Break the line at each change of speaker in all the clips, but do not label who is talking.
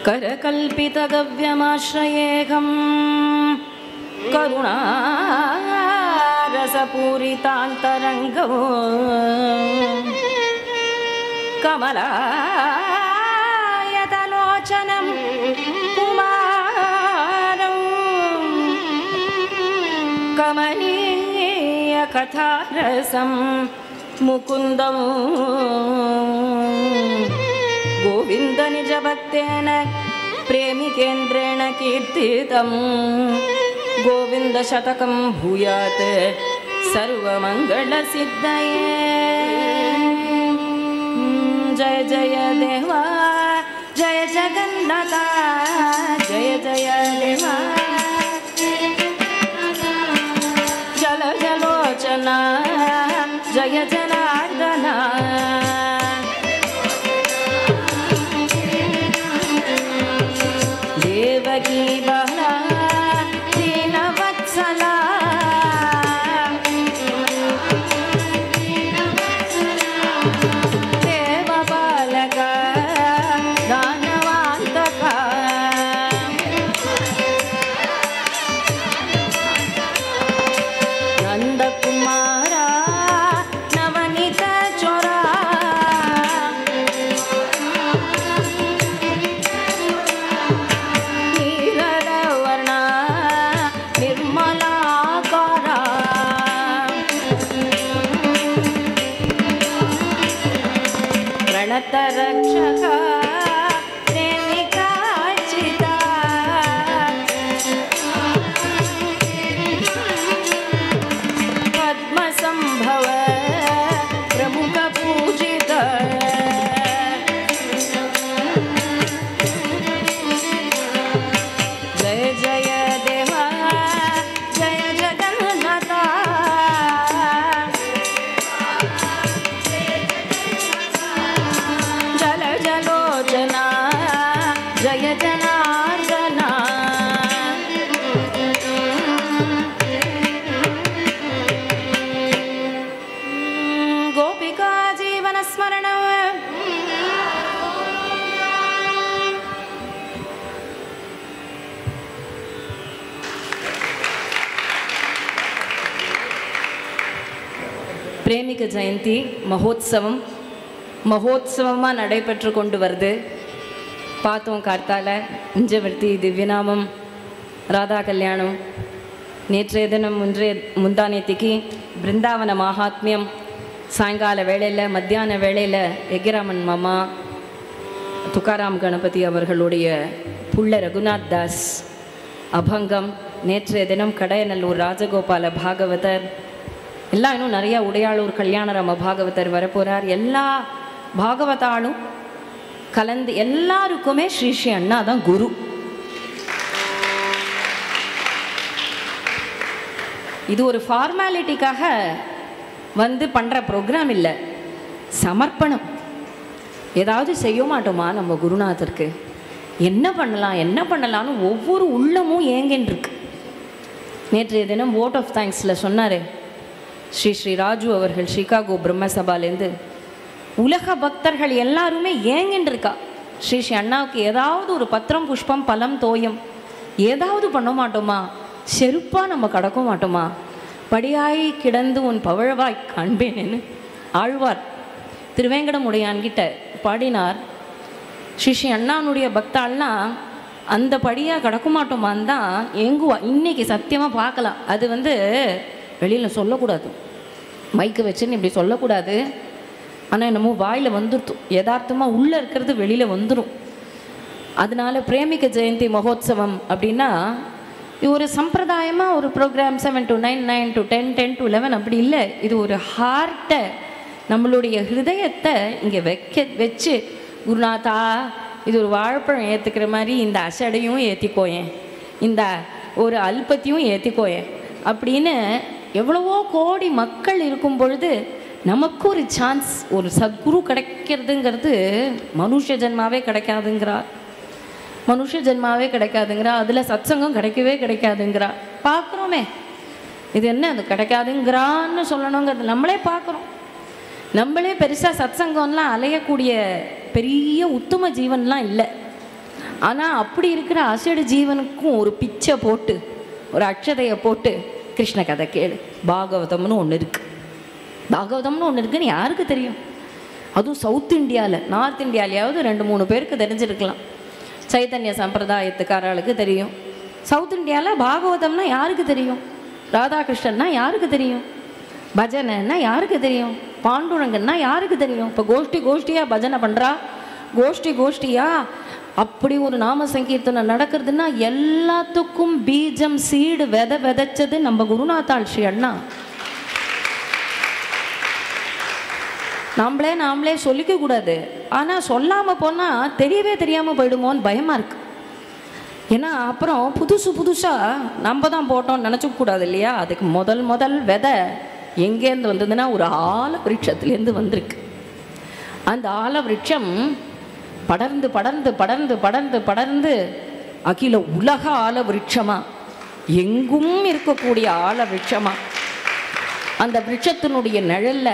करकल्पितगव्यमाश्रयेऽहं करुणारसपूरितान्तरङ्गो कमलायतलोचनं कुमारम् कमनीयकथारसं मुकुन्दम् गोविन्दनिजभक्तेन प्रेमिकेन्द्रेण कीर्तितं गोविन्दशतकं भूयात् सर्वमङ्गलसिद्धये जय जय देवा जय जगन्नाथा जय जय देवा जल जलोचना जय जनार्दना देवकी बहना दीनवत्सला देवबालक दानवान्तका नन्दकुमारा नवनीत चोरा नीररवर्ण निर्मलाकारा प्रणतरक्षक प्रेमिकाचिता पद्मसम्भव प्रमुखपूजित जय जय देवा जय जगन्नाथा जल जलोचना जय जनार्दना गोपिका जीवनस्मरण பிரேமிக ஜெயந்தி மகோத்சவம் மகோத்சவமாக நடைபெற்று கொண்டு வருது பார்த்தோம் கார்த்தால இஞ்சவர்த்தி திவ்யநாமம் ராதா கல்யாணம் நேற்றைய தினம் முன்றைய முந்தானேத்திக்கு பிருந்தாவன மகாத்மியம் சாயங்கால வேளையில் மத்தியான வேளையில் எகிராமன் மாமா துக்காராம் கணபதி அவர்களுடைய புள்ள ரகுநாத் தாஸ் அபங்கம் நேற்றைய தினம் கடையநல்லூர் ராஜகோபால பாகவதர் எல்லாம் இன்னும் நிறையா உடையாளூர் கல்யாணராம பாகவதர் வரப்போகிறார் எல்லா பாகவதாலும் கலந்து எல்லாருக்குமே ஸ்ரீ ஸ்ரீ அண்ணா தான் குரு இது ஒரு ஃபார்மாலிட்டிக்காக வந்து பண்ணுற ப்ரோக்ராம் இல்லை சமர்ப்பணம் ஏதாவது செய்ய மாட்டோமா நம்ம குருநாதருக்கு என்ன பண்ணலாம் என்ன பண்ணலாம்னு ஒவ்வொரு உள்ளமும் ஏங்கின்னு இருக்கு நேற்றைய தினம் ஓட் ஆஃப் தேங்க்ஸில் சொன்னார் ஸ்ரீ ஸ்ரீ ராஜு அவர்கள் சிகாகோ பிரம்மசபாலேருந்து உலக பக்தர்கள் எல்லாருமே ஏங்கின்னு இருக்கா ஸ்ரீ ஸ்ரீ அண்ணாவுக்கு ஏதாவது ஒரு பத்திரம் புஷ்பம் பழம் தோயம் ஏதாவது பண்ண மாட்டோமா செருப்பாக நம்ம கடக்க மாட்டோமா படியாய் கிடந்து உன் பவழவாய் காண்பேனேன்னு ஆழ்வார் திருவேங்கடமுடையான்கிட்ட பாடினார் ஸ்ரீ ஸ்ரீ அண்ணானுடைய பக்தாள்லாம் அந்த படியாக கடக்க மாட்டோமான்னு தான் ஏங்குவா இன்னைக்கு சத்தியமாக பார்க்கலாம் அது வந்து வெளியில் சொல்லக்கூடாது மைக்கு வச்சுன்னு இப்படி சொல்லக்கூடாது ஆனால் என்னமோ வாயில் வந்துடுத்து யதார்த்தமாக உள்ளே இருக்கிறது வெளியில் வந்துடும் அதனால பிரேமிக ஜெயந்தி மகோத்சவம் அப்படின்னா இது ஒரு சம்பிரதாயமாக ஒரு program seven to nine nine to ten ten to eleven அப்படி இல்லை இது ஒரு ஹார்ட்டை நம்மளுடைய ஹிருதயத்தை இங்கே வைக்க வச்சு குருநாதா இது ஒரு வாழைப்பழம் ஏற்றுக்கிற மாதிரி இந்த அசடையும் ஏற்றிக்கோயேன் இந்த ஒரு அல்பத்தையும் ஏற்றிக்கோயேன் அப்படின்னு எவ்வளவோ கோடி மக்கள் இருக்கும் பொழுது நமக்கு ஒரு சான்ஸ் ஒரு சத்குரு கிடைக்கிறதுங்கிறது மனுஷ ஜென்மாவே கிடைக்காதுங்கிறா மனுஷ ஜென்மாவே கிடைக்காதுங்கிறா அதில் சத்சங்கம் கிடைக்கவே கிடைக்காதுங்கிறா பார்க்குறோமே இது என்ன அது கிடைக்காதுங்கிறான்னு சொல்லணுங்கிறது நம்மளே பார்க்குறோம் நம்மளே பெருசாக சத்சங்கம்லாம் அலையக்கூடிய பெரிய உத்தம ஜீவன்லாம் இல்லை ஆனால் அப்படி இருக்கிற அசடு ஜீவனுக்கும் ஒரு பிச்சை போட்டு ஒரு அக்ஷதையை போட்டு கிருஷ்ண கதை கேளு பாகவதம்னு ஒன்று இருக்கு பாகவதம்னு ஒன்று இருக்குன்னு யாருக்கு தெரியும் அதுவும் சவுத் இந்தியாவில் நார்த் இந்தியாவிலையாவது ரெண்டு மூணு பேருக்கு தெரிஞ்சிருக்கலாம் சைத்தன்ய சம்பிரதாயத்துக்காரர்களுக்கு தெரியும் சவுத் இந்தியாவில் பாகவதம்னா யாருக்கு தெரியும் ராதாகிருஷ்ணன்னா யாருக்கு தெரியும் பஜனைன்னா யாருக்கு தெரியும் பாண்டுரங்கன்னா யாருக்கு தெரியும் இப்போ கோஷ்டி கோஷ்டியாக பஜனை பண்ணுறா கோஷ்டி கோஷ்டியா அப்படி ஒரு நாம சங்கீர்த்தனம் நடக்கிறதுன்னா எல்லாத்துக்கும் பீஜம் சீடு விதை விதைச்சது நம்ம குருநாத்தாள் ஸ்ரீ அண்ணா நாமளே நாமளே சொல்லிக்க கூடாது ஆனால் சொல்லாமல் போனால் தெரியவே தெரியாமல் போயிடுமோன்னு பயமாக இருக்கு ஏன்னா அப்புறம் புதுசு புதுசாக நம்ம தான் போட்டோம்னு நினச்சிக்க கூடாது இல்லையா அதுக்கு முதல் முதல் விதை எங்கேருந்து வந்ததுன்னா ஒரு ஆல விருட்சத்துலேருந்து வந்திருக்கு அந்த ஆல விருட்சம் படர்ந்து படர்ந்து படர்ந்து படர்ந்து படர்ந்து அகில உலக ஆல விருட்சமா எங்கும் இருக்கக்கூடிய ஆல விருட்சமா அந்த விருட்சத்தினுடைய நிழல்ல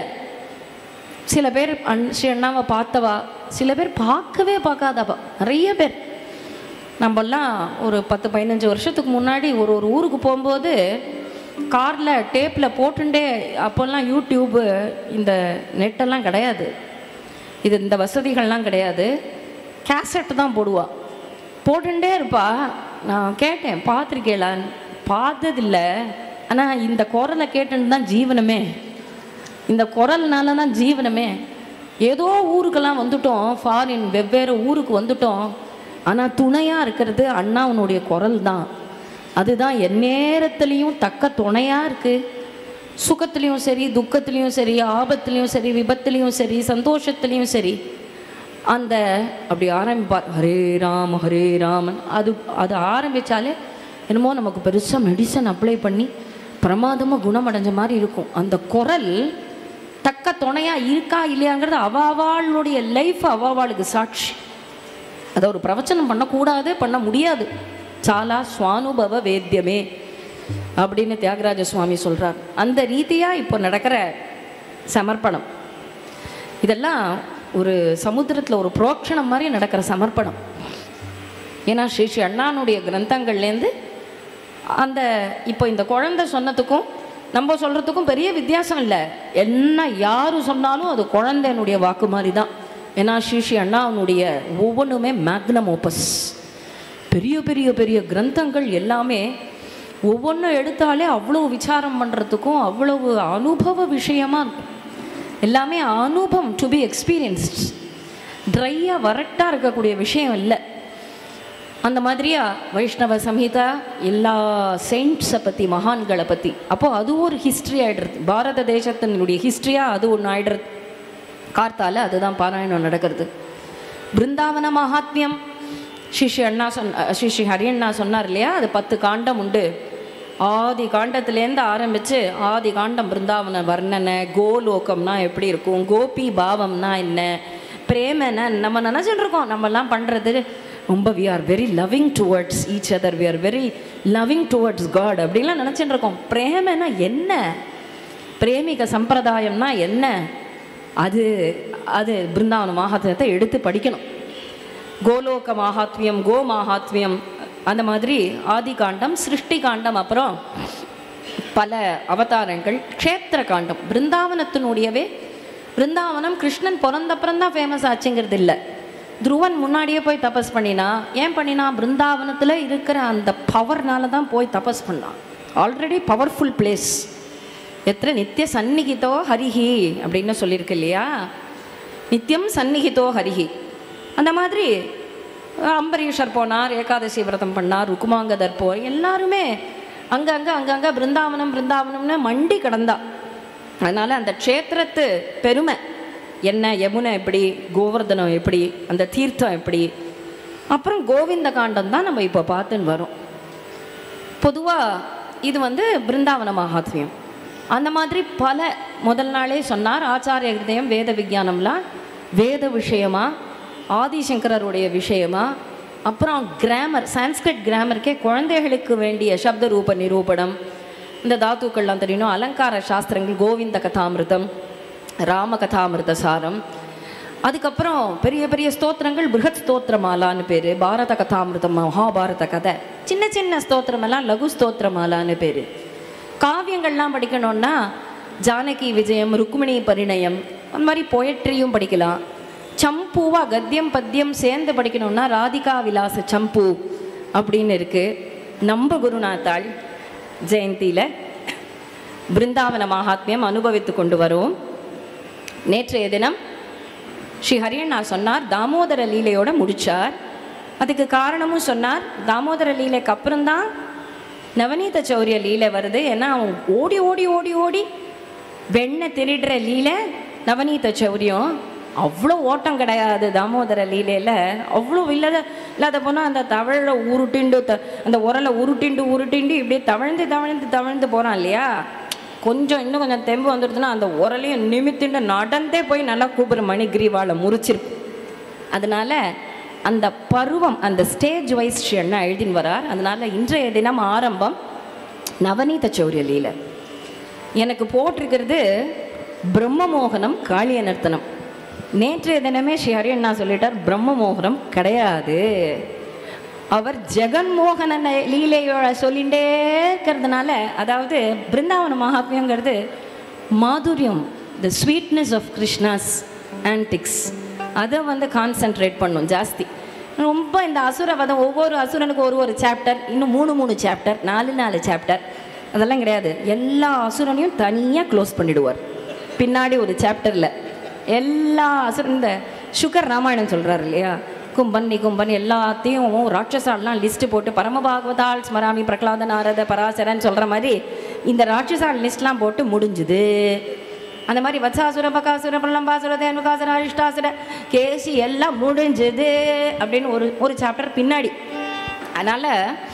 சில பேர் அன் ஸ்ரீ அண்ணாவை பார்த்தவா சில பேர் பார்க்கவே பார்க்காதவா நிறைய பேர் நம்மெல்லாம் ஒரு பத்து பதினஞ்சு வருஷத்துக்கு முன்னாடி ஒரு ஒரு ஊருக்கு போகும்போது காரில் டேப்பில் போட்டுண்டே அப்போல்லாம் யூடியூப்பு இந்த நெட்டெல்லாம் கிடையாது இது இந்த வசதிகள்லாம் கிடையாது கேசட் தான் போடுவா போட்டுட்டே இருப்பா நான் கேட்டேன் பார்த்துருக்கேளான்னு பார்த்ததில்ல ஆனால் இந்த குரலை கேட்டுன்னு தான் ஜீவனமே இந்த குரல்னால தான் ஜீவனமே ஏதோ ஊருக்கெல்லாம் வந்துட்டோம் ஃபாரின் வெவ்வேறு ஊருக்கு வந்துட்டோம் ஆனால் துணையாக இருக்கிறது அண்ணாவனுடைய குரல் தான் அதுதான் எந்நேரத்துலேயும் தக்க துணையாக இருக்குது சுகத்துலேயும் சரி துக்கத்துலேயும் சரி ஆபத்துலேயும் சரி விபத்துலேயும் சரி சந்தோஷத்துலேயும் சரி அந்த அப்படி ஆரம்பிப்பார் ஹரே ராம் ஹரே ராமன் அது அது ஆரம்பித்தாலே என்னமோ நமக்கு பெருசாக மெடிசன் அப்ளை பண்ணி பிரமாதமாக குணமடைஞ்ச மாதிரி இருக்கும் அந்த குரல் தக்க துணையாக இருக்கா இல்லையாங்கிறது அவாவாளுடைய லைஃப் அவாவாளுக்கு சாட்சி அதை ஒரு பிரவச்சனம் பண்ணக்கூடாது பண்ண முடியாது சாலா சுவானுபவ வேத்தியமே அப்படின்னு தியாகராஜ சுவாமி சொல்கிறார் அந்த ரீதியாக இப்போ நடக்கிற சமர்ப்பணம் இதெல்லாம் ஒரு சமுத்திரத்தில் ஒரு புரோக்ஷணம் மாதிரி நடக்கிற சமர்ப்பணம் ஏன்னா ஸ்ரீ ஸ்ரீ அண்ணானுடைய கிரந்தங்கள்லேருந்து அந்த இப்போ இந்த குழந்தை சொன்னதுக்கும் நம்ம சொல்கிறதுக்கும் பெரிய வித்தியாசம் இல்லை என்ன யார் சொன்னாலும் அது குழந்தைனுடைய வாக்கு மாதிரி தான் ஏன்னா ஸ்ரீ ஸ்ரீ அண்ணாவுடைய ஒவ்வொன்றுமே மேக்னம் ஓப்பஸ் பெரிய பெரிய பெரிய கிரந்தங்கள் எல்லாமே ஒவ்வொன்றும் எடுத்தாலே அவ்வளோ விசாரம் பண்ணுறதுக்கும் அவ்வளவு அனுபவ விஷயமாக இருக்கும் எல்லாமே அனுபவம் டு பி எக்ஸ்பீரியன்ஸ்ட் ட்ரையாக வரட்டாக இருக்கக்கூடிய விஷயம் இல்லை அந்த மாதிரியா வைஷ்ணவ சம்ஹிதா எல்லா செயின்ட்ஸை பற்றி மகான்களை பற்றி அப்போது அது ஒரு ஹிஸ்ட்ரி ஆகிடுறது பாரத தேசத்தினுடைய ஹிஸ்ட்ரியாக அது ஒன்று ஆகிடுறது கார்த்தால அதுதான் பாராயணம் நடக்கிறது பிருந்தாவன மகாத்மியம் ஸ்ரீ ஸ்ரீ அண்ணா சொன்ன ஸ்ரீ ஸ்ரீ ஹரி அண்ணா சொன்னார் இல்லையா அது பத்து காண்டம் உண்டு ஆதி காண்டத்துலேருந்து ஆரம்பித்து ஆதி காண்டம் பிருந்தாவன வர்ணனை கோலோகம்னா எப்படி இருக்கும் கோபி பாவம்னா என்ன பிரேமனை நம்ம நினச்சிட்டு இருக்கோம் நம்மலாம் பண்ணுறது ரொம்ப we are very loving towards each other we are very loving towards God அப்படின்லாம் நினச்சிட்டு இருக்கோம் பிரேமனா என்ன பிரேமிக சம்பிரதாயம்னா என்ன அது அது பிருந்தாவன மகாத்மியத்தை எடுத்து படிக்கணும் கோலோக மகாத்மியம் கோ மகாத்மியம் அந்த மாதிரி ஆதி காண்டம் சிருஷ்டி காண்டம் அப்புறம் பல அவதாரங்கள் க்ஷேத்திர காண்டம் பிருந்தாவனத்தினுடையவே பிருந்தாவனம் கிருஷ்ணன் பிறந்தப்புறம் தான் ஃபேமஸ் ஆச்சுங்கிறது இல்லை துருவன் முன்னாடியே போய் தபஸ் பண்ணினா ஏன் பண்ணினா பிருந்தாவனத்தில் இருக்கிற அந்த பவர்னால தான் போய் தபஸ் பண்ணான் ஆல்ரெடி பவர்ஃபுல் பிளேஸ் எத்தனை நித்திய சந்நிகிதோ ஹரிஹி அப்படின்னு சொல்லியிருக்கு இல்லையா நித்தியம் சந்நிகிதோ ஹரிஹி அந்த மாதிரி அம்பரீஷர் போனார் ஏகாதசி விரதம் பண்ணார் ருக்குமாங்கதர் போ எல்லாருமே அங்கங்கே அங்கங்கே பிருந்தாவனம் பிருந்தாவனம்னு மண்டி கிடந்தா அதனால் அந்த க்ஷேத்திரத்து பெருமை என்ன யமுனை எப்படி கோவர்தனம் எப்படி அந்த தீர்த்தம் எப்படி அப்புறம் கோவிந்த காண்டம் தான் நம்ம இப்போ பார்த்துன்னு வரோம் பொதுவாக இது வந்து பிருந்தாவன மகாத்மியம் அந்த மாதிரி பல முதல் நாளே சொன்னார் ஆச்சாரிய ஹிருதயம் வேத விஞ்ஞானம்லாம் வேத விஷயமா ஆதிசங்கரருடைய விஷயமா அப்புறம் கிராமர் சான்ஸ்கிரிட் கிராமருக்கே குழந்தைகளுக்கு வேண்டிய சப்த ரூப நிரூபணம் இந்த தாத்துக்கள்லாம் தெரியணும் அலங்கார சாஸ்திரங்கள் கோவிந்த கதாமிருதம் ராம கதாமிருத சாரம் அதுக்கப்புறம் பெரிய பெரிய ஸ்தோத்திரங்கள் பிருகத் ஸ்தோத்திரமாலான்னு பேர் பாரத கதாமிருதம் மகாபாரத கதை சின்ன சின்ன ஸ்தோத்திரமெல்லாம் லகு ஸ்தோத்திரமாலான்னு பேர் காவியங்கள்லாம் படிக்கணும்னா ஜானகி விஜயம் ருக்மிணி பரிணயம் அந்த மாதிரி பொயட்ரியும் படிக்கலாம் சம்பூவா கத்தியம் பத்தியம் சேர்ந்து படிக்கணும்னா ராதிகா விலாச சம்பு அப்படின்னு இருக்குது நம்ம குருநாத்தாள் ஜெயந்தியில் பிருந்தாவன மகாத்மியம் அனுபவித்து கொண்டு வரோம் நேற்றைய தினம் ஸ்ரீ ஹரியண்ணா சொன்னார் தாமோதர லீலையோட முடிச்சார் அதுக்கு காரணமும் சொன்னார் தாமோதர லீலைக்கு அப்புறம்தான் நவநீத சௌரிய லீலை வருது ஏன்னா அவன் ஓடி ஓடி ஓடி ஓடி வெண்ணை திருடுற லீலை நவநீத சௌரியம் அவ்வளோ ஓட்டம் கிடையாது தாமோதர லீலையில் அவ்வளோ இல்லாத இல்லாத போனால் அந்த தவழை உருட்டிண்டு த அந்த உரலை உருட்டிண்டு உருட்டிண்டு இப்படியே தவழ்ந்து தவழ்ந்து தவழ்ந்து போகிறான் இல்லையா கொஞ்சம் இன்னும் கொஞ்சம் தெம்பு வந்துடுதுன்னா அந்த உரலையும் நிமித்திண்டு நடந்தே போய் நல்லா கூப்பிட்ற மணி கிரீவாலை முறிச்சிருக்கு அதனால அந்த பருவம் அந்த ஸ்டேஜ் வைஸ் அண்ணா எழுதின்னு வரார் அதனால இன்றைய தினம் ஆரம்பம் நவநீத சௌரிய லீலை எனக்கு போட்டிருக்கிறது பிரம்மமோகனம் காளிய நர்த்தனம் நேற்றைய தினமே ஸ்ரீ ஹரியண்ணா சொல்லிட்டார் பிரம்மமோகனம் கிடையாது அவர் ஜெகன்மோகன ந- லீலையோட சொல்லிகிட்டே இருக்கிறதுனால அதாவது பிருந்தாவன மகாத்மியங்கிறது மாதுரியம் the sweetness of Krishna's antics அதை வந்து கான்சென்ட்ரேட் பண்ணும் ஜாஸ்தி ரொம்ப இந்த அசுர வதம் ஒவ்வொரு அசுரனுக்கும் ஒரு ஒரு சாப்டர் இன்னும் மூணு மூணு சாப்டர் நாலு நாலு சாப்டர் அதெல்லாம் கிடையாது எல்லா அசுரனையும் தனியாக க்ளோஸ் பண்ணிடுவார் பின்னாடி ஒரு சாப்டரில் எல்லா அசுர இந்த சுகர் ராமாயணம் சொல்கிறாரு இல்லையா கும்பன் நிகும்பன் எல்லாத்தையும் ராட்சசாலாம் லிஸ்ட்டு போட்டு பரமபாகவதால் ஸ்மராமி பிரகலாத நாரத பராசரன் சொல்கிற மாதிரி இந்த ராட்சசால் லிஸ்ட்லாம் போட்டு முடிஞ்சுது அந்த மாதிரி வத்சாசுர பகாசுர பிரலம்பாசுர தேனுகாசுர அரிஷ்டாசுர கேசி எல்லாம் முடிஞ்சுது அப்படின்னு ஒரு ஒரு சாப்டர் பின்னாடி அதனால்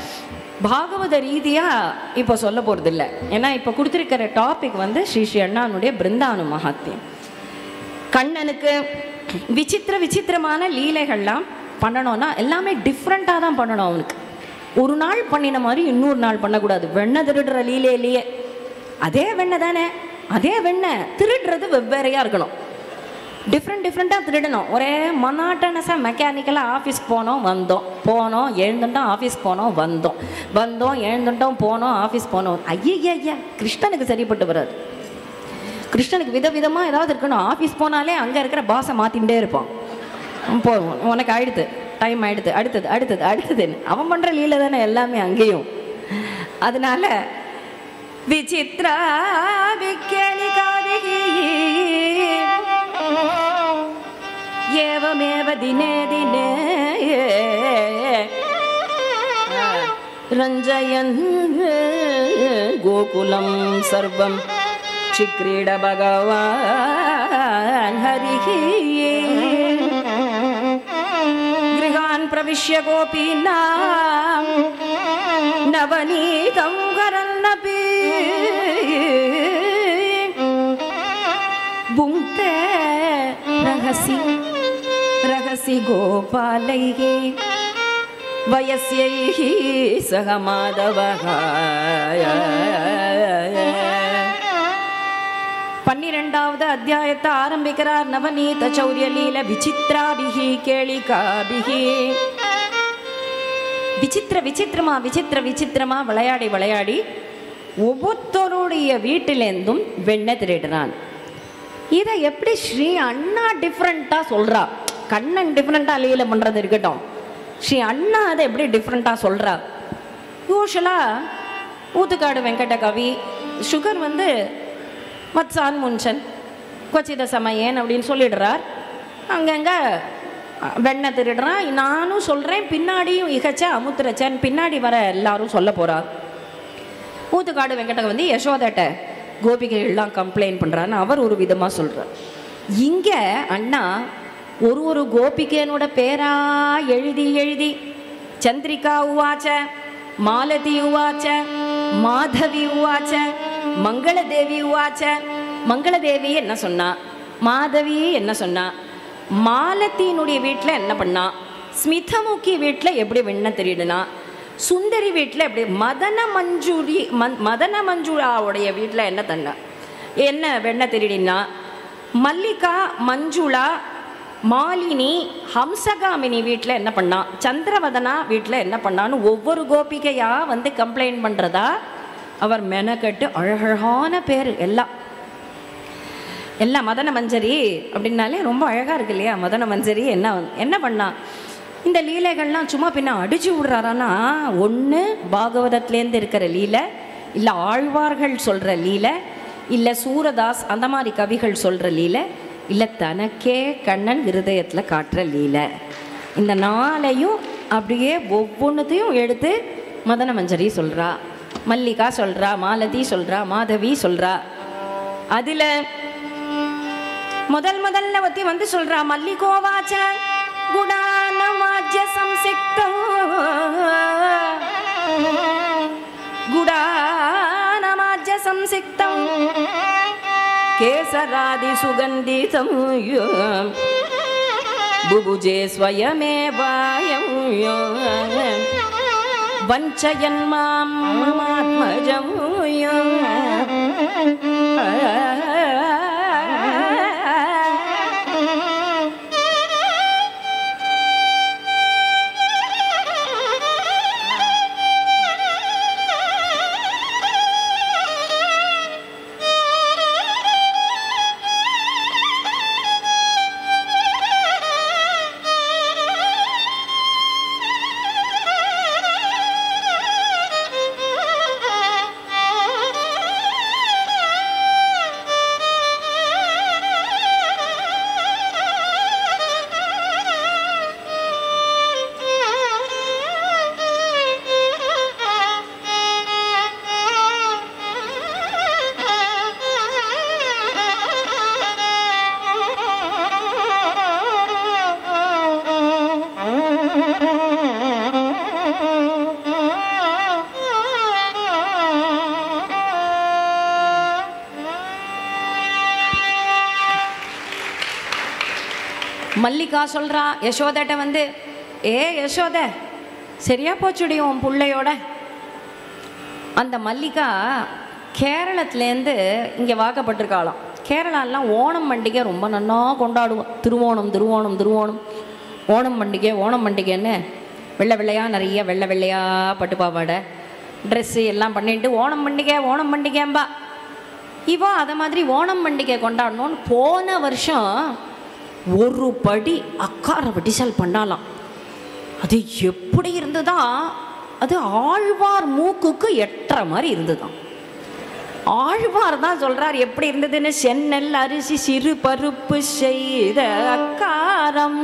பாகவத ரீதியாக இப்போ சொல்ல போகிறது இல்லை ஏன்னா இப்போ கொடுத்துருக்கிற டாபிக் வந்து ஸ்ரீ ஸ்ரீ அண்ணானுடைய பிருந்தானு மகாத்மியம் கண்ணனுக்கு விசித்திர விசித்திரமான லீலைகள்லாம் பண்ணணும்னா எல்லாமே டிஃப்ரெண்ட்டாக தான் பண்ணணும் அவனுக்கு ஒரு நாள் பண்ணின மாதிரி இன்னொரு நாள் பண்ணக்கூடாது வெண்ணெய் திருடுற லீலையிலேயே அதே வெண்ணெய் தானே அதே வெண்ணெய் திருடுறது வெவ்வேறையாக இருக்கணும் டிஃப்ரெண்ட் டிஃப்ரெண்ட்டாக திருடணும் ஒரே மொனாட்டனஸாக மெக்கானிக்கலாக ஆஃபீஸ் போனோம் வந்தோம் போனோம் எழுந்துட்டோம் ஆஃபீஸ் போனோம் வந்தோம் வந்தோம் எழுந்துட்டோம் போனோம் ஆஃபீஸ் போனோம் ஐயா ஐயா கிருஷ்ணனுக்கு சரிப்பட்டு வராது கிருஷ்ணனுக்கு விதவிதமாக ஏதாவது இருக்கணும் ஆஃபீஸ் போனாலே அங்கே இருக்கிற பாஸை மாற்றிகிட்டே இருப்பான் போ உனக்கு ஆயிடுது டைம் ஆயிடுது அடுத்தது அடுத்தது அடுத்ததுன்னு அவன் பண்ணுற லீல தானே எல்லாமே அங்கேயும் அதனால விசித்ரா விக்கலிகாதிகி ஏவமேவ தினே தினே रञ्जयन् गोकुलं सर्वं चिक्रीड भगवान् हरिः गृहान् प्रविश्य गोपीनां नवनीतं करन्नपि भुङ्क्ते रहसि रहसि गोपालैः वयस्यैः सह माधवः பன்னிரெண்டாவது அத்தியாயத்தை ஆரம்பிக்கிறார் நவநீத சௌரியலீல விசித்ராபிகி கேளிகாபிகி விசித்திர விசித்திரமா விசித்திர விசித்திரமா விளையாடி விளையாடி ஒவ்வொருத்தருடைய வீட்டிலேருந்தும் வெண்ணெய் திருடுறான் இதை எப்படி ஸ்ரீ அண்ணா டிஃப்ரெண்ட்டாக சொல்கிறா கண்ணன் டிஃப்ரெண்ட்டாக லீல பண்ணுறது இருக்கட்டும் ஸ்ரீ அண்ணா அதை எப்படி டிஃப்ரெண்ட்டாக சொல்கிறா யூஷுவலாக ஊத்துக்காடு வெங்கட கவி சுகர் வந்து மத்சான் முன்சன் கொச்சித சமயன் அப்படின்னு சொல்லிடுறார் அங்கங்கே வெண்ணெய் திருடுறான் நானும் சொல்கிறேன் பின்னாடியும் இகச்ச அமுத்திரச்சன் பின்னாடி வர எல்லாரும் சொல்ல போகிறார் ஊத்துக்காடு வெங்கட வந்து யசோதட்ட கோபிகைகள்லாம் கம்ப்ளைண்ட் பண்ணுறான்னு அவர் ஒரு விதமாக சொல்கிறார் இங்கே அண்ணா ஒரு ஒரு கோபிகையனோட பேரா எழுதி எழுதி சந்திரிகா உவாச்ச மாலதி உவாச்ச மாதவி உவாச்ச மங்களதேவி உவாச்ச மங்களதேவி என்ன சொன்னா மாதவி என்ன சொன்னா மாலத்தியினுடைய வீட்டில் என்ன பண்ணா ஸ்மிதமுகி வீட்டில் எப்படி வெண்ணெய் தெரியுதுனா சுந்தரி வீட்டில் எப்படி மதன மஞ்சுரி மன் மதன மஞ்சுளாவுடைய வீட்டில் என்ன தண்ணா என்ன வெண்ணெய் திருடினா மல்லிகா மஞ்சுளா மாலினி ஹம்சகாமினி வீட்டில் என்ன பண்ணா சந்திரவதனா வீட்டில் என்ன பண்ணான்னு ஒவ்வொரு கோபிகையா வந்து கம்ப்ளைண்ட் பண்ணுறதா அவர் மெனக்கட்டு அழகழகான பேர் எல்லாம் எல்லாம் மதன மஞ்சரி அப்படின்னாலே ரொம்ப அழகாக இருக்கு இல்லையா மதன மஞ்சரி என்ன என்ன பண்ணா இந்த லீலைகள்லாம் சும்மா பின்ன அடிச்சு விடுறாரான்னா ஒன்று பாகவதத்துலேருந்து இருக்கிற லீலை இல்லை ஆழ்வார்கள் சொல்கிற லீலை இல்லை சூரதாஸ் அந்த மாதிரி கவிகள் சொல்கிற லீலை இல்லை தனக்கே கண்ணன் இருதயத்தில் காட்டுற லீலை இந்த நாளையும் அப்படியே ஒவ்வொன்றுத்தையும் எடுத்து மதன மஞ்சரி சொல்கிறா மல்லிகா சொல்கிறா மாலதி சொல்கிறா மாதவி சொல்கிறா அதில் முதல் முதல்ல ஒத்தி வந்து சொல்றா மல்லிகோவாச்ச குடானமாஜ்ய சம்சிக்தம் குடானமாஜ்ய சம்சிக்தம் கேசராதி சுகந்திதம் புபுஜே ஸ்வயமேவாயம் வஞ்சயன் மாம் மமாத்மஜம் மல்லிகா சொல்றா யசோதட்ட வந்து ஏ யசோத சரியா போச்சுடி உன் பிள்ளையோட அந்த மல்லிகா கேரளத்துலேருந்து இங்கே வாக்கப்பட்டிருக்காளாம் கேரளாலாம் ஓணம் பண்டிகை ரொம்ப நன்னா கொண்டாடுவோம் திருவோணம் திருவோணம் திருவோணம் ஓணம் பண்டிகை ஓணம் பண்டிகைன்னு வெள்ளை வெள்ளையாக நிறைய வெள்ளை வெள்ளையாக பட்டு பாவாடை ட்ரெஸ்ஸு எல்லாம் பண்ணிட்டு ஓணம் பண்டிகை ஓணம் பண்டிகைம்பா இவோ அதை மாதிரி ஓணம் பண்டிகை கொண்டாடணும்னு போன வருஷம் ஒரு படி அக்கார வடிசல் பண்ணாலாம் அது எப்படி இருந்ததா அது ஆழ்வார் மூக்குக்கு எட்டுற மாதிரி இருந்ததாம் ஆழ்வார் தான் சொல்றார் எப்படி இருந்ததுன்னு சென்னல் அரிசி சிறு பருப்பு செய்த அக்காரம்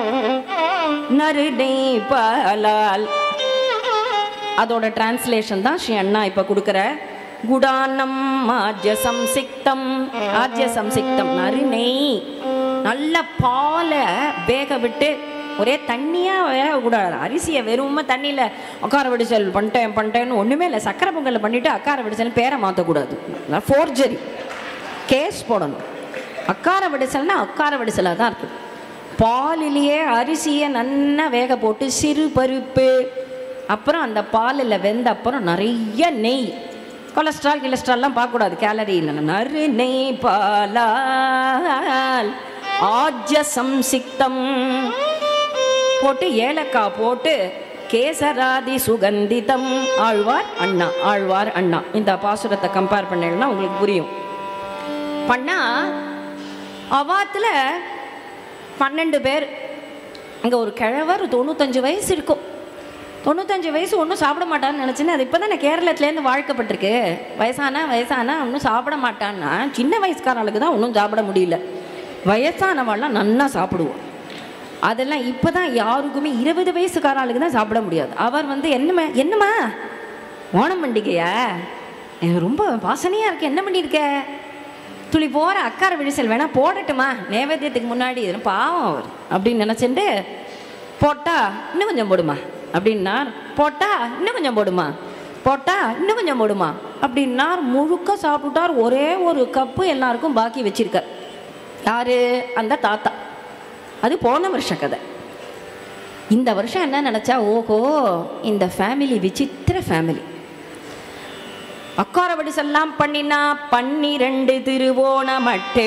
நறுடை பாலால் அதோட டிரான்ஸ்லேஷன் தான் ஸ்ரீ அண்ணா இப்போ கொடுக்குற குடானம் ஆஜ்ய சம்சிக்தம் ஆஜ்ய சம்சிக்தம் நறுநெய் நல்ல பாலை வேக விட்டு ஒரே தண்ணியாக வேகக்கூடாது அரிசியை வெறுமை தண்ணியில் அக்கார வடிசல் பண்ணிட்டேன் பண்ணிட்டேன்னு ஒன்றுமே இல்லை சக்கரை பொங்கல் பண்ணிவிட்டு அக்கார வடிசல் பேரை மாற்றக்கூடாது ஃபோர்ஜரி கேஸ் போடணும் அக்கார வடிசல்னா அக்கார வடிசலாக தான் இருக்குது பாலிலேயே அரிசியை நன்னா வேக போட்டு சிறு பருப்பு அப்புறம் அந்த பாலில் வெந்த அப்புறம் நிறைய நெய் கொலஸ்ட்ரால் கிலஸ்ட்ரால்லாம் பார்க்கக்கூடாது கேலரி இல்லை நறு நெய் பாலால் ஆஜ்ய சம்சிக்தம் போட்டு ஏலக்காய் போட்டு கேசராதி சுகந்திதம் ஆழ்வார் அண்ணா ஆழ்வார் அண்ணா இந்த பாசுரத்தை கம்பேர் பண்ணேன்னா உங்களுக்கு புரியும் பண்ணா அவாத்தில் பன்னெண்டு பேர் அங்கே ஒரு கிழவர் தொண்ணூத்தஞ்சு வயசு இருக்கும் தொண்ணூத்தஞ்சு வயசு ஒன்றும் சாப்பிட மாட்டான்னு நினச்சின்னு அது இப்போ தானே கேரளத்துலேருந்து வாழ்க்கப்பட்டிருக்கு வயசானா வயசானா ஒன்றும் சாப்பிட மாட்டான்னா சின்ன வயசுக்காரர்களுக்கு தான் ஒன்றும் சாப்பிட முடியல வயசானவாள்லாம் நன்னா சாப்பிடுவோம் அதெல்லாம் இப்போ தான் யாருக்குமே இருபது வயசுக்காரர்களுக்கு தான் சாப்பிட முடியாது அவர் வந்து என்னம்மா என்னம்மா ஓணம் பண்டிகையா எனக்கு ரொம்ப வாசனையாக இருக்கு என்ன பண்ணியிருக்க துளி போகிற அக்கார விழிசல் வேணா போடட்டுமா நேவேத்தியத்துக்கு முன்னாடி இதெல்லாம் பாவம் அவர் அப்படின்னு நினச்சிட்டு போட்டா இன்னும் கொஞ்சம் போடுமா அப்படின்னார் போட்டா இன்னும் கொஞ்சம் போடுமா போட்டா இன்னும் கொஞ்சம் போடுமா அப்படின்னார் முழுக்க சாப்பிட்டார் ஒரே ஒரு கப்பு எல்லாருக்கும் பாக்கி வச்சிருக்கார் யாரு அந்த தாத்தா அது போன வருஷ கதை இந்த வருஷம் என்ன நினச்சா ஓஹோ இந்த ஃபேமிலி விசித்திர ஃபேமிலி அக்கார வடிசெல்லாம் பண்ணினா பன்னிரண்டு திருவோண மட்டே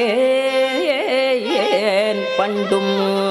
பண்டும்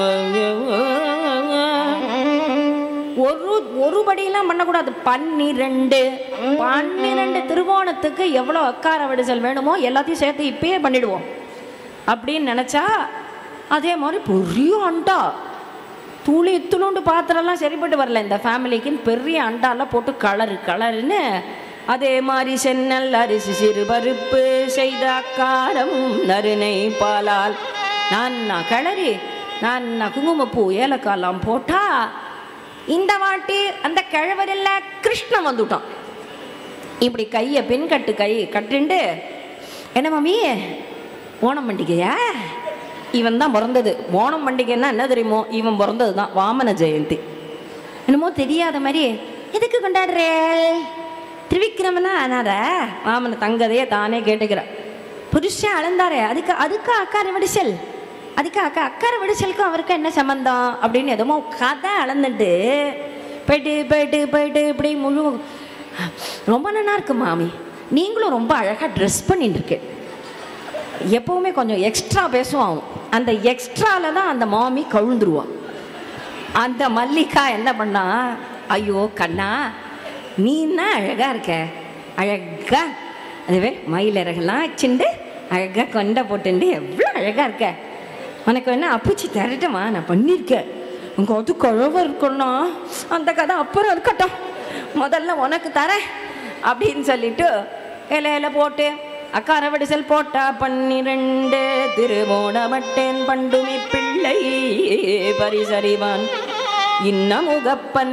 ஒரு ஒரு படியெல்லாம் பண்ணக்கூடாது பன்னிரெண்டு பன்னிரெண்டு திருவோணத்துக்கு எவ்வளோ அக்கார வடிசல் வேணுமோ எல்லாத்தையும் சேர்த்து இப்பயே பண்ணிடுவோம் அப்படின்னு நினச்சா அதே மாதிரி பெரிய அண்டா தூளி இத்துணுண்டு பாத்திரம்லாம் சரிப்பட்டு வரல இந்த ஃபேமிலிக்குன்னு பெரிய அண்டாலாம் போட்டு கலரு கலருன்னு அதே மாதிரி சென்னல் அரிசி சிறு பருப்பு செய்த அக்காரம் நறுனை பாலால் நான் நான் கிளறி நான் நான் குங்குமப்பூ ஏலக்காலாம் போட்டா இந்த வாட்டி அந்த கிழவரில் கிருஷ்ணன் வந்துட்டான் இப்படி கையை பின்கட்டு கை கட்டுண்டு என்ன மாமி ஓணம் பண்டிகையா இவன் தான் பிறந்தது ஓணம் பண்டிகைன்னா என்ன தெரியுமோ இவன் பிறந்தது தான் வாமன ஜெயந்தி என்னமோ தெரியாத மாதிரி எதுக்கு கொண்டாடுறே திருவிக்கிரமனா அனாத வாமன தங்கதையே தானே கேட்டுக்கிறான் புருஷன் அளந்தாரே அதுக்கு அதுக்கு அக்கார வடிசல் அதுக்கு அக்கா அக்கார வடிசலுக்கும் அவருக்கும் என்ன சம்மந்தம் அப்படின்னு எதுமோ கதை அளந்துட்டு போயிட்டு போயிட்டு போயிட்டு இப்படி முழு ரொம்ப நல்லா இருக்கு மாமி நீங்களும் ரொம்ப அழகாக ட்ரெஸ் பண்ணிட்டு இருக்கு எப்பவுமே கொஞ்சம் எக்ஸ்ட்ரா பேசுவான் அவன். அந்த எக்ஸ்ட்ரால தான் அந்த மாமி கழுந்துருவான் அந்த மல்லிகா என்ன பண்ணா ஐயோ கண்ணா நீ என்ன அழகா இருக்க அழகா அதுவே மயிலிறகெல்லாம் வச்சுண்டு அழகா கொண்டை போட்டுண்டு எவ்வளோ அழகா இருக்க உனக்கு வேணா அப்புச்சி தரட்டுமா நான் பண்ணியிருக்கேன் உங்க அது குழவ இருக்கணும்னா அந்த கதை அப்புறம் இருக்கட்டும் முதல்ல உனக்கு தரேன் அப்படின்னு சொல்லிட்டு இலையில போட்டு அக்கார வடிசல் போட்டா பன்னிரண்டு திருவோணமட்டேன் பண்டுமி பிள்ளை பரிசறிவான் இன்னமுகப்பன்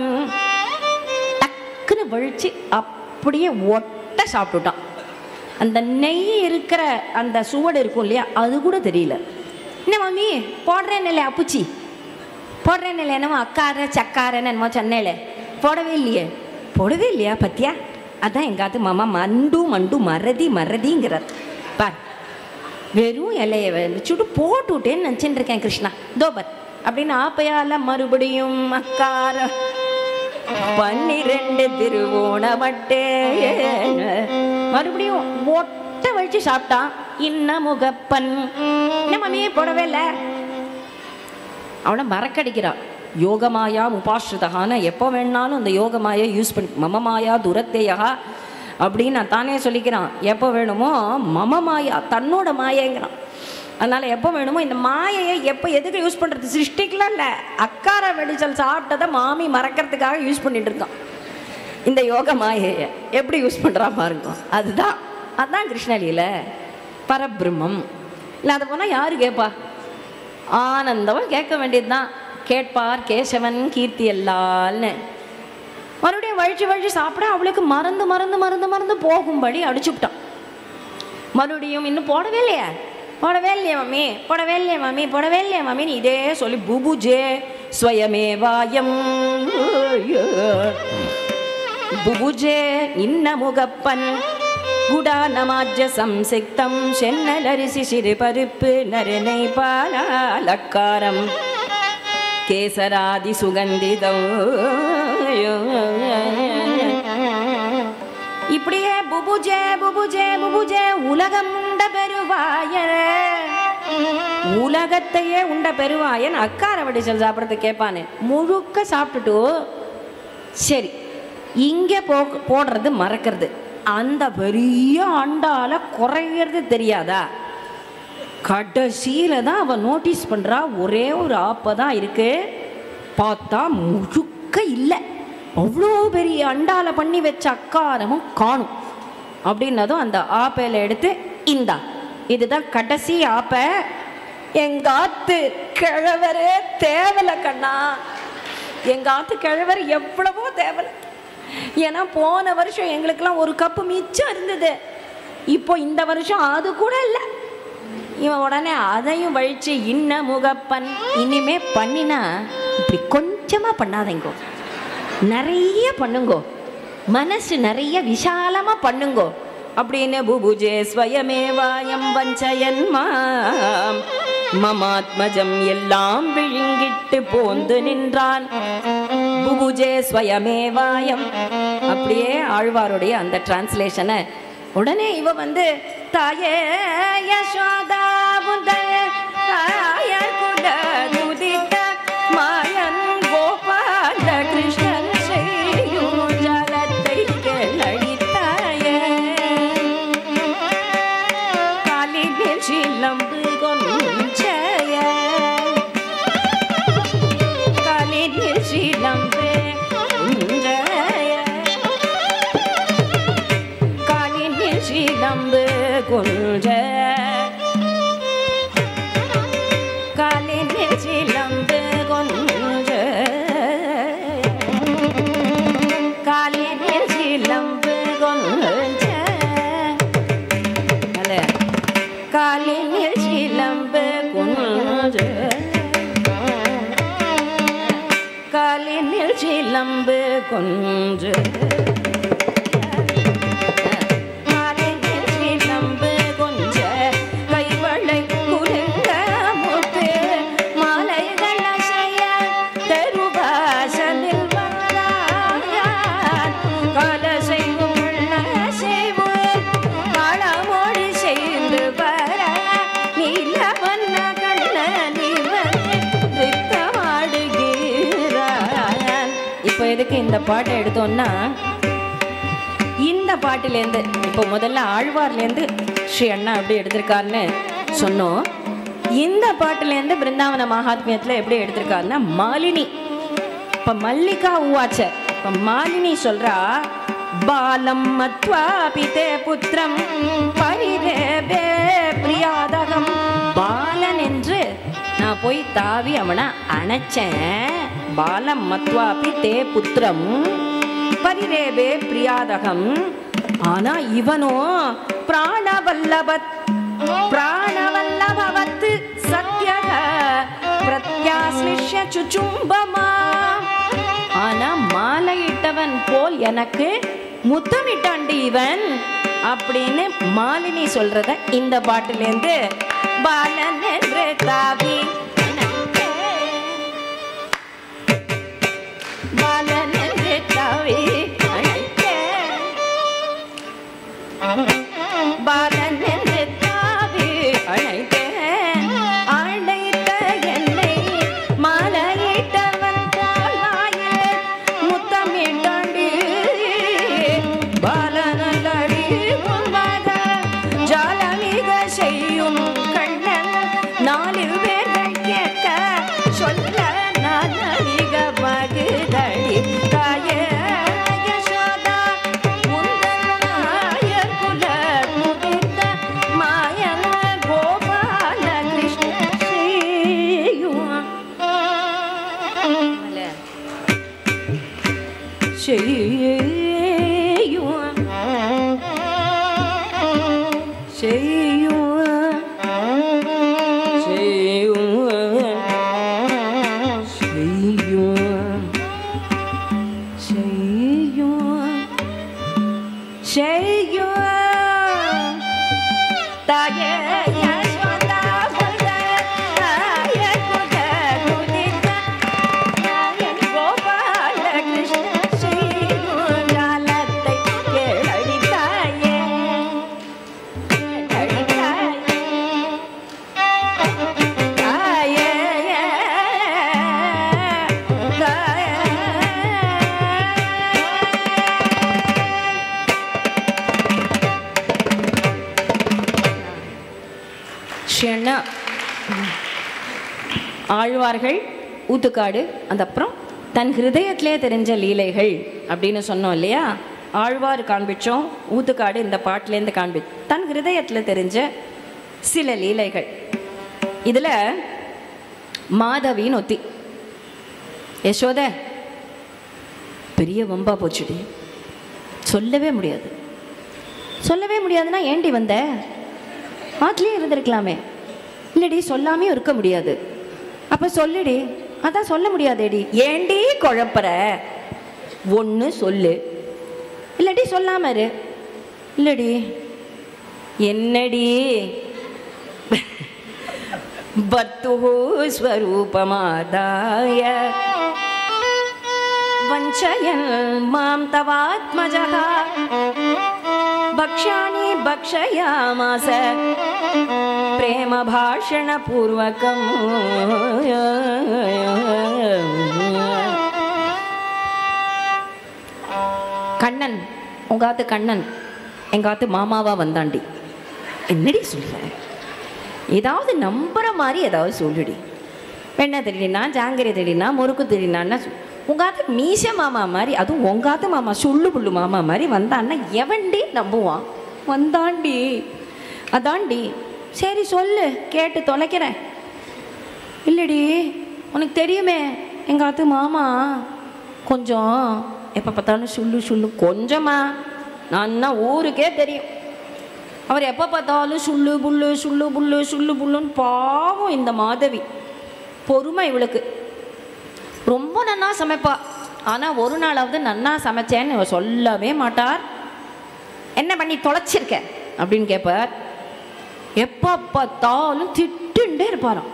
டக்குன்னு வழிச்சு அப்படியே ஒட்ட சாப்பிட்டுட்டான் அந்த நெய் இருக்கிற அந்த சுவடு இருக்கும் இல்லையா அது கூட தெரியல என்ன மாமி போடுறேன் இல்லையா அப்புச்சி போடுறேன் இல்லை என்னமோ அக்கார சக்காரன்னு என்னமோ சொன்னேல போடவே இல்லையே போடவே இல்லையா பத்தியா அதான் எங்காத்து மாமா மண்டு மண்டு மறதி மறதிங்கிறார் பார் வெறும் இலைய வச்சுட்டு போட்டு விட்டேன்னு நினச்சிட்டு இருக்கேன் கிருஷ்ணா தோபர் அப்படின்னு ஆப்பையால மறுபடியும் அக்கார பன்னிரெண்டு திருவோணமட்டே மறுபடியும் ஒட்ட வச்சு சாப்பிட்டான் இன்ன முகப்பன் என்ன மம்மியே போடவே இல்லை அவனை மறக்கடிக்கிறான் யோகமாயா உபாஸ்ருதகான எப்போ வேணாலும் அந்த யோகமாயை யூஸ் பண்ணி மமமாயா துரத்தேயா அப்படின்னு நான் தானே சொல்லிக்கிறான் எப்போ வேணுமோ மமமாயா தன்னோட மாயங்கிறான் அதனால் எப்போ வேணுமோ இந்த மாயையை எப்போ எதுக்கு யூஸ் பண்ணுறது சிருஷ்டிக்கலாம் இல்லை அக்கார வெடிச்சல் சாப்பிட்டதை மாமி மறக்கிறதுக்காக யூஸ் பண்ணிட்டு இருக்கான் இந்த யோக மாயையை எப்படி யூஸ் பண்ணுறா பாருங்க அதுதான் அதுதான் கிருஷ்ணலீல பரபிரம்மம் இல்லாத போனால் யார் கேட்பா ஆனந்தமாக கேட்க வேண்டியதுதான் கேட்பார் கேசவன் கீர்த்தி எல்லால்னு மறுபடியும் வழிச்சு வழிச்சு சாப்பிட அவளுக்கு மறந்து மறந்து மறந்து மறந்து போகும்படி அடிச்சுவிட்டான் மறுபடியும் இன்னும் போடவே இல்லையா போடவே இல்லையா மம்மி போடவே இல்லையா மம்மி போடவே இல்லையா மம்மின்னு இதே சொல்லி புபுஜே ஸ்வயமேவாயம் புபுஜே இன்ன முகப்பன் குடானமாஜ சம்சிக்தம் சென்னலரிசி சிறு பருப்பு நறுனை பாலாலக்காரம் கேசராதி சுகந்திதம் இப்படியே புபுஜே புபுஜே புபுஜே உலகம் உண்ட பெருவாயர் உலகத்தையே உண்ட பெருவாயன் அக்கார வடிசல் சாப்பிட்றது கேட்பானு முழுக்க சாப்பிட்டுட்டு சரி இங்கே போ போடுறது மறக்கிறது அந்த பெரிய அண்டால குறையிறது தெரியாதா கடைசியில தான் அவன் நோட்டீஸ் பண்றா ஒரே ஒரு ஆப்பை தான் இருக்கு பார்த்தா முழுக்க இல்லை அவ்வளோ பெரிய அண்டால பண்ணி வச்ச அக்காரமும் காணும் அப்படின்னதும் அந்த ஆப்பையில எடுத்து இந்தா இதுதான் கடைசி ஆப்பை எங்க ஆத்து கிழவரே தேவல கண்ணா எங்க ஆத்து கிழவர் எவ்வளவோ தேவலை ஏன்னா போன வருஷம் எங்களுக்கெல்லாம் ஒரு கப்பு மிச்சம் இருந்தது இப்போ இந்த வருஷம் அது கூட இல்லை இவன் உடனே அதையும் வழிச்சு இன்ன முகப்பன் இனிமே பண்ணினா இப்படி கொஞ்சமா பண்ணாதீங்கோ நிறைய பண்ணுங்கோ மனசு நிறைய விசாலமா பண்ணுங்கோ அப்படின்னு புபுஜே ஸ்வயமேவாயம் வஞ்சயன் மாம் மமாத்மஜம் எல்லாம் விழுங்கிட்டு போந்து நின்றான் புபுஜே ஸ்வயமேவாயம் அப்படியே ஆழ்வாருடைய அந்த டிரான்ஸ்லேஷனை உடனே இவ வந்து தாயே யசோதா முந்தைய தாயார் குல துதித்த மாயன் கோபால கிருஷ்ணன் செய்யும் ஜலத்தை கேளடித்தாயே காலில் சிலம்பு கொஞ்சய காலில் சிலம்பு கொஞ்சய காலில் சிலம்பு கொஞ்ச காலில் சிலம்பு கொஞ்ச காலில் சிலம்பு கொஞ்ச நல்ல காலில் சிலம்பு கொஞ்ச காலில் சிலம்பு கொஞ்ச காலில் சிலம்பு கொஞ்ச கைவளை குலுங்க முத்து மாலைகள் அசைய தெருவாசலில் வந்தார் கால செய்வும் உள்ள செய்வோம் காளமொழி செய்து வர நீல வண்ண கண்ணனிவன் நித்தமாடுகிறான் இப்போ எதுக்கு இந்த பாட்டை எடுத்தோம்னா இந்த பாட்டிலேருந்து இப்போ முதல்ல ஆழ்வார்லேருந்து ஸ்ரீ அண்ணா எப்படி எடுத்திருக்காருன்னு சொன்னோம் இந்த பாட்டிலேருந்து பிருந்தாவன மகாத்மியத்தில் எப்படி எடுத்திருக்காருன்னா மாலினி இப்போ மல்லிகா உவாச்ச இப்போ மாலினி சொல்றா பாலம் மத்வா பிதே புத்திரம் பரிரேபே பிரியாதகம் பாலன் என்று நான் போய் தாவி அவனை அணைச்சேன் பாலம் மத்வா பிதே புத்திரம் பரிரேபே பிரியாதகம் ஆனா இவனோ பிராணவல்லபத் பிராணவல்லபவத் சத்யக பிரத்யாஸ்லிஷ்ய சுச்சும்பமா ஆனா மாலையிட்டவன் போல் எனக்கு முத்தமிட்டாண்டி இவன் அப்படின்னு மாலினி சொல்றத இந்த பாட்டிலேருந்து பாலன் என்று தாவி பாலன் என்று தாவி அழைத்தேன் பாலன் என்று தாவி அழைத்தேன் அழைத்த என்னை மாலையிட்டவன் போல் வாயில் முத்தமிட்டாண்டி பாலனல்லடி உன்பாக ஜாலமிக செய்யும் கண்ணன் நாலில் பேர்கள் கேட்க சொல்ல நான் அதிக மகுதடி தாயே யசோதா உந்தன் நாயர் குல முதித்த மாயன கோபால கிருஷ்ண செய்யும் செய்யும் செய்யும் செய்யும் செய்யும் செய்யும் தாயே யசோதா புத தாயே குத குதித்த நாயன் கோபால கிருஷ்ண செய்யும் ஜாலத்தை கேளடி தாயே கேளடி தாயே தாயே தாயே ஷென்னா ஆழ்வார்கள் ஊத்துக்காடு அந்த அப்புறம் தன் ஹிருதயத்திலே தெரிஞ்ச லீலைகள் அப்படின்னு சொன்னோம் இல்லையா ஆழ்வார் காண்பிச்சோம் ஊத்துக்காடு இந்த பாட்டிலேருந்து காண்பி தன் ஹிருதயத்தில் தெரிஞ்ச சில லீலைகள் இதில் மாதவின்னு ஒத்தி யசோத பெரிய வம்பா போச்சுடி சொல்லவே முடியாது சொல்லவே முடியாதுன்னா ஏண்டி வந்த ஆத்துலேயே இருந்திருக்கலாமே இல்லடி சொல்லாமையும் இருக்க முடியாது அப்போ சொல்லுடி அதான் சொல்ல முடியாதேடி ஏண்டி குழப்பற ஒன்று சொல்லு இல்லாட்டி சொல்லாம இரு இல்லடி என்னடி பர்த்துः स्वरूपमादाय वञ्चयन् मां तवात्मजः பக்ஷாணி பக்ஷயாமாச பிரேம பாஷண பூர்வகம் கண்ணன் உங்காத்து கண்ணன் எங்காத்து மாமாவா வந்தாண்டி என்னடி சொல்ற ஏதாவது நம்புற மாதிரி ஏதாவது சொல்லுடி வெண்ணை தெரியினா ஜாங்கிரி தெரியினா முறுக்கு தெரியினான்னா உங்காத்து மீச மாமா மாதிரி அதுவும் உங்காத்து மாமா சுள்ளு புள்ளு மாமா மாதிரி வந்தான்னா எவன்டி நம்புவான் வந்தாண்டி அதாண்டி சரி சொல்லு கேட்டு தொலைக்கிறேன் இல்லடி உனக்கு தெரியுமே எங்கள் ஆத்து மாமா கொஞ்சம் எப்போ பார்த்தாலும் சுள்ளு சுள்ளு கொஞ்சமா நான் ஊருக்கே தெரியும் அவர் எப்போ பார்த்தாலும் சுள்ளு புல்லு சுள்ளு புல்லு சுள்ளு புல்லுன்னு பாவம் இந்த மாதவி பொறுமை இவளுக்கு ரொம்ப நன்னா சமைப்பா ஆனால் ஒரு நாளாவது நன்னா சமைச்சேன்னு இவ சொல்லவே மாட்டார் என்ன பண்ணி தொலைச்சிருக்க அப்படின்னு கேட்பார் எப்போ பார்த்தாலும் திட்டுண்டே இருப்பாராம்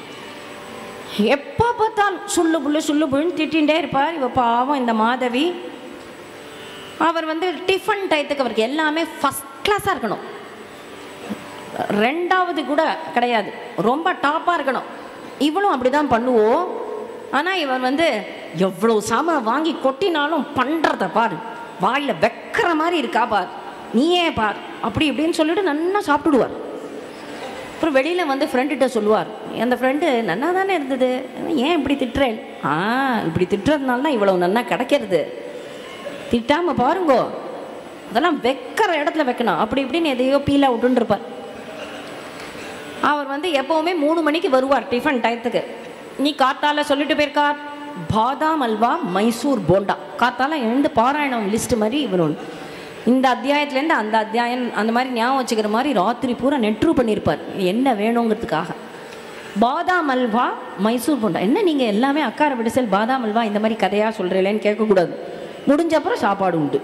எப்போ பார்த்தாலும் சுள்ளு புல்லு சுள்ளு புல்லுன்னு திட்டிகிட்டே இருப்பார் இவ பாவம் இந்த மாதவி அவர் வந்து டிஃபன் டயத்துக்கு அவருக்கு எல்லாமே ஃபஸ்ட் கிளாஸாக இருக்கணும் ரெண்டாவது கூட கிடையாது ரொம்ப டாப்பாக இருக்கணும் இவளும் அப்படி தான் பண்ணுவோம் ஆனால் இவர் வந்து எவ்வளோ சாமான் வாங்கி கொட்டினாலும் பண்ணுறத பாரு வாயில் வைக்கிற மாதிரி இருக்கா பார் நீயே பார் அப்படி இப்படின்னு சொல்லிட்டு நல்லா சாப்பிடுவார் அப்புறம் வெளியில் வந்து ஃப்ரெண்டுகிட்ட சொல்லுவார் அந்த ஃப்ரெண்டு நன்னா தானே இருந்தது ஏன் இப்படி திட்டுறேன் ஆ இப்படி திட்டுறதுனால தான் இவ்வளோ நன்னா கிடைக்கிறது திட்டாமல் பாருங்கோ அதெல்லாம் வைக்கிற இடத்துல வைக்கணும் அப்படி இப்படின்னு எதையோ பீலா விட்டுருப்பார் அவர் வந்து எப்போவுமே மூணு மணிக்கு வருவார் டிஃபன் டயத்துக்கு நீ காத்தால சொல்லிட்டு போயிருக்கார் பாதாம் அல்வா மைசூர் போண்டா காத்தால எழுந்து பாராயணம் லிஸ்ட் மாதிரி இவர் ஒன்று இந்த அத்தியாயத்துலேருந்து அந்த அத்தியாயம் அந்த மாதிரி ஞாபகம் வச்சுக்கிற மாதிரி ராத்திரி பூரா நெட்ரு பண்ணியிருப்பார் என்ன வேணுங்கிறதுக்காக பாதாம் அல்வா மைசூர் போண்டா என்ன நீங்கள் எல்லாமே அக்கார விடுசல் பாதாம் அல்வா இந்த மாதிரி கதையாக சொல்கிறீங்களேன்னு கேட்கக்கூடாது முடிஞ்ச அப்புறம் சாப்பாடு உண்டு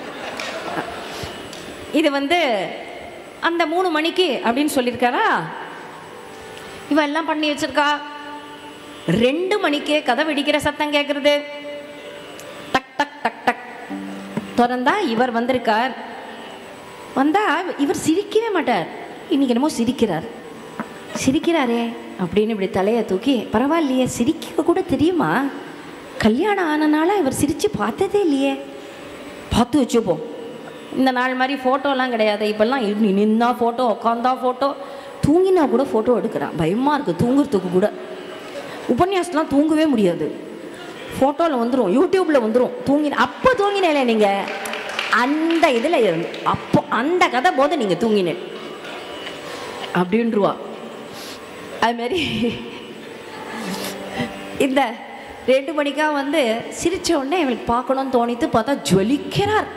இது வந்து அந்த மூணு மணிக்கு அப்படின்னு சொல்லியிருக்காரா இவன் எல்லாம் பண்ணி வச்சிருக்கா ரெண்டு மணிக்கே கதை வெடிக்கிற சத்தம் கேட்குறது டக் டக் டக் டக் திறந்தா இவர் வந்திருக்கார் வந்தா இவர் சிரிக்கவே மாட்டார் இன்னைக்கு என்னமோ சிரிக்கிறார் சிரிக்கிறாரே அப்படின்னு இப்படி தலையை தூக்கி பரவாயில்லையே சிரிக்க கூட தெரியுமா கல்யாணம் ஆனனால இவர் சிரித்து பார்த்ததே இல்லையே பார்த்து வச்சுப்போம் இந்த நாள் மாதிரி ஃபோட்டோலாம் கிடையாது இப்போல்லாம் இ- நின்னா ஃபோட்டோ உட்காந்தா ஃபோட்டோ தூங்கினா கூட ஃபோட்டோ எடுக்கிறான் பயமாக இருக்குது தூங்குறதுக்கு கூட உபன்யாசம்லாம் தூங்கவே முடியாது ஃபோட்டோவில் வந்துடும் யூடியூப்பில் வந்துடும் தூங்கின அப்போ தூங்கினேல நீங்கள் அந்த இதில் இருந்து அப்போ அந்த கதை போது நீங்கள் தூங்கினேன் அப்படின்ருவா அதுமாரி இந்த ரெண்டு மணிக்கா வந்து சிரிச்ச உடனே இவளுக்கு பார்க்கணும்னு தோணித்து பார்த்தா ஜொலிக்கிறார்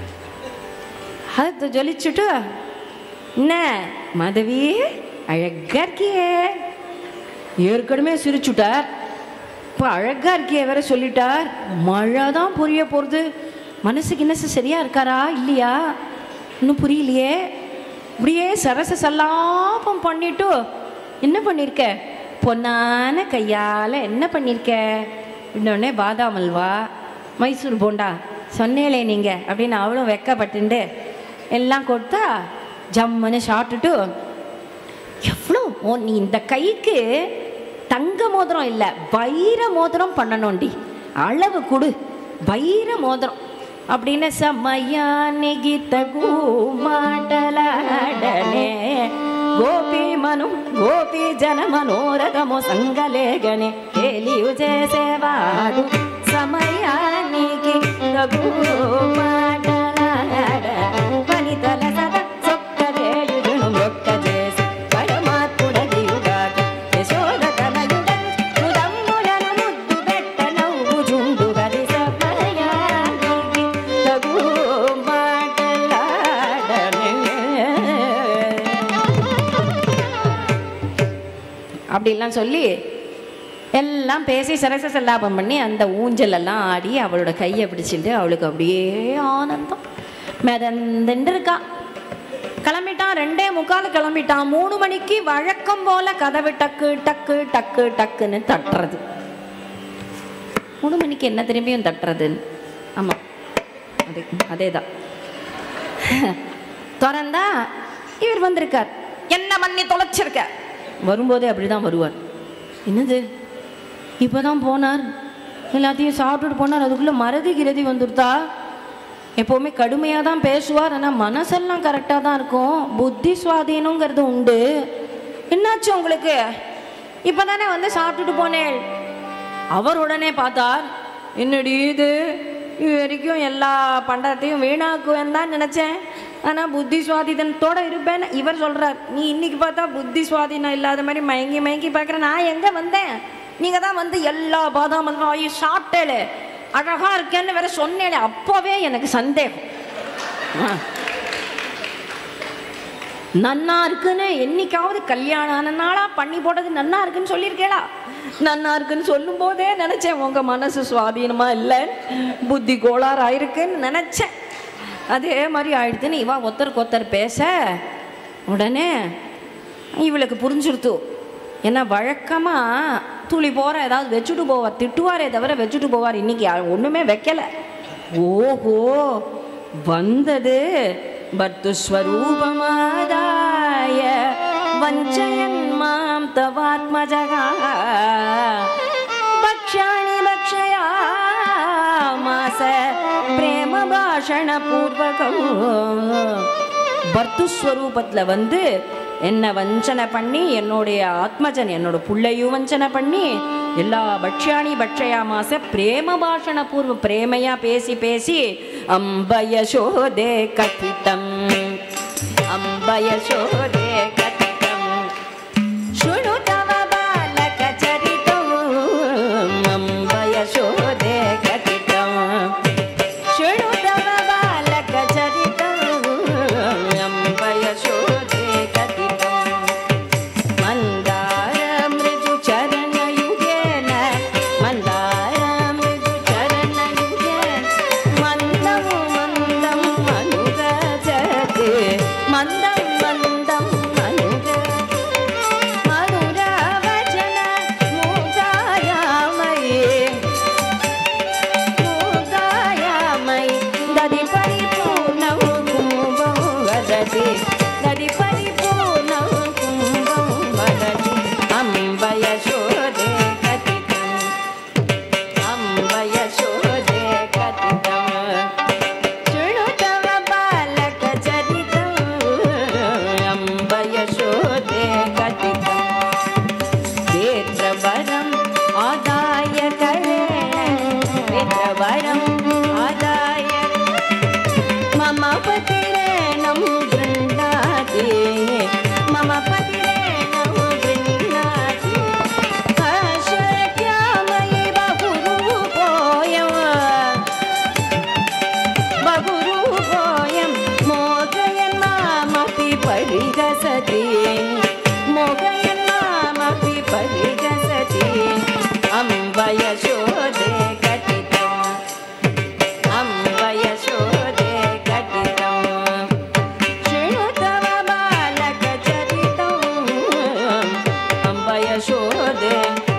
அது ஜொலிச்சுட்டு என்ன மாதவி அழகா இருக்கியே ஏற்கனவே சிரிச்சுட்டார் இப்போ அழகா இருக்கியே வேற சொல்லிட்டார் மழை தான் புரிய போகிறது மனசுக்கு என்ன சரியா இருக்காரா இல்லையா இன்னும் புரியலையே இப்படியே சரச சல்லாபம் பண்ணிட்டு என்ன பண்ணியிருக்க பொன்னான கையால் என்ன பண்ணியிருக்க இன்னொன்னே பாதாம் அல்வா மைசூர் போண்டா சொன்னேலே நீங்கள் அப்படின்னு அவளும் வெக்கப்பட்டுண்டு எல்லாம் கொடுத்தா ஜம்முன்னு சாப்பிட்டுட்டு எவ்வளோ ஓ நீ இந்த கைக்கு தங்க மோதிரம் இல்லை வைர மோதிரம் பண்ணணும்டி அளவு கொடு வைர மோதிரம் அப்படின்னு சமயா நெகித்த மாட்டலாடனே గోపీ మను గోపీ జన మనోరథము సంగలేగనే తెలియు చేసేవాడు సమయానికి తగు మాటలాడ వనితల సద చొక్క వేయుడును మొక్క చేసి పరమాత్ముడగియుగాక యశోద తనయుడ ముదమ్ములను ముద్దు పెట్ట నవ్వు జుండు గది సమయానికి తగు మాటలాడనే அப்படிலாம் சொல்லி எல்லாம் பேசி சரச சல்லாபம் பண்ணி அந்த ஊஞ்சல் எல்லாம் ஆடி அவளோட கையை பிடிச்சிட்டு அவளுக்கு அப்படியே ஆனந்தம் மிதந்துட்டு இருக்கா கிளம்பிட்டான் ரெண்டே முக்கால் கிளம்பிட்டான் மூணு மணிக்கு வழக்கம் போல கதவு டக்கு டக்கு டக்கு டக்குன்னு தட்டுறது மூணு மணிக்கு என்ன திரும்பியும் தட்டுறதுன்னு ஆமாம் அதே அதே தான் திறந்தா இவர் வந்திருக்கார் என்ன பண்ணி தொலைச்சிருக்க வரும்போதே அப்படிதான் வருவார் என்னது இப்போதான் போனார் எல்லாத்தையும் சாப்பிட்டுட்டு போனார் அதுக்குள்ளே மறதி கிரதி வந்துருத்தா எப்போவுமே கடுமையாக தான் பேசுவார் ஆனால் மனசெல்லாம் கரெக்டாக தான் இருக்கும் புத்தி சுவாதீனங்கிறது உண்டு என்னாச்சு உங்களுக்கு இப்போ தானே வந்து சாப்பிட்டுட்டு போனேன் அவர் உடனே பார்த்தார் என்னடி இது இது வரைக்கும் எல்லா பண்டத்தையும் வீணாக்குவேன் தான் நினச்சேன் ஆனால் புத்தி சுவாதீனத்தோட இருப்பேன்னு இவர் சொல்கிறார் நீ இன்னைக்கு பார்த்தா புத்தி சுவாதீனம் இல்லாத மாதிரி மயங்கி மயங்கி பார்க்குற நான் எங்கே வந்தேன் நீங்கள் தான் வந்து எல்லா பாதாம் வாயு சாப்பிட்டேளே அழகாக இருக்கேன்னு வேற சொன்னேளே அப்போவே எனக்கு சந்தேகம் ஆ. நன்னா இருக்குன்னு என்னைக்காவது கல்யாணம் ஆன நாளா பண்ணி போட்டது நன்னா இருக்குன்னு சொல்லியிருக்கேளா நன்னா இருக்குன்னு சொல்லும் போதே நினைச்சேன் உங்க மனசு சுவாதீனமா இல்லை புத்தி கோளாறு ஆயிருக்குன்னு நினைச்சேன் அதே மாதிரி ஆயிடுத்துன்னு இவா ஒருத்தருக்கு ஒருத்தர் பேச உடனே இவளுக்கு புரிஞ்சுடுத்து ஏன்னா வழக்கமாக துளி போகிற ஏதாவது வச்சுட்டு போவார் திட்டுவாரே தவிர வச்சுட்டு போவார் இன்னைக்கு யா- ஒண்ணுமே வைக்கல ஓஹோ வந்தது பர்த்து ஸ்வரூபமாதாய வஞ்சயன் மாம் தவாத்மஜகா பக்ஷாணி பக்ஷயாமாச பிரேம பாஷண பூர்வகம் பர்த்துஸ்வரூபத்தில் வந்து என்ன வஞ்சனை பண்ணி என்னுடைய ஆத்மஜன் என்னோட புள்ளையும் வஞ்சனை பண்ணி எல்லா பக்ஷாணி பக்ஷயாமாச பிரேம பாஷண பூர்வ பிரேமையா பேசி பேசி அம்பயசோதே கதிதம் அம்பயசோதே கதிதம் शृणु तव बालकचरितम् अम्बयशोदे कथितम् शृणु तव बालकचरितम् अम्बयशोदे कथितम् मन्दारमृदुचरणयुगेन मन्दारमृदुचरणयुगेन मन्दं मन्दं अनुगजते मन्दं मन्दं अनुगजते मधुरवचन मूकायामयि मूकायामयि ददि परिपूर्णं कुम्भं वदति ददि परिपूर्णं कुम्भं वदति अम्बयशोदे कथितम् अम्बयशोदे कथितम् शृणु तव बालकचरितम् अम्बयशोदे कथितम् वेत्रवरम् आदाय करेण वेत्रवरम् आदाय मम पतिरेणं गृह्णाति मम पतिरेणं गृह्णाति अशक्यामयि बहुरूपोऽयम् बहुरूपोऽयं मोहयन् मामपि परिहसति मोहयन् मामपि परिहसति अम्बयशोदे कथितम् अम्बयशोदे कथितम् शृणु तव बालकचरितम् अम्बयशोदे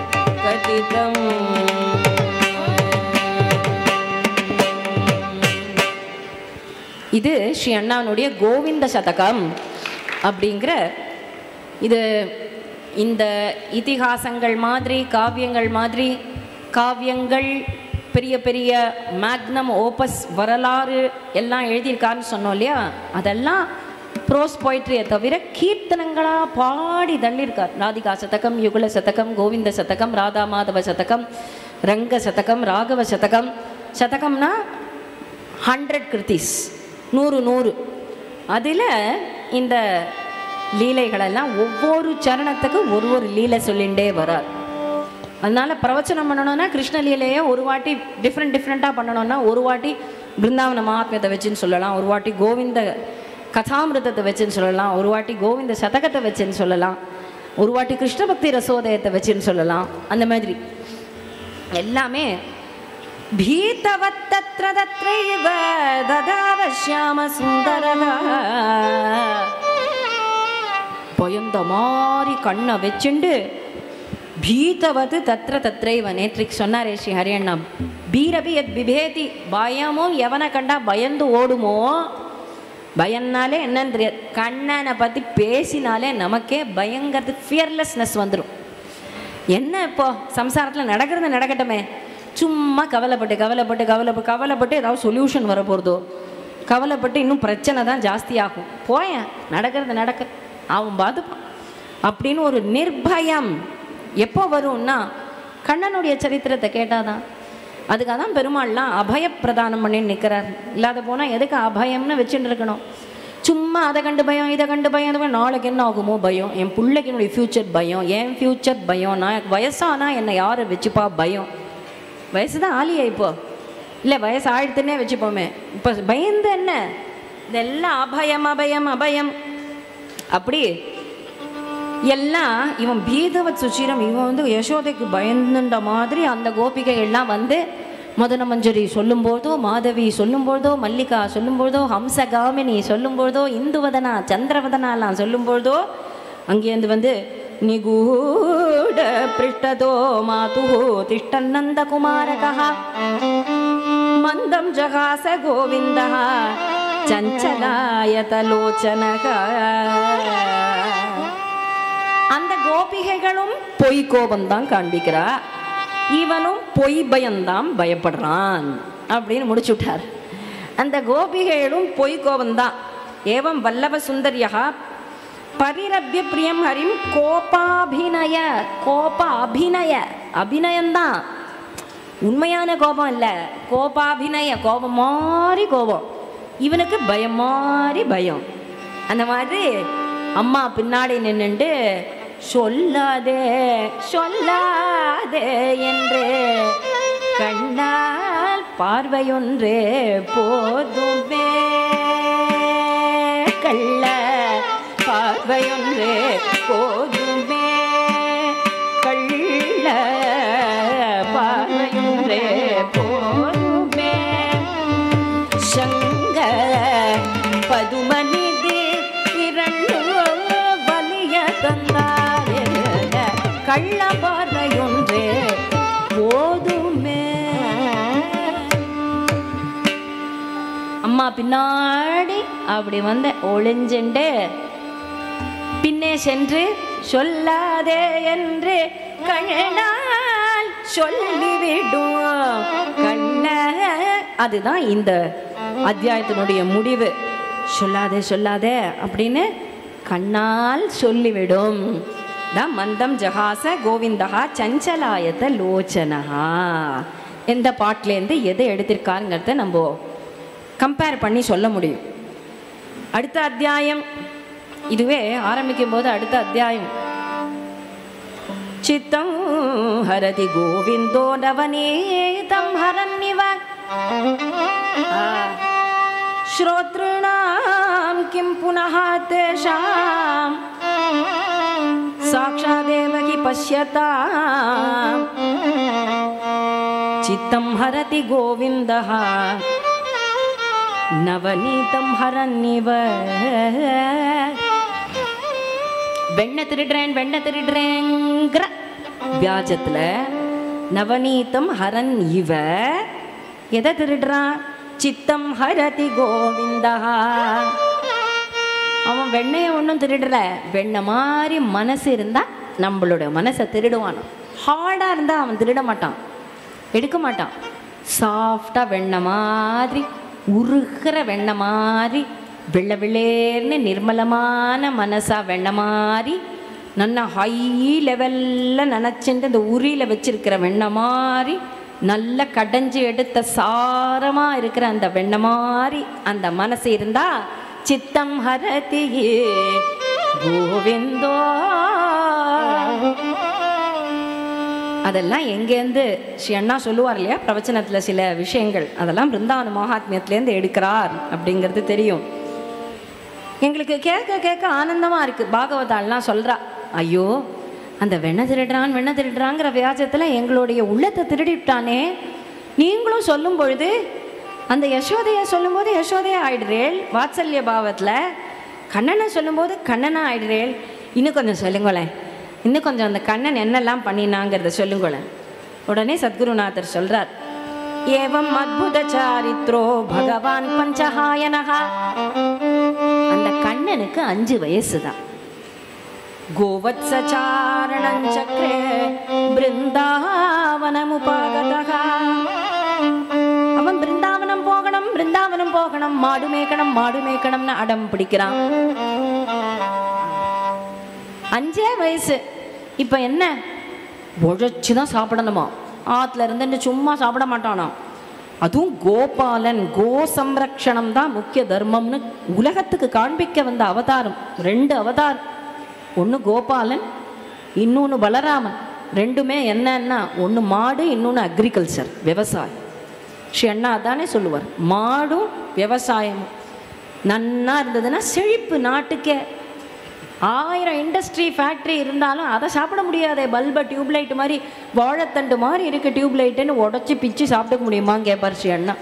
कथितम् இது ஸ்ரீ அண்ணானுடைய கோவிந்த சதகம் அப்படிங்கிற இது இந்த இதிகாசங்கள் மாதிரி காவியங்கள் மாதிரி காவியங்கள் பெரிய பெரிய மேக்னம் ஓபஸ் வரலாறு எல்லாம் எழுதியிருக்காருன்னு சொன்னோம் இல்லையா அதெல்லாம் ப்ரோஸ் போயிட்ரியை தவிர கீர்த்தனங்களாக பாடி தள்ளியிருக்கார் ராதிகா சதகம் யுகுல சதகம் கோவிந்த சதகம் ராதா மாதவ சதகம் ரங்க சதகம் ராகவ சதகம் சதகம்னா ஹண்ட்ரட் கிருத்திஸ் நூறு நூறு அதில் இந்த லீலைகளெல்லாம் ஒவ்வொரு சரணத்துக்கு ஒரு ஒரு லீலை சொல்லிகிட்டே வரார் அதனால பிரவச்சனம் பண்ணணும்னா கிருஷ்ண லீலையை ஒரு வாட்டி டிஃப்ரெண்ட் டிஃப்ரெண்ட்டாக பண்ணணும்னா ஒரு வாட்டி பிருந்தாவன மகாத்மியத்தை வச்சுன்னு சொல்லலாம் ஒரு வாட்டி கோவிந்த கதாமிருதத்தை வச்சுன்னு சொல்லலாம் ஒரு வாட்டி கோவிந்த சதகத்தை வச்சுன்னு சொல்லலாம் ஒரு வாட்டி கிருஷ்ண பக்தி ரசோதயத்தை வச்சுன்னு சொல்லலாம் அந்த மாதிரி எல்லாமே भीतवत्तत्र तत्रैव ददाव श्यामसुन्दरः பயந்த மாதிரி கண்ணை வச்சுண்டு பீத்தவது தத்ர தத்ரைவ நேற்றுக்கு சொன்னாரே ஸ்ரீ ஹரியண்ணா பீரபி எத் பிபேதி பயமும் எவனை கண்டா பயந்து ஓடுமோ பயம்னாலே என்னன்னு தெரியாது கண்ணனை பற்றி பேசினாலே நமக்கே பயங்கிறது ஃபியர்லெஸ்னஸ் வந்துடும் என்ன இப்போ சம்சாரத்தில் நடக்கிறது நடக்கட்டுமே சும்மா கவலைப்பட்டு கவலைப்பட்டு கவலைப்பட்டு கவலைப்பட்டு ஏதாவது சொல்யூஷன் வர போகிறதோ கவலைப்பட்டு இன்னும் பிரச்சனை தான் ஜாஸ்தியாகும் போயேன் நடக்கிறது நடக்க அவன் பார்த்துப்பான் அப்படின்னு ஒரு நிர்பயம் எப்போ வரும்னா கண்ணனுடைய சரித்திரத்தை கேட்டாதான் அதுக்காக தான் பெருமாள்லாம் அபய பிரதானம் பண்ணி நிற்கிறார் இல்லாத போனால் எதுக்கு அபயம்னு வச்சுட்டு இருக்கணும் சும்மா அதை கண்டு பயம் இதை கண்டு பயம் இதை கண்டு நாளைக்கு என்ன ஆகுமோ பயம் என் பிள்ளைக்கு என்னுடைய ஃப்யூச்சர் பயம் என் ஃப்யூச்சர் பயம் நான் வயசானா என்னை யாரை வச்சுப்பா பயம் வயசு தான் ஆலியா இப்போ இல்லை வயசு ஆயிடுத்துன்னே வச்சுப்போமே இப்போ பயந்து என்ன இதெல்லாம் அபயம் அபயம் அபயம் அப்படி எல்லாம் இவன் பீதவத் சுச்சிரம் இவன் வந்து யசோதைக்கு பயந்துன்ற மாதிரி அந்த கோபிகைகள்லாம் வந்து மதன மஞ்சரி சொல்லும்போதோ மாதவி சொல்லும்போதோ மல்லிகா சொல்லும்போதோ ஹம்சகாமினி சொல்லும்போதோ இந்துவதனா சந்திரவதனாலாம் சொல்லும்போதோ அங்கேருந்து வந்து நிகூட பிருஷ்டதோ மாது திஷ்டநந்த குமாரகா மந்தம் ஜகாச கோவிந்தா சஞ்சலாயதலோச்சனக அந்த கோபிகைகளும் பொய் கோபம்தான் காண்பிக்கிறா இவனும் பொய் பயம்தான் பயப்படுறான் அப்படின்னு முடிச்சு விட்டார் அந்த கோபிகைகளும் பொய் கோபம்தான் ஏவம் வல்லவ சுந்தரியா பரிரபிய பிரியம் ஹரிம் கோபாபிநய கோப அபிநய அபிநயம்தான் உண்மையான கோபம் இல்லை கோபாபிநய கோபம் மாதிரி கோபம் இவனுக்கு பயம் மாதிரி பயம் அந்த மாதிரி அம்மா பின்னாடி நின்னுண்டு சொல்லாதே சொல்லாதே என்று கண்ணால் பார்வையொன்றே போதுமே கள்ள பார்வையொன்றே போதுமே கள்ள பார்வையொன்றே போதுமே சங்க பதுமனிதி இரண்டு வலிய தந்தாரே கள்ள பார்வையொன்றே போதுமே அம்மா பின்னாடி அப்படி வந்து ஒளிஞ்சுண்டு பின்னே சென்று சொல்லாதே என்று கண்ணால் சொல்லிவிடும் கண்ண அதுதான் இந்த அத்தியாயத்தினுடைய முடிவு சொல்லாதே சொல்லாதே அப்படின்னு கண்ணால் சொல்லிவிடும் தான் மந்தம் ஜகாச கோவிந்தகா சஞ்சலாயத்த லோச்சனஹா எந்த பாட்டிலேருந்து எதை எடுத்திருக்காருங்கிறத நம்ம கம்பேர் பண்ணி சொல்ல முடியும் அடுத்த அத்தியாயம் இதுவே ஆரம்பிக்கும் போது அடுத்த அத்தியாயம் சித்தம் ஹரதி கோவிந்தோ நவநீதம் ஹரன்னிவ श्रोतॄणां किं पुनः तेषां साक्षादेव हि पश्यताम् चित्तं हरति गोविन्दः நவநீதம் ஹரன்னிவ வெண்ணை திருடுறேன் வெண்ணை திருடுறேங்கிற வியாஜத்துல நவநீதம் ஹரன் இவ எதை திருடுறான் சித்தம் ஹரதி கோவிந்தா அவன் வெண்ணையை ஒன்றும் திருடல வெண்ணை மாதிரி மனசு இருந்தால் நம்மளோட மனசை திருடுவானோ ஹார்டாக இருந்தால் அவன் திருட மாட்டான் எடுக்க மாட்டான் சாஃப்டாக வெண்ணெய் மாதிரி உருகிற வெண்ணெய் மாதிரி வெள்ளை வெள்ளேர்னு நிர்மலமான மனசா வெண்ணெய் மாதிரி நல்லா ஹை லெவலில் நினச்சிட்டு இந்த உரியில் வச்சிருக்கிற வெண்ணெய் மாதிரி நல்ல கடைஞ்சி எடுத்த சாரமாக இருக்கிற அந்த வெண்ணெய் மாதிரி அந்த மனசு இருந்தா சித்தம் ஹரதியே கோவிந்தோ அதெல்லாம் எங்கேருந்து ஸ்ரீ அண்ணா சொல்லுவார் இல்லையா பிரவச்சனத்தில் சில விஷயங்கள் அதெல்லாம் பிருந்தாவன மகாத்மியத்துலேருந்து எடுக்கிறார் அப்படிங்கிறது தெரியும் எங்களுக்கு கேட்க கேட்க ஆனந்தமாக இருக்குது பாகவதாள்லாம் சொல்கிறா ஐயோ அந்த வெண்ணை திருடுறான் வெண்ணை திருடுறாங்கிற வியாஜத்தில் எங்களுடைய உள்ளத்தை திருடிவிட்டானே நீங்களும் சொல்லும் பொழுது அந்த யசோதையை சொல்லும்போது யசோதையா ஆயிடுறேள் வாத்சல்ய பாவத்தில் கண்ணனை சொல்லும்போது கண்ணனா ஆயிடுறேள் இன்னும் கொஞ்சம் சொல்லுங்களேன் இன்னும் கொஞ்சம் அந்த கண்ணன் என்னெல்லாம் பண்ணினாங்கிறத சொல்லுங்களேன் உடனே சத்குருநாதர் சொல்றார் ஏவம் அத்புத சாரித்ரோ பகவான் பஞ்சஹாயனகா கண்ணனுக்கு அஞ்சு வயசு தான் கோவத்சச்சாரணம் சக்கரே பிருந்தாவனமுபாகதா அவன் பிருந்தாவனம் போகணும் பிருந்தாவனம் போகணும் மாடு மேய்க்கணும் மாடு மேய்க்கணும்னு அடம் பிடிக்கிறான் அஞ்சே வயசு இப்போ என்ன உழைச்சி தான் சாப்பிடணுமா ஆற்றுல இருந்து சும்மா சாப்பிட மாட்டானாம் அதுவும் கோபாலன் கோ சம்ரக்ஷணம் தான் முக்கிய தர்மம்னு உலகத்துக்கு காண்பிக்க வந்த அவதாரம் ரெண்டு அவதாரம் ஒன்று கோபாலன் இன்னொன்று பலராமன் ரெண்டுமே என்னன்னா ஒன்று மாடு இன்னொன்று அக்ரிகல்ச்சர் விவசாயம் ஸ்ரீ அண்ணா தானே சொல்லுவார் மாடும் விவசாயமும் நன்னா இருந்ததுன்னா செழிப்பு நாட்டுக்கே ஆயிரம் இண்டஸ்ட்ரி ஃபேக்ட்ரி இருந்தாலும் அதை சாப்பிட முடியாதே பல்பை டியூப்லைட் மாதிரி வாழைத்தண்டு மாதிரி இருக்க டியூப்லைட்டுன்னு உடச்சி பிச்சு சாப்பிட முடியுமான்னு கேட்பார் ஸ்ரீ அண்ணா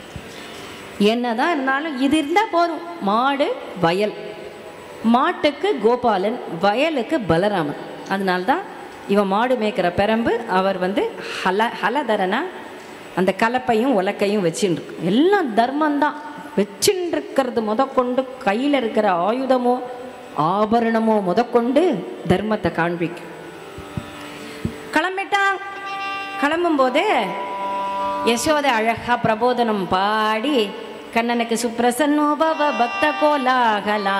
என்னதான் இருந்தாலும் இது இருந்தால் போதும் மாடு வயல் மாட்டுக்கு கோபாலன் வயலுக்கு பலராமன் அதனால்தான் இவன் மாடு மேய்க்கிற பெரம்பு அவர் வந்து ஹல ஹலதரனா அந்த கலப்பையும் உலக்கையும் வச்சுட்டு இருக்கு எல்லாம் தர்மம்தான் வச்சுட்டு இருக்கிறது முதற்கொண்டு கையில் இருக்கிற ஆயுதமோ ஆபரணமோ முதற்கொண்டு தர்மத்தை காண்பிக்கும் கிளம்பிட்டான் கிளம்பும்போதே யசோதை அழகா பிரபோதனம் பாடி கண்ணனுக்கு சுப்ரசன்னோ பவ பக்த கோலாகலா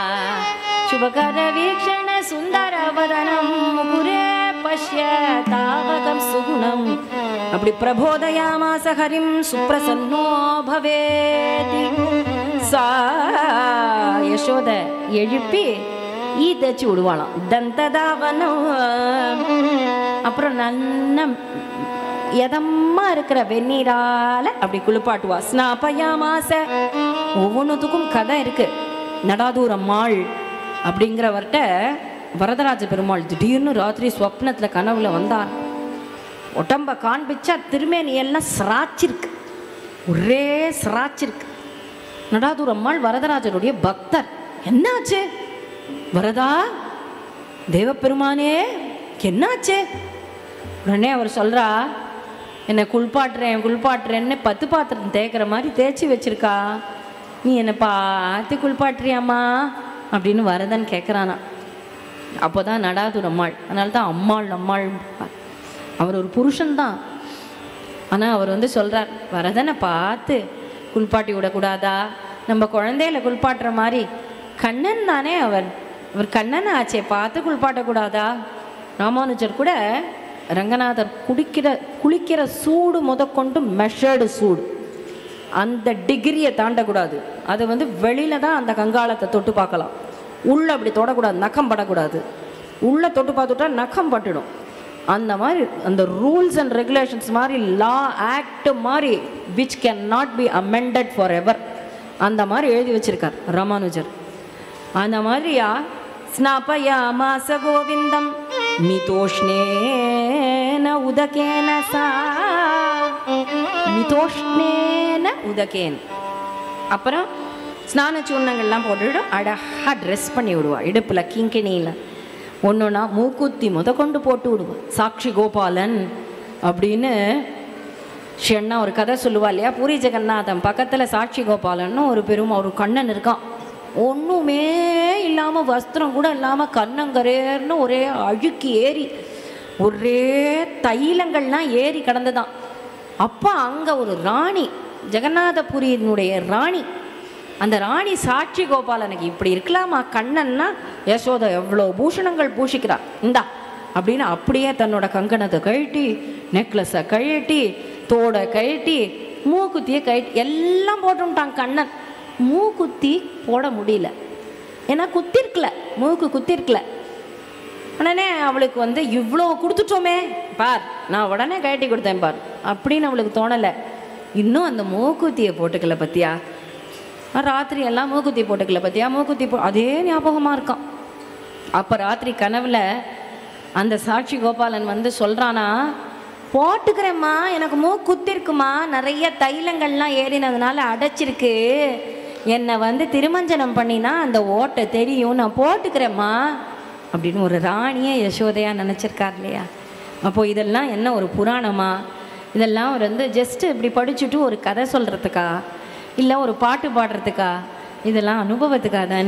சுபகர வீக்ஷண சுந்தர வதனம் முகுரே பஷ்ய தாவகம் சுகுணம் அப்படி பிரபோதயாமாச ஹரிம் சுப்ரசன்னோ பவேதி சா யசோத எழுப்பி ஈ தேய்ச்சி விடுவாளாம் தந்ததாவனம் அப்புறம் நல்ல எதமா இருக்கிற வெந்நீரால அப்படி குளிப்பாட்டுவா ஸ்நாபயாமாச ஒவ்வொன்றுத்துக்கும் கதை இருக்கு நடாதூரம் மாள் அப்படிங்கிறவர்கிட்ட வரதராஜ பெருமாள் திடீர்னு ராத்திரி ஸ்வப்னத்துல கனவுல வந்தார் உடம்ப காண்பிச்சா திருமேனி எல்லாம் சிராச்சிருக்கு ஒரே சிராச்சிருக்கு நடாதூர் அம்மாள் வரதராஜருடைய பக்தர் என்னாச்சு வரதா தேவப்பெருமானே என்னாச்சு உடனே அவர் சொல்றா என்னை குளிப்பாட்டுறேன் குளிப்பாட்டுறேன்னு பத்து பாத்திரம் தேய்க்கிற மாதிரி தேய்ச்சி வச்சிருக்கா நீ என்னை பார்த்து குளிப்பாட்டுறியாம்மா அப்படின்னு வரதன் கேட்குறானா அப்போ தான் நடாதூர் அம்மாள் அதனால தான் அம்மாள் அம்மாள் அவர் ஒரு புருஷன்தான் ஆனால் அவர் வந்து சொல்கிறார் வரதனை பார்த்து குளிப்பாட்டி விடக்கூடாதா நம்ம குழந்தையில குளிப்பாட்டுற மாதிரி கண்ணன் தானே அவர் அவர் கண்ணன் ஆச்சே பார்த்து குளிப்பாட்டக்கூடாதா ராமானுஜர் கூட ரங்கநாதர் குடிக்கிற குளிக்கிற சூடு முதற்கொண்டு மெஷர்டு சூடு அந்த டிகிரியை தாண்டக்கூடாது அது வந்து வெளியில தான் அந்த கங்காளத்தை தொட்டு பார்க்கலாம் உள்ள அப்படி தொடக்கூடாது நகம் படக்கூடாது உள்ள தொட்டு பார்த்துட்டா நகம் பட்டுடும் அந்த மாதிரி அந்த ரூல்ஸ் அண்ட் ரெகுலேஷன்ஸ் மாதிரி லா ஆக்ட் மாதிரி which can not be amended forever அந்த மாதிரி எழுதி வச்சிருக்கார் ராமானுஜர் அந்த மாதிரியா ஸ்நாபயாமாச கோவிந்தம் மிதோஷ்ணேன உதகேன சா மிதோஷ்ணேன உதகேன் அப்புறம் ஸ்நான சூர்ணங்கள்லாம் போட்டுவிடும் அழகாக ட்ரெஸ் பண்ணி விடுவா இடுப்பில் கிங்கிணியில் ஒன்றுனா மூக்குத்தி முத கொண்டு போட்டு விடுவா சாட்சி கோபாலன் அப்படின்னு ஷெண்ணா ஒரு கதை சொல்லுவா இல்லையா பூரி ஜெகநாதன் பக்கத்தில் சாட்சி கோபாலன்னு ஒரு பெரும் ஒரு கண்ணன் இருக்கான் ஒன்றுமே இல்லாமல் வஸ்திரம் கூட இல்லாமல் கண்ணங்கரேர்னு ஒரே அழுக்கி ஏறி ஒரே தைலங்கள்லாம் ஏறி கிடந்துதான் அப்போ அங்கே ஒரு ராணி ஜெகநாதபுரியினுடைய ராணி அந்த ராணி சாட்சி கோபாலனுக்கு இப்படி இருக்கலாமா கண்ணன்னா யசோதை எவ்வளோ பூஷணங்கள் பூஷிக்கிறா இந்தா அப்படின்னு அப்படியே தன்னோட கங்கணத்தை கழட்டி நெக்லஸை கழட்டி தோடை கழட்டி மூக்குத்தியை கழட்டி எல்லாம் போட்டுட்டான் கண்ணன் மூக்குத்தி போட முடியல ஏன்னா குத்திருக்கல மூக்கு குத்திருக்கல உடனே அவளுக்கு வந்து இவ்வளோ கொடுத்துட்டோமே பார் நான் உடனே கழட்டி கொடுத்தேன் பார் அப்படின்னு அவளுக்கு தோணலை இன்னும் அந்த மூக்குத்தியை போட்டுக்கல பத்தியா ராத்திரி எல்லாம் மூக்குத்தி போட்டுக்கல பத்தியா மூக்குத்தி போ அதே ஞாபகமாக இருக்கான் அப்போ ராத்திரி கனவுல அந்த சாட்சி கோபாலன் வந்து சொல்கிறானா போட்டுக்கிறேம்மா எனக்கு மூக்கு குத்திருக்குமா நிறைய தைலங்கள்லாம் ஏறினதுனால அடைச்சிருக்கு என்னை வந்து திருமஞ்சனம் பண்ணினா அந்த ஓட்டை தெரியும் நான் போட்டுக்கிறேம்மா அப்படின்னு ஒரு ராணியே யசோதையா நினச்சிருக்கார் இல்லையா அப்போ இதெல்லாம் என்ன ஒரு புராணமா இதெல்லாம் ஒரு வந்து ஜஸ்ட்டு இப்படி படிச்சுட்டு ஒரு கதை சொல்கிறதுக்கா இல்லை ஒரு பாட்டு பாடுறதுக்கா இதெல்லாம் அனுபவத்துக்கா தானே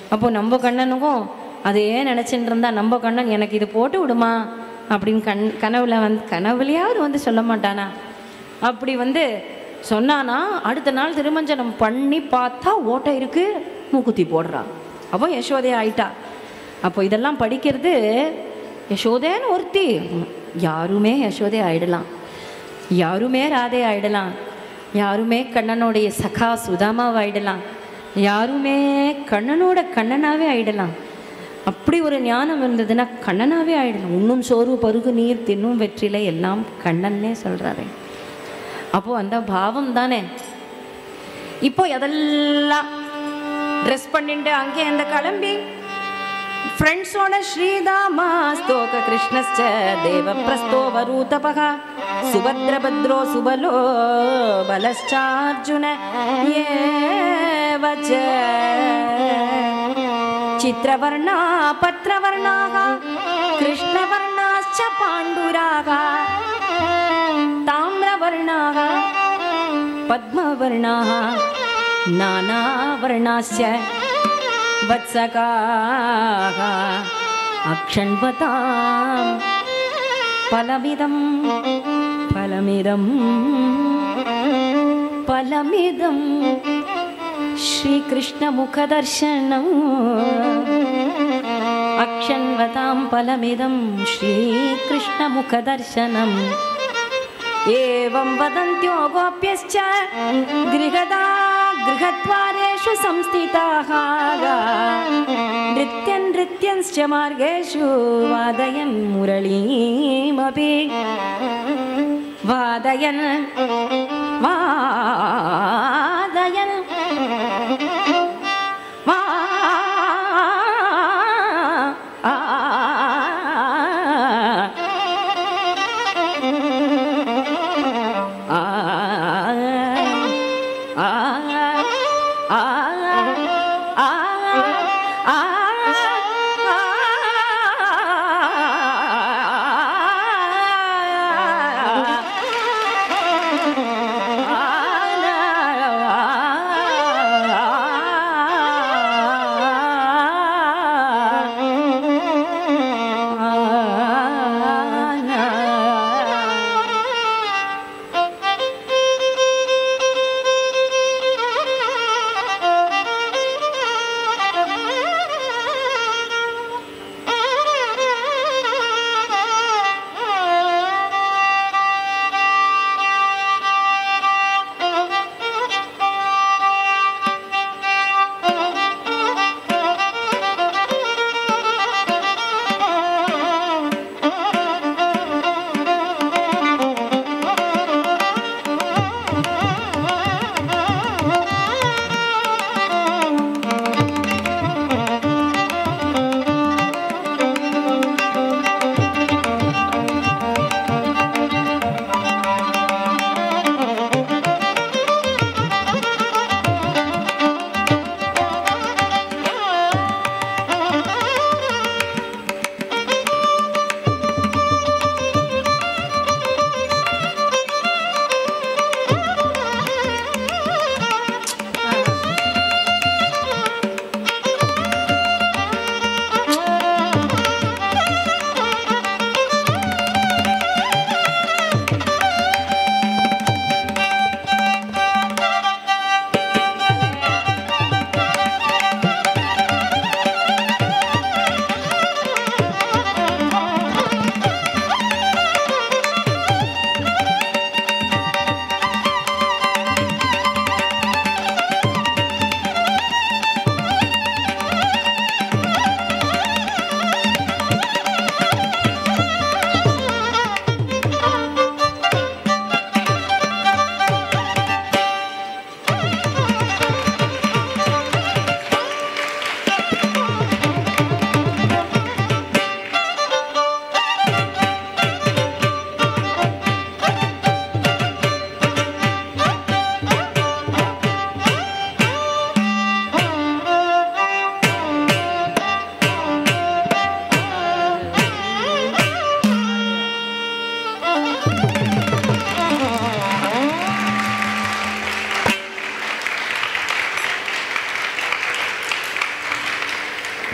அப்போ நம்ம கண்ணனுக்கும் அதையே நினச்சிட்டு இருந்தா நம்ம கண்ணன் எனக்கு இது போட்டு விடுமா அப்படின்னு கண் கனவுல வந்து கனவுலையாவது வந்து சொல்ல மாட்டானா அப்படி வந்து சொன்னானா அடுத்த நாள் திருமஞ்சனம் பண்ணி பார்த்தா ஓட்டை இருக்கு மூக்குத்தி போடுறா அப்போ யசோதே ஆயிட்டா அப்போ இதெல்லாம் படிக்கிறது யசோதேன்னு ஒருத்தி யாருமே யசோதே ஆயிடலாம் யாருமே ராதே ஆயிடலாம் யாருமே கண்ணனுடைய சகா சுதாமாவை ஆயிடலாம் யாருமே கண்ணனோட கண்ணனாவே ஆயிடலாம் அப்படி ஒரு ஞானம் இருந்ததுன்னா கண்ணனாவே ஆயிடலாம் உண்ணும் சோறு பருகு நீர் தின்னும் வெற்றிலை எல்லாம் கண்ணன்னே சொல்றாரு அப்போ அந்த பாவம் தானே இப்போ அதெல்லாம் ட்ரெஸ் பண்ணிட்டு அங்கே அந்த கிளம்பி ஃப்ரெண்ட்ஸோட ஸ்ரீதாமா ஸ்தோக கிருஷ்ணஸ்ச தேவ பிரஸ்தோவரூதபக சுபத்ரபத்ரோ சுபலோ பலಶ್ಚಾರ್ಜುன ஏவச்ச चित्रवर्णा पत्रवर्णाः कृष्णवर्णाश्च पाण्डुराः ताम्रवर्णाः पद्मवर्णाः नानावर्णाश्च वत्सकाः अक्षण्वतां फलमिदं फलमिदं फलमिदं श्रीकृष्णमुखदर्शनम् अक्षण्वतां फलमिदं श्रीकृष्णमुखदर्शनम् एवं वदन्त्यो गोप्यश्च गृहदा गृहद्वारेषु संस्थिताः नृत्यन् नृत्यंश्च मार्गेषु वादयन् मुरळीमपि वादयन् वादयन् वा ஆ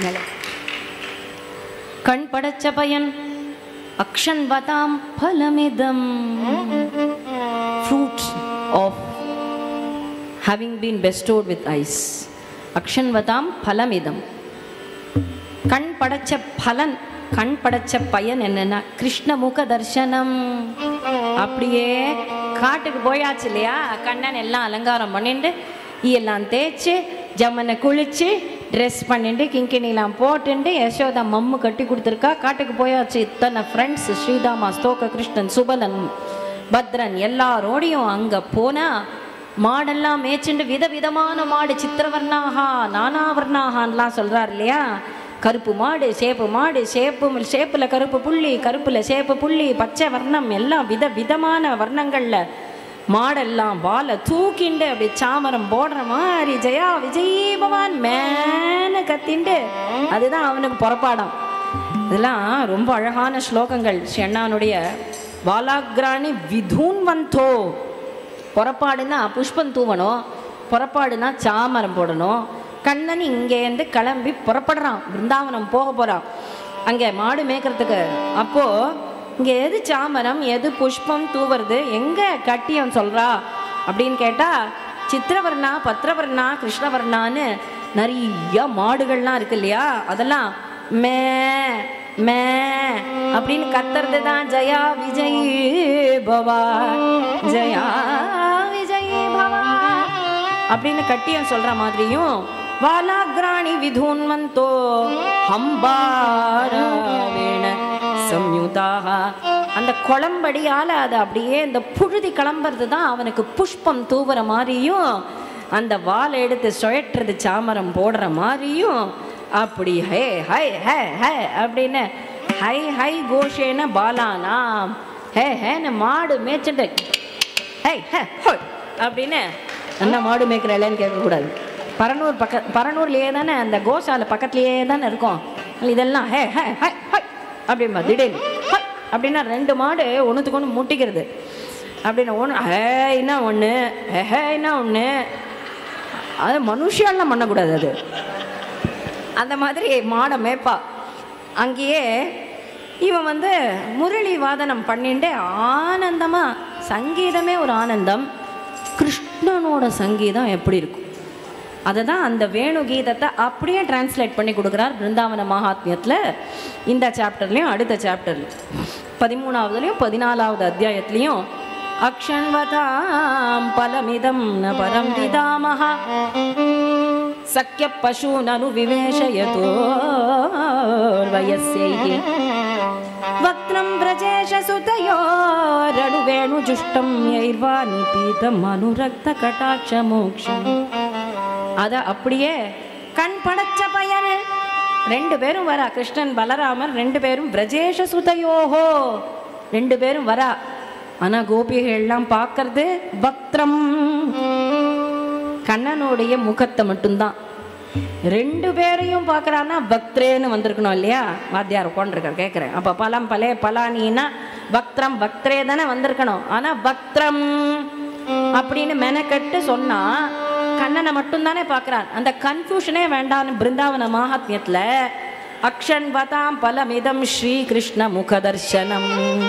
மேல. கண் படைச்ச பயன் அக்ஷன்வதாம் பலமிதம் fruits of having been bestowed with eyes அக்ஷன்வதாம் பலமிதம் கண் படைச்ச பலன் கண் படைச்ச பயன் என்னன்னா கிருஷ்ணமுக தர்சனம் அப்படியே காட்டுக்கு போயாச்சு இல்லையா கண்ணன் எல்லாம் அலங்காரம் பண்ணிட்டு எல்லாம் தேய்ச்சி ஜம்மனை குளிச்சு ட்ரெஸ் பண்ணிட்டு கிங்கினிலாம் போட்டுண்டு யசோதா மம்மு கட்டி கொடுத்துருக்கா காட்டுக்கு போயாச்சு இத்தனை ஃப்ரெண்ட்ஸ் ஸ்ரீதாமா ஸ்தோக கிருஷ்ணன் சுபலன் பத்ரன் எல்லாரோடையும் அங்கே போனால் மாடெல்லாம் மேய்ச்சிண்டு விதவிதமான மாடு சித்திரவர்ணாகா நானாவர்ணாகான்லாம் சொல்கிறார் இல்லையா கருப்பு மாடு சேப்பு மாடு சேப்பு சேப்பில் கருப்பு புள்ளி கருப்பில் சேப்பு புள்ளி பச்சை வர்ணம் எல்லாம் வித விதமான வர்ணங்களில் மாடெல்லாம் வாலை தூக்கிண்டு அப்படி சாமரம் போடுற மாதிரி ஜெயா விஜய் பவான் மேன கத்திண்டு அதுதான் அவனுக்கு புறப்பாடம் இதெல்லாம் ரொம்ப அழகான ஸ்லோகங்கள் ஷெண்ணானுடைய வாலாக்ராணி விதூன்வந்தோ புறப்பாடுனா புஷ்பம் தூவணும் புறப்பாடுனா சாமரம் போடணும் கண்ணன் இங்கேருந்து கிளம்பி புறப்படுறான் பிருந்தாவனம் போக போகிறான் அங்கே மாடு மேய்க்கிறதுக்கு அப்போது இங்கே எது சாமரம் எது புஷ்பம் தூவுறது எங்கே கட்டியம் சொல்கிறா அப்படின்னு கேட்டால் சித்திரவர்ணா பத்திரவர்ணா கிருஷ்ணவர்ணான்னு நிறைய மாடுகள்லாம் இருக்கு இல்லையா அதெல்லாம் மே மே அப்படின்னு கத்துறது தான் ஜெயா விஜய் பவா ஜெயா விஜய் பவா அப்படின்னு கட்டியம் சொல்ற மாதிரியும் வாலாகிராணி விதூன்வந்தோ ஹம்பாரவேண சம்யுதாக அந்த குளம்படியால அது அப்படியே இந்த புழுதி கிளம்புறது தான் அவனுக்கு புஷ்பம் தூவுற மாதிரியும் அந்த வாழை எடுத்து சுழற்றுறது சாமரம் போடுற மாதிரியும் அப்படி ஹே ஹை ஹே ஹே அப்படின்னு ஹை ஹை கோஷேன பாலானாம் ஹே ஹேன்னு மாடு மேய்ச்சிட்டு ஹே ஹே ஹோய் அப்படின்னு என்ன மாடு மேய்க்கிறாளேன்னு கேட்கக்கூடாது பரனூர் பக்க பரனூர்லேயே தானே அந்த கோசாலை பக்கத்துலேயே தானே இருக்கும் இதெல்லாம் ஹே ஹே ஹை ஹை அப்படிம்பா திடீர்னு ஹை அப்படின்னா ரெண்டு மாடு ஒன்றுத்துக்கு ஒன்று முட்டிக்கிறது அப்படின்னு ஒன்று ஹேன்னா ஒன்று ஹேன்னா ஒன்று அது மனுஷியாலாம் பண்ணக்கூடாது அது அந்த மாதிரி மாடை மேய்ப்பா அங்கேயே இவன் வந்து முரளி வாதனம் பண்ணிட்டு ஆனந்தமாக சங்கீதமே ஒரு ஆனந்தம் கிருஷ்ணனோட சங்கீதம் எப்படி இருக்கும் அதை தான் அந்த வேணு கீதத்தை அப்படியே டிரான்ஸ்லேட் பண்ணி கொடுக்குறார் பிருந்தாவன மகாத்மியத்தில் இந்த சாப்டர்லேயும் அடுத்த சாப்டர்லையும் பதிமூணாவதுலேயும் பதினாலாவது அத்தியாயத்துலேயும் அக்ஷன்வதாம் பலமிதம் ந பரம் விதாமஹ சக்கிய பசூனனு விவேஷயதோ வயஸ்யைः வக்ரம் பிரஜேஷ சுதயோரணு வேணு ஜுஷ்டம் யைர்வா நிபீதம் அனுரக்த கட்டாட்ச மோக்ஷம் அத அப்படியே கண் படைச்ச பையன் ரெண்டு பேரும் வரா கிருஷ்ணன் பலராமர் ரெண்டு பேரும் பிரஜேஷ சுதயோஹோ ரெண்டு பேரும் வரா ஆனா கோபிகைகள்லாம் பார்க்கறது பக்திரம் கண்ணனுடைய முகத்தை மட்டும்தான் ரெண்டு பேரையும் பார்க்குறான்னா பக்திரேன்னு வந்திருக்கணும் இல்லையா வாத்தியார் உட்காந்துருக்கார் கேட்குறேன் அப்போ பலம் பலே பலானின்னா பக்திரம் பக்திரே தானே வந்திருக்கணும் ஆனால் பக்திரம் அப்படின்னு மெனக்கட்டு சொன்னா கண்ணனை மட்டும்தானே பார்க்குறான் அந்த கன்ஃபியூஷனே வேண்டாம்னு பிருந்தாவன மகாத்மியத்தில் அக்ஷன் வதாம் பலமிதம் ஸ்ரீ கிருஷ்ண முகதர்சனம்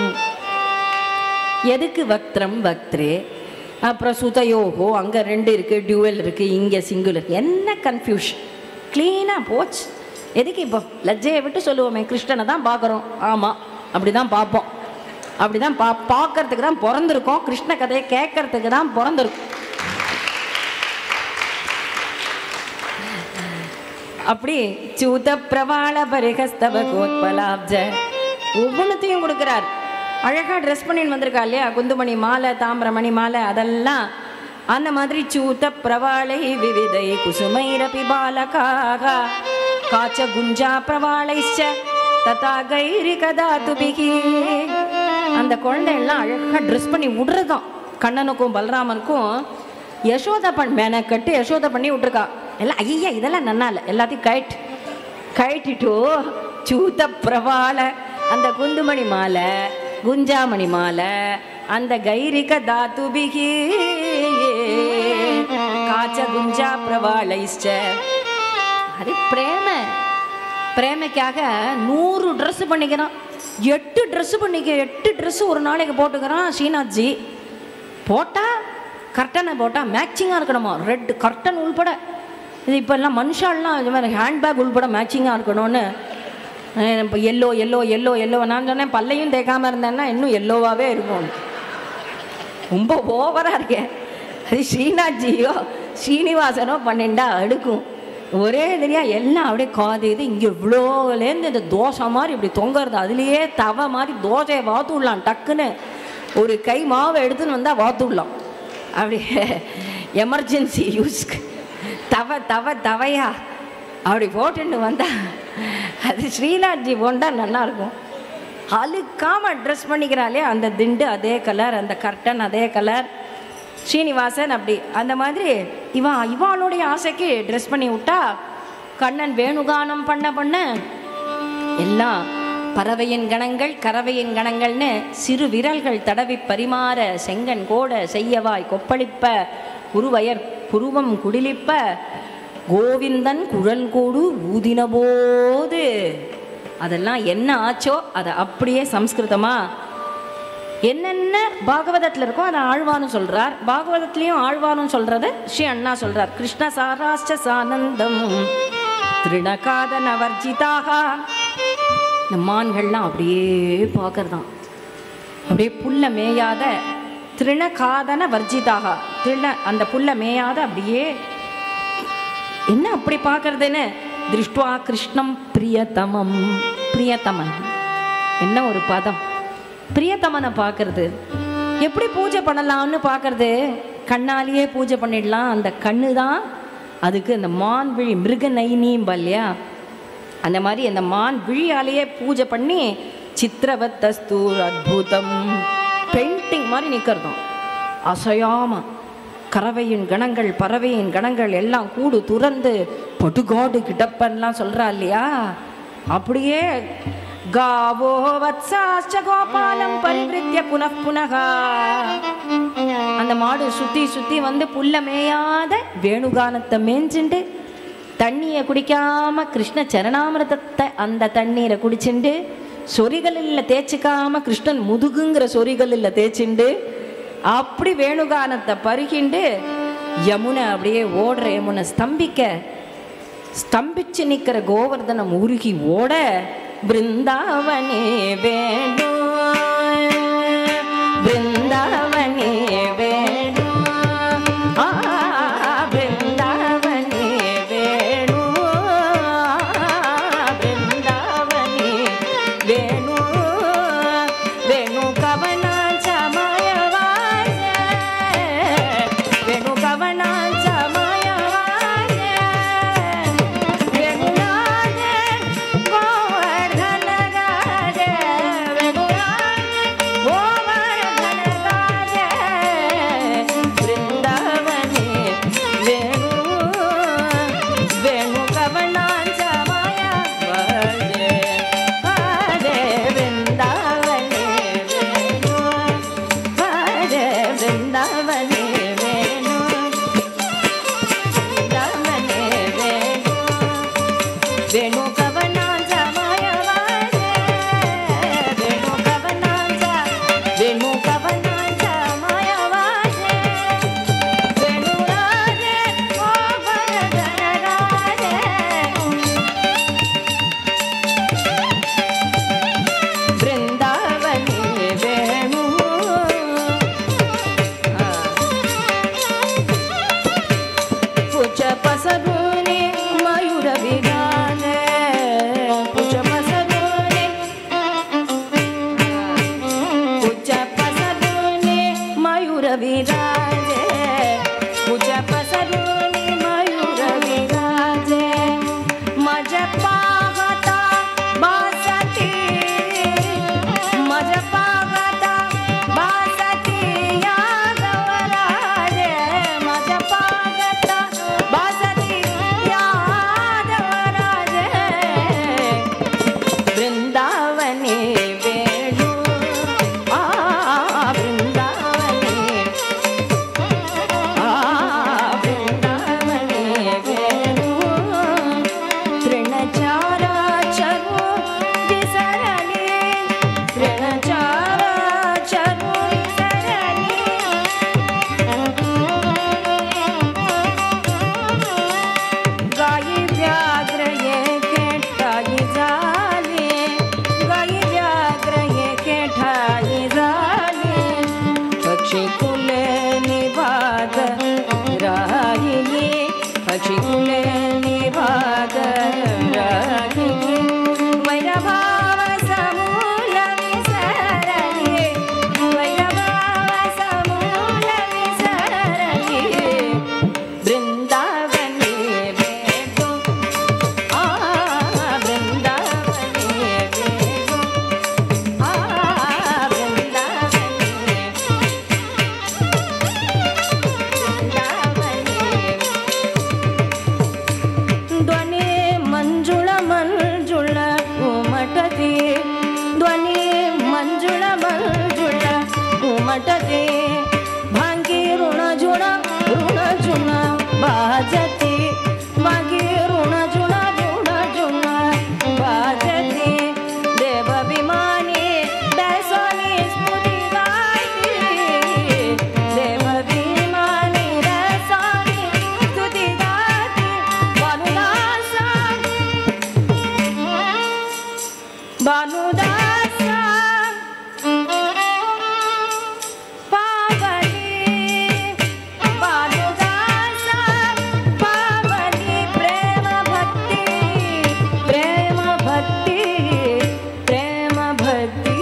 எதுக்கு வக்திரம் வக்திரே அப்புறம் சுதயோகோ அங்கே ரெண்டு இருக்குது டியூவல் இருக்குது இங்கே சிங்கிள் இருக்குது என்ன கன்ஃபியூஷன் க்ளீனாக போச்சு எதுக்கு இப்போ லஜ்ஜையை விட்டு சொல்லுவோமே கிருஷ்ணனை தான் பார்க்குறோம் ஆமாம் அப்படி தான் பார்ப்போம் அப்படி தான் பா பார்க்கறதுக்கு தான் பிறந்திருக்கோம் கிருஷ்ண கதையை கேட்கறதுக்கு தான் பிறந்திருக்கோம் அப்படி சூத பிரவாள பரிகஸ்தவ கோத்பலாப்ஜ ஒவ்வொன்றத்தையும் கொடுக்குறார் அழகாக ட்ரெஸ் பண்ணின்னு வந்திருக்கா இல்லையா குந்துமணி மாலை தாமிரமணி மாலை அதெல்லாம் அந்த மாதிரி சூத்த பிரவாளை விவிதை குசுமைரபி பாலகாக காச்ச குஞ்சா பிரவாளைச்ச ததா கைரி கதாதுபிகி அந்த குழந்தைகள்லாம் அழகாக ட்ரெஸ் பண்ணி விடுறதாம் கண்ணனுக்கும் பலராமனுக்கும் யசோதா பண் மெனக்கட்டு யசோதா பண்ணி விட்ருக்கா எல்லாம் ஐயா இதெல்லாம் நன்னா இல்லை எல்லாத்தையும் கயிட் கயிட்டிட்டு சூத்த பிரபால அந்த குந்துமணி மாலை குஞ்சாமணி மாலை அந்த கைரிக தாத்துபிகி காச்ச குஞ்சா பிரபாளைச்ச அது பிரேம பிரேமைக்காக நூறு ட்ரெஸ் பண்ணிக்கிறான் எட்டு ட்ரெஸ் பண்ணிக்க எட்டு ட்ரெஸ் ஒரு நாளைக்கு போட்டுக்கிறான் ஸ்ரீநாத்ஜி போட்டால் கர்ட்டனை போட்டால் மேட்சிங்காக இருக்கணுமா ரெட் கர்ட்டன் உள்பட இது இப்போல்லாம் மனுஷாலாம் இது மாதிரி ஹேண்ட்பேக் உள்பட மேட்சிங்காக இருக்கணும்னு அஹ் இப்போ எல்லோ எல்லோ எல்லோ எல்லோ நான் சொன்னேன் பல்லையும் தேய்க்காம இருந்தேன்னா இன்னும் எல்லோவாகவே இருக்கும் ரொம்ப ஓவராக இருக்கேன் அது ஸ்ரீநாத்ஜியோ ஸ்ரீனிவாசனோ பண்ணிண்டா அடுக்கும் ஒரே தெரியா எல்லாம் அப்படியே காது இது இங்கே இவ்வளோலேருந்து இந்த தோசை மாதிரி இப்படி தொங்குறது அதுலேயே தவ மாதிரி தோசையை வாத்து விடலாம் டக்குன்னு ஒரு கை மாவை எடுத்துன்னு வந்தால் வாத்து விடலாம் அப்படியே எமர்ஜென்சி யூஸ்க்கு தவ தவ தவையா அப்படி போட்டுன்னு வந்தா அது ஸ்ரீநாத்ஜி போண்டா நல்லா இருக்கும் அழுக்காம ட்ரெஸ் பண்ணிக்கிறாளே அந்த திண்டு அதே கலர் அந்த கர்டன் அதே கலர் ஸ்ரீனிவாசன் அப்படி அந்த மாதிரி இவன் இவாளுடைய ஆசைக்கு ட்ரெஸ் பண்ணி விட்டா கண்ணன் வேணுகானம் பண்ண பண்ண எல்லாம் பறவையின் கணங்கள் கறவையின் கணங்கள்னு சிறு விரல்கள் தடவி பரிமாற செங்கன் கோட செய்யவாய் கொப்பளிப்ப உருவயர் புருவம் குடிலிப்ப கோவிந்தன் குழல் கூடு ஊதின போது அதெல்லாம் என்ன ஆச்சோ அதை அப்படியே சம்ஸ்கிருதமா என்னென்ன பாகவதத்தில் இருக்கோ அதை ஆழ்வான்னு சொல்றார் பாகவதத்துலேயும் ஆழ்வானும் சொல்றத ஸ்ரீ அண்ணா சொல்றார் கிருஷ்ண சாராஷ்ட சானந்தம் திருணகாதன வர்ஜிதாக இந்த மான்கள்லாம் அப்படியே பார்க்கறதாம் அப்படியே புல்ல மேயாத திருணகாதன வர்ஜிதாக திருண அந்த புல்ல மேயாத அப்படியே என்ன அப்படி பார்க்கறதுன்னு திருஷ்டுவா கிருஷ்ணம் பிரியதமம் பிரியதமன் என்ன ஒரு பதம் பிரியதமனை பார்க்கறது எப்படி பூஜை பண்ணலாம்னு பார்க்கறது கண்ணாலேயே பூஜை பண்ணிடலாம் அந்த கண்ணு தான் அதுக்கு அந்த மான் விழி மிருக நைனியும் இல்லையா அந்த மாதிரி அந்த மான் விழியாலேயே பூஜை பண்ணி சித்திரவத்தஸ்து அத்புதம் பெயிண்டிங் மாதிரி நிற்கிறதும் அசையாம கறவையின் கணங்கள் பறவையின் கணங்கள் எல்லாம் கூடு துறந்து படுகாடு கிடப்பன்லாம் சொல்றா இல்லையா அப்படியே காவோ வத்சாச்ச கோபாலம் பரிவிருத்திய புனః புனகா அந்த மாடு சுத்தி சுத்தி வந்து புல்ல மேயாத வேணுகானத்தை மேய்ஞ்சுண்டு தண்ணியை குடிக்காம கிருஷ்ண சரணாமிரதத்தை அந்த தண்ணீரை குடிச்சுண்டு சொரிகளில் தேய்ச்சிக்காம கிருஷ்ணன் முதுகுங்கிற சொரிகளில் தேய்ச்சிண்டு அப்படி வேணுகானத்தை பருகிண்டு யமுனை அப்படியே ஓடுற யமுனை ஸ்தம்பிக்க ஸ்தம்பிச்சு நிற்கிற கோவர்தனம் உருகி ஓட பிருந்தாவனே வேணும் பிருந்தாவனே வேணும் ஆ, பிருந்தாவனே வேணும் பிருந்தாவனே வேணும் வேணு கவனாச்ச மாயவாய வேணு கவனாச்ச மாயவாய வேணுராஜ கோவர்தன ராஜ வேணுராஜ கோவர்தன ராஜ பிருந்தாவனே வேணு வேணு கவனாச்ச மாயவாய ஹரே பிருந்தாவனே வேணு ஹரே பிருந்தாவனே வேணு பிருந்தாவனே வேணு வேணு கவனாஞ்ச மாயவாய வேணு கவனாஞ்ச வேணு கவனாஞ்ச மாயவாய வேணு ராஜ கோவர்தன ராஜ ಬೃಂದಾವನಿ ವೇಣು ಕುಚ ಪಸರುನಿ ಮಯೂರ ವಿಧಾನ पक्षिकुले निवाद रागिनी वैरभाव समूल विसरणी वैरभाव समूल विसरणी वृन्दावने वेगो आ वृन्दावने वेगो आ वृन्दावने ಧ್ವನಿ ಮಂಜುಳ ಮಂಜುಳ ಉಮಟದಿ ಧ್ವನಿ ಮಂಜುಳ ಮಂಜುಳ ಉಮಟದಿ ಭಾಂಗಿ ಋಣ ಜುಣ ಋಣ ಜುಣ ಬಾಜತಿ ಭಾಂಗಿ ಋಣ ಜುಣ ಋಣ ಜುಣ ಬಾಜತಿ ದೇವ ವಿಮಾನಿ ದಸನಿ ಸ್ತುತಿ ಗಾಯತಿ ದೇವ ವಿಮಾನಿ ದಸನಿ ಸ್ತುತಿ ಗಾಯತಿ ಭಾನುದಾಸ ಭಾನುದಾಸ ಪಾವನಿ ಭಾನುದಾಸ ಪಾವನಿ ಪ್ರೇಮ ಭಕ್ತಿ ಪ್ರೇಮ ಭಕ್ತಿ ಪ್ರೇಮ ಭಕ್ತಿ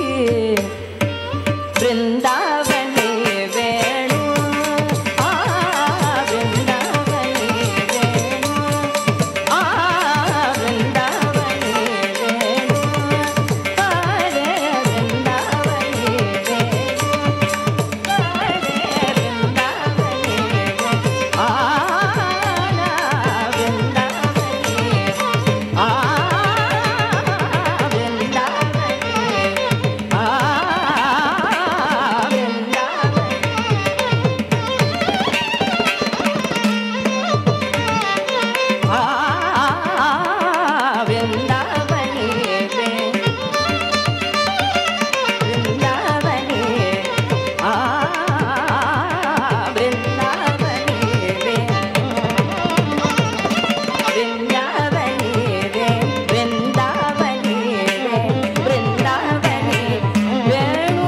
ಬೃಂದಾವನೆ ವೇಣು ಆ ಬೃಂದಾವನೆ ವೇಣು ಆ ಬೃಂದಾವನೆ ವೇಣು ಹರೇ ಬೃಂದಾವನೆ ವೇಣು ಹರೇ ಬೃಂದಾವನೆ ಆ ಬೃಂದಾವನೆ ಆ ಬೃಂದಾವನೆ ಆ ವೃಂದಾವನಿ ವೃಂದಾವನಿ ಆ ವೃಂದಾವನಿ ವೃಂದಾವನಿ ವೃಂದಾವನಿ ವೃಂದಾವನಿ ವೇಣು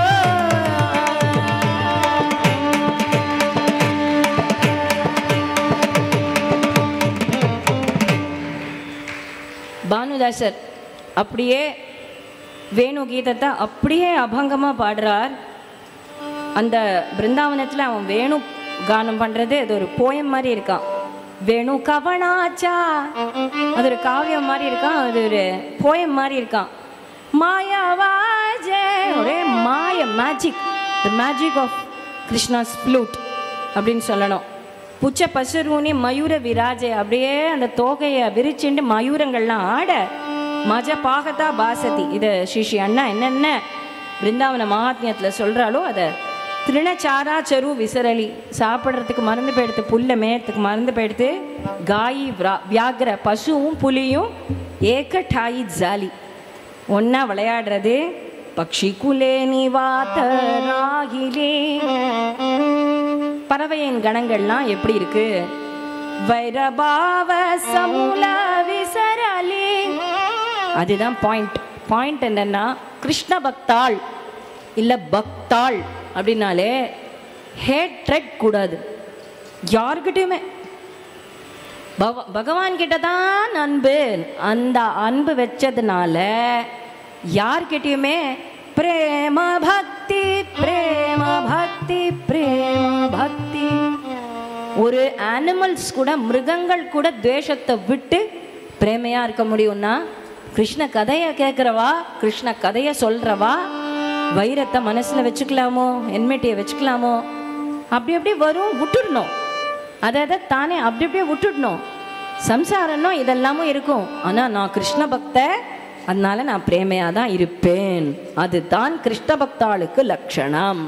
பானுதாசர் அப்படியே வேணு கீதத்தை அப்படியே அபங்கமாக பாடுறார் அந்த பிருந்தாவனத்தில் அவன் வேணு கானம் பண்ணுறது அது ஒரு போயம் மாதிரி இருக்கான் வேணு கவனாச்சா அது ஒரு காவியம் மாதிரி இருக்கான் அது ஒரு போயம் மாதிரி இருக்கான் மாயாவாஜே ஒரே மாய magic the magic of Krishna's flute அப்படின்னு சொல்லணும் புச்ச பசுரூனி மயூர விராஜை அப்படியே அந்த தோகையை விரிச்சுண்டு மயூரங்கள்லாம் ஆட மஜ பாகதா பாசதி இதை ஸ்ரீ ஸ்ரீ அண்ணா என்னென்ன பிருந்தாவன மகாத்மியத்தில் சொல்கிறாலோ அதை திருணச்சாரா சரு விசரளி சாப்பிட்றதுக்கு மருந்து போயிடுத்து புல்லை மேயறதுக்கு மருந்து போயிடுத்து காயி விரா வியாகிர பசுவும் புலியும் ஏக டாயி ஜாலி ஒன்றா விளையாடுறது பக்ஷி குலே நிவாத ராகிலே பறவையின் கணங்கள்லாம் எப்படி இருக்கு வைரபாவ சமூல விசரலி அதுதான் பாயிண்ட் பாயிண்ட் என்னன்னா கிருஷ்ண பக்தாள் இல்லை பக்தாள் அப்படின்னாலே ஹேட்ரட் கூடாது யாருக்கிட்டையுமே பவ பகவான் கிட்ட தான் அன்பு அந்த அன்பு வச்சதுனால யார்கிட்டயுமே பிரேம பக்தி பிரேம பக்தி பிரேம பக்தி ஒரு அனிமல்ஸ் கூட மிருகங்கள் கூட துவேஷத்தை விட்டு பிரேமையா இருக்க முடியும்னா கிருஷ்ண கதையை கேட்குறவா கிருஷ்ண கதையை சொல்றவா வைரத்தை மனசுல வச்சுக்கலாமோ என்மெட்டியை வச்சுக்கலாமோ அப்படி அப்படி வரும் விட்டுடணும் அதை அதை தானே அப்படி அப்படியே விட்டுடணும் சம்சாரம்னா இதெல்லாமும் இருக்கும் ஆனால் நான் கிருஷ்ண பக்த அதனால நான் பிரேமையாக தான் இருப்பேன் அதுதான் கிருஷ்ண பக்தாளுக்கு லட்சணம்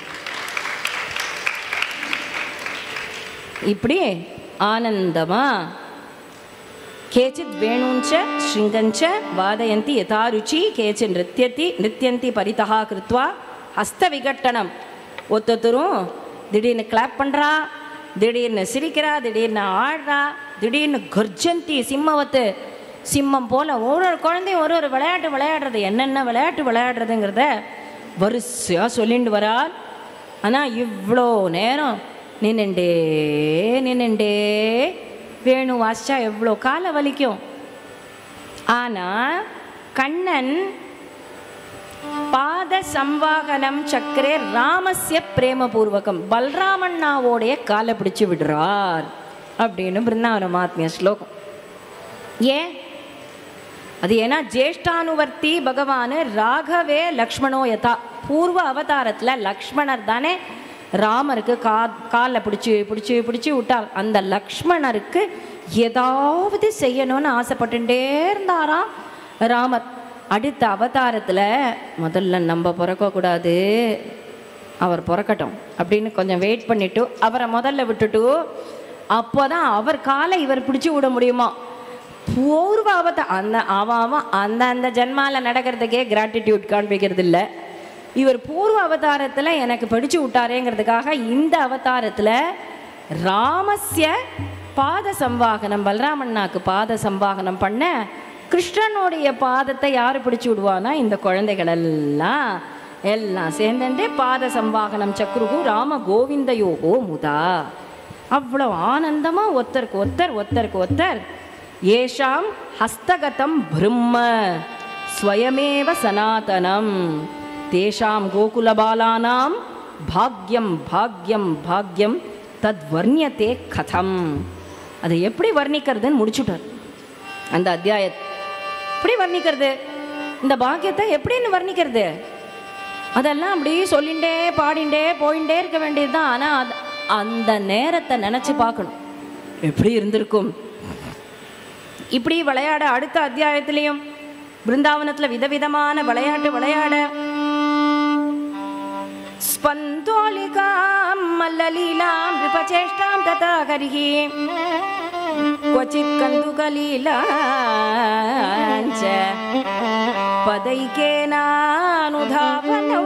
இப்படி ஆனந்தமா கேச்சித் வேணூஞ்ச ஸ்ருங்கஞ்ச வாதயந்தி யதா ருச்சி கேச்சி நிருத்தியத்தி நிருத்தியந்தி பரிதா கிருத்வா ஹஸ்த விகட்டனம் ஒத்தொத்தரும் திடீர்னு கிளாப் பண்ணுறா திடீர்னு சிரிக்கிறா திடீர்னு ஆடுறா திடீர்னு கர்ஜந்தி சிம்மவத்து சிம்மம் போல ஒரு ஒரு குழந்தையும் ஒரு ஒரு விளையாட்டு விளையாடுறது என்னென்ன விளையாட்டு விளையாடுறதுங்கிறத வரிசையாக சொல்லிட்டு வரார் ஆனால் இவ்வளோ நேரம் நின்னுண்டே நின்னுண்டே வேணு வாசிச்சா எவ்வளோ கால வலிக்கும் ஆனால் கண்ணன் பாத சம்வாகனம் சக்கரே ராமஸ்ய பிரேமபூர்வகம் பல்ராமண்ணாவோடைய காலை பிடிச்சு விடுறார் அப்படின்னு பிருந்தாவன மாத்மிய ஸ்லோகம் ஏன் அது ஏன்னா ஜேஷ்டானுவர்த்தி பகவான் ராகவே லக்ஷ்மணோ யதா பூர்வ அவதாரத்தில் லக்ஷ்மணர் தானே ராமருக்கு கா காலில் பிடிச்சி பிடிச்சி பிடிச்சி விட்டார் அந்த லக்ஷ்மணருக்கு ஏதாவது செய்யணும்னு ஆசைப்பட்டுட்டே இருந்தாராம் ராமர் அடுத்த அவதாரத்தில் முதல்ல நம்ம பிறக்கக்கூடாது அவர் பிறக்கட்டும் அப்படின்னு கொஞ்சம் வெயிட் பண்ணிட்டு அவரை முதல்ல விட்டுட்டு அப்போ தான் அவர் காலை இவர் பிடிச்சி விட முடியுமா பூர்வ அவத அந்த அவன் அவன் அந்த அந்த ஜென்மாவில் நடக்கிறதுக்கே கிராட்டிடியூட் காண்பிக்கிறது இல்லை இவர் பூர்வ அவதாரத்தில் எனக்கு படிச்சு விட்டாரேங்கிறதுக்காக இந்த அவதாரத்தில் ராமஸ்ய பாத சம்வாகனம் பலராமண்ணாக்கு பாத சம்வாகனம் பண்ண கிருஷ்ணனுடைய பாதத்தை யார் பிடிச்சு விடுவானா இந்த குழந்தைகள் எல்லாம் எல்லாம் சேர்ந்துட்டு பாத சம்வாகனம் சக்ருகு ராம கோவிந்தயோகோ முதா அவ்வளோ ஆனந்தமாக ஒத்தருக்கு ஒத்தர் ஒத்தருக்கு ஒத்தர் ஏஷாம் ஹஸ்தகதம் பிரம்ம ஸ்வயமேவ சனாதனம் தேஷாம் கோகுலபாலானாம் பாக்யம் பாக்யம் பாக்யம் தத் வர்ணியத்தே கதம் அதை எப்படி வர்ணிக்கிறதுன்னு முடிச்சுட்டார் அந்த அத்தியாயத்தை எப்படி வர்ணிக்கிறது இந்த பாக்கியத்தை எப்படின்னு வர்ணிக்கிறது அதெல்லாம் அப்படி சொல்லிண்டே பாடிண்டே போயிண்டே இருக்க வேண்டியது தான் ஆனால் அது அந்த நேரத்தை நினச்சி பார்க்கணும் எப்படி இருந்திருக்கும் இப்படி விளையாட அடுத்த அத்தியாயத்திலையும் பிருந்தாவனத்தில் விதவிதமான விளையாட்டு விளையாட ஸ்பந்தோலிகாம் மல்லலீலாம் விபச்சேஷ்டாம் ததா கரிகி क्वचित् कन्दुकलीलाञ्च पदैकेनानुधावनौ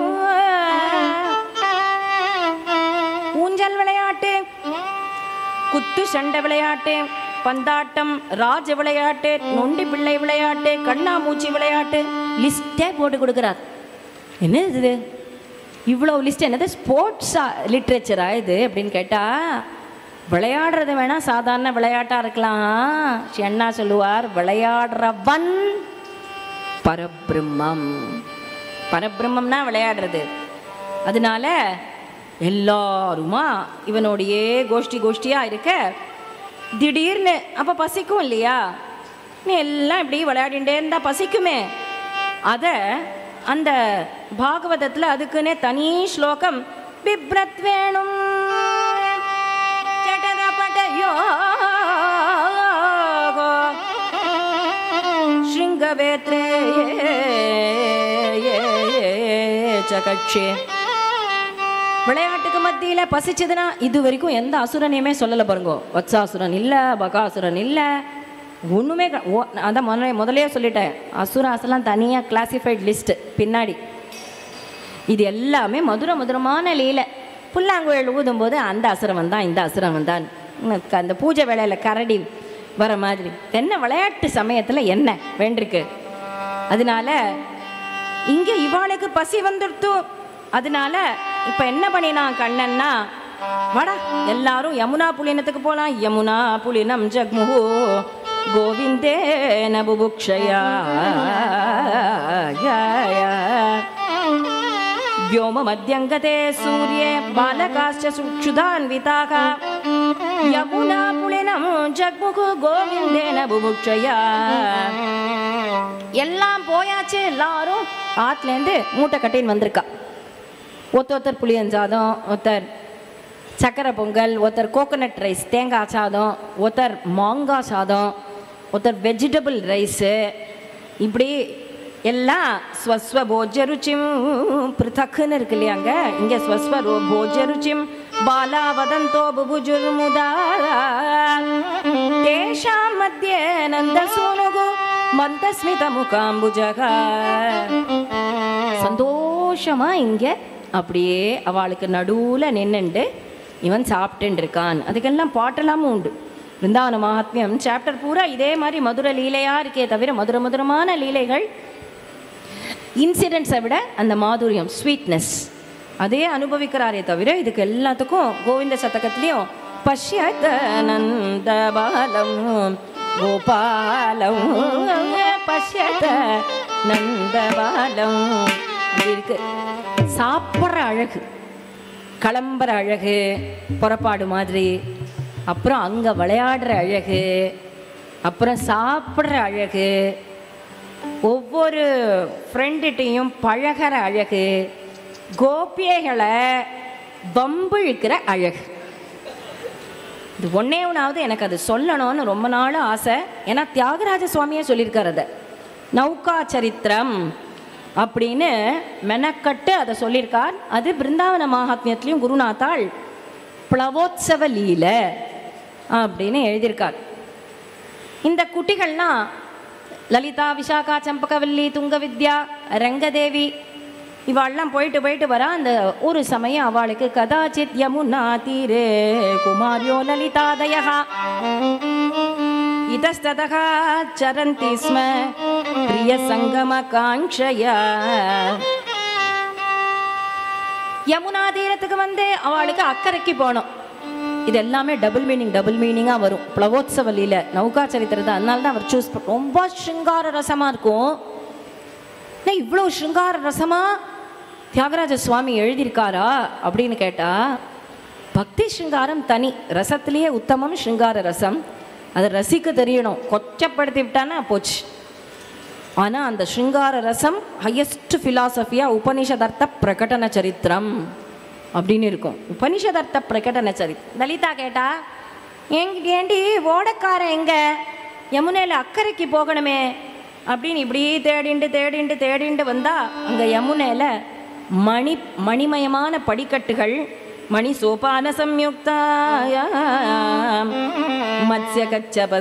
ஊஞ்சல் விளையாட்டு குத்து சண்டை விளையாட்டு பந்தாட்டம் ராஜ விளையாட்டு நொண்டி பிள்ளை விளையாட்டு கண்ணாமூச்சி விளையாட்டு லிஸ்டே போட்டு கொடுக்குறார் என்ன இது இவ்வளோ லிஸ்ட் என்னது ஸ்போர்ட்ஸா லிட்ரேச்சரா இது அப்படின்னு கேட்டால் விளையாடுறது வேணா சாதாரண விளையாட்டாக இருக்கலாம் என்ன சொல்லுவார் விளையாடுறவன் பரபிரம்மம் பரபிரம்மம்னா விளையாடுறது அதனால எல்லாருமா இவனோடையே கோஷ்டி கோஷ்டியாக இருக்க திடீர்னு அப்போ பசிக்கும் இல்லையா நீ எல்லாம் இப்படி விளையாடிண்டே இருந்தால் பசிக்குமே அதை அந்த பாகவதத்தில் அதுக்குன்னே தனி ஸ்லோகம் பிப்ரத் வேணும் ஜடரபடயோ ಶೃಂಗವೇತ್ರೇ சகட்சே விளையாட்டுக்கு மத்தியில் பசிச்சதுன்னா இது வரைக்கும் எந்த அசுரனையுமே சொல்லலை பாருங்க வத்சாசுரன் இல்லை பகாசுரன் இல்லை ஒன்றுமே க- ஓ- அதான் முதல்ல முதல்லயே சொல்லிட்டேன் அசுராசெல்லாம் தனியாக கிளாசிஃபைட் லிஸ்ட்டு பின்னாடி இது எல்லாமே மதுர மதுரமான லீலை புல்லாங்குழல் ஊதும்போது அந்த அசுரம் வந்தான் இந்த அசுரம் வந்தான் உனக்கு அந்த பூஜை வேலையில் கரடி வர மாதிரி என்ன விளையாட்டு சமயத்தில் என்ன வேண்டிருக்கு அதனால இங்கே இவாளுக்கு பசி வந்துடுத்து அதனால இப்போ என்ன பண்ணினான் கண்ணன்னா வாடா எல்லாரும் யமுனா புலினத்துக்கு போகலாம் யமுனா புலினம் ஜக்முஹு கோவிந்தே நபுபுக்ஷயா व्योममध्यङ्गते सूर्ये बालकाश्च सुक्षुधान्विताः यमुना पुलिनं जग्मुखु கோவிந்தேன புபுக்ஷயா எல்லாம் போயாச்சு எல்லாரும் ஆத்துலேருந்து மூட்டை கட்டின்னு வந்திருக்கா ஒருத்தர் ஒருத்தர் புளியன் சாதம் ஒருத்தர் சக்கரை பொங்கல் ஒருத்தர் கோகனட் ரைஸ் தேங்காய் சாதம் ஒருத்தர் மாங்காய் சாதம் ஒருத்தர் வெஜிடபிள் ரைஸு இப்படி எல்லாம் ஸ்வஸ்வ போஜ ருச்சிம் பிருத்தக்குன்னு இருக்கு இல்லையாங்க இங்கே ஸ்வஸ்வ ரோ போஜ ருச்சிம் பாலா வதந்தோ புபுஜுர் முதா தேஷாம் மத்தியே நந்த சூனுகு மந்தஸ்மித முகாம்புஜகா சந்தோஷமா இங்கே அப்படியே அவளுக்கு நடுவில் நின்னுண்டு இவன் சாப்பிட்டுன்னு இருக்கான் அதுக்கெல்லாம் பாட்டெல்லாமும் உண்டு பிருந்தாவன மகாத்மியம் சாப்டர் பூரா இதே மாதிரி மதுர லீலையாக இருக்கே தவிர மதுர மதுரமான லீலைகள் இன்சிடென்ட்ஸை விட அந்த மாதுரியம் ஸ்வீட்னஸ் அதே அனுபவிக்கிறாரே தவிர இதுக்கு எல்லாத்துக்கும் கோவிந்த சதகத்துலேயும் பஷ்யத நந்தபாலம் கோபாலம் பஷ்யத நந்தபாலம் அப்படி இருக்கு சாப்பிட்ற அழகு கிளம்புற அழகு புறப்பாடு மாதிரி அப்புறம் அங்கே விளையாடுற அழகு அப்புறம் சாப்பிட்ற அழகு ஒவ்வொரு ஃப்ரெண்டுகிட்டையும் பழகிற அழகு கோபியைகளை வம்பிழுக்கிற அழகு இது ஒன்னே ஒன்றாவது எனக்கு அது சொல்லணும்னு ரொம்ப நாள் ஆசை ஏன்னா தியாகராஜ சுவாமியே சொல்லியிருக்காரு அதை நௌகா சரித்திரம் அப்படின்னு மெனக்கட்டு அதை சொல்லியிருக்கார் அது பிருந்தாவன மகாத்மியத்துலேயும் குருநாத்தாள் பிளவோத்சவ லீல அப்படின்னு எழுதியிருக்கார் இந்த குட்டிகள்லாம் லலிதா விசாகா சம்பகவல்லி துங்கவித்யா ரங்கதேவி இவாள்லாம் போயிட்டு போயிட்டு வரா அந்த ஒரு சமயம் அவளுக்கு கதாச்சித் யமுனா தீரே குமாரியோ லலிதாதயா இதஸ்ததः சரந்தி ஸ்ம பிரிய சங்கம காங்ஷயா யமுனா தீரத்துக்கு வந்து அவளுக்கு அக்கறைக்கு போனோம் இது எல்லாமே டபுள் மீனிங் டபுள் மீனிங்காக வரும் பிளவோத்சவலியில் நௌகா சரித்திரத்தை அதனால தான் அவர் சூஸ் பண்ண ரொம்ப சிங்கார ரசமாக இருக்கும் என்ன இவ்வளோ சிங்கார ரசமாக தியாகராஜ சுவாமி எழுதியிருக்காரா அப்படின்னு கேட்டால் பக்தி சிங்காரம் தனி ரசத்திலேயே உத்தமம் சிங்கார ரசம் அதை ரசிக்க தெரியணும் கொச்சப்படுத்தி விட்டானா போச்சு ஆனால் அந்த சிங்கார ரசம் ஹையஸ்ட் ஃபிலாசபியாக உபனிஷதர்த்த பிரகடன சரித்திரம் அப்படின்னு இருக்கும் உபனிஷதர்த்த பிரகடன சரித்திரம் லலிதா கேட்டா எங்க ஏண்டி ஓடக்காரன் எங்க யமுனையில் அக்கறைக்கு போகணுமே அப்படின்னு இப்படி தேடிண்டு தேடிண்டு தேடிண்டு வந்தா அங்கே யமுனையில் மணி மணிமயமான படிக்கட்டுகள் மணி சோபான சம்யுக்தாய மத்ய கச்சப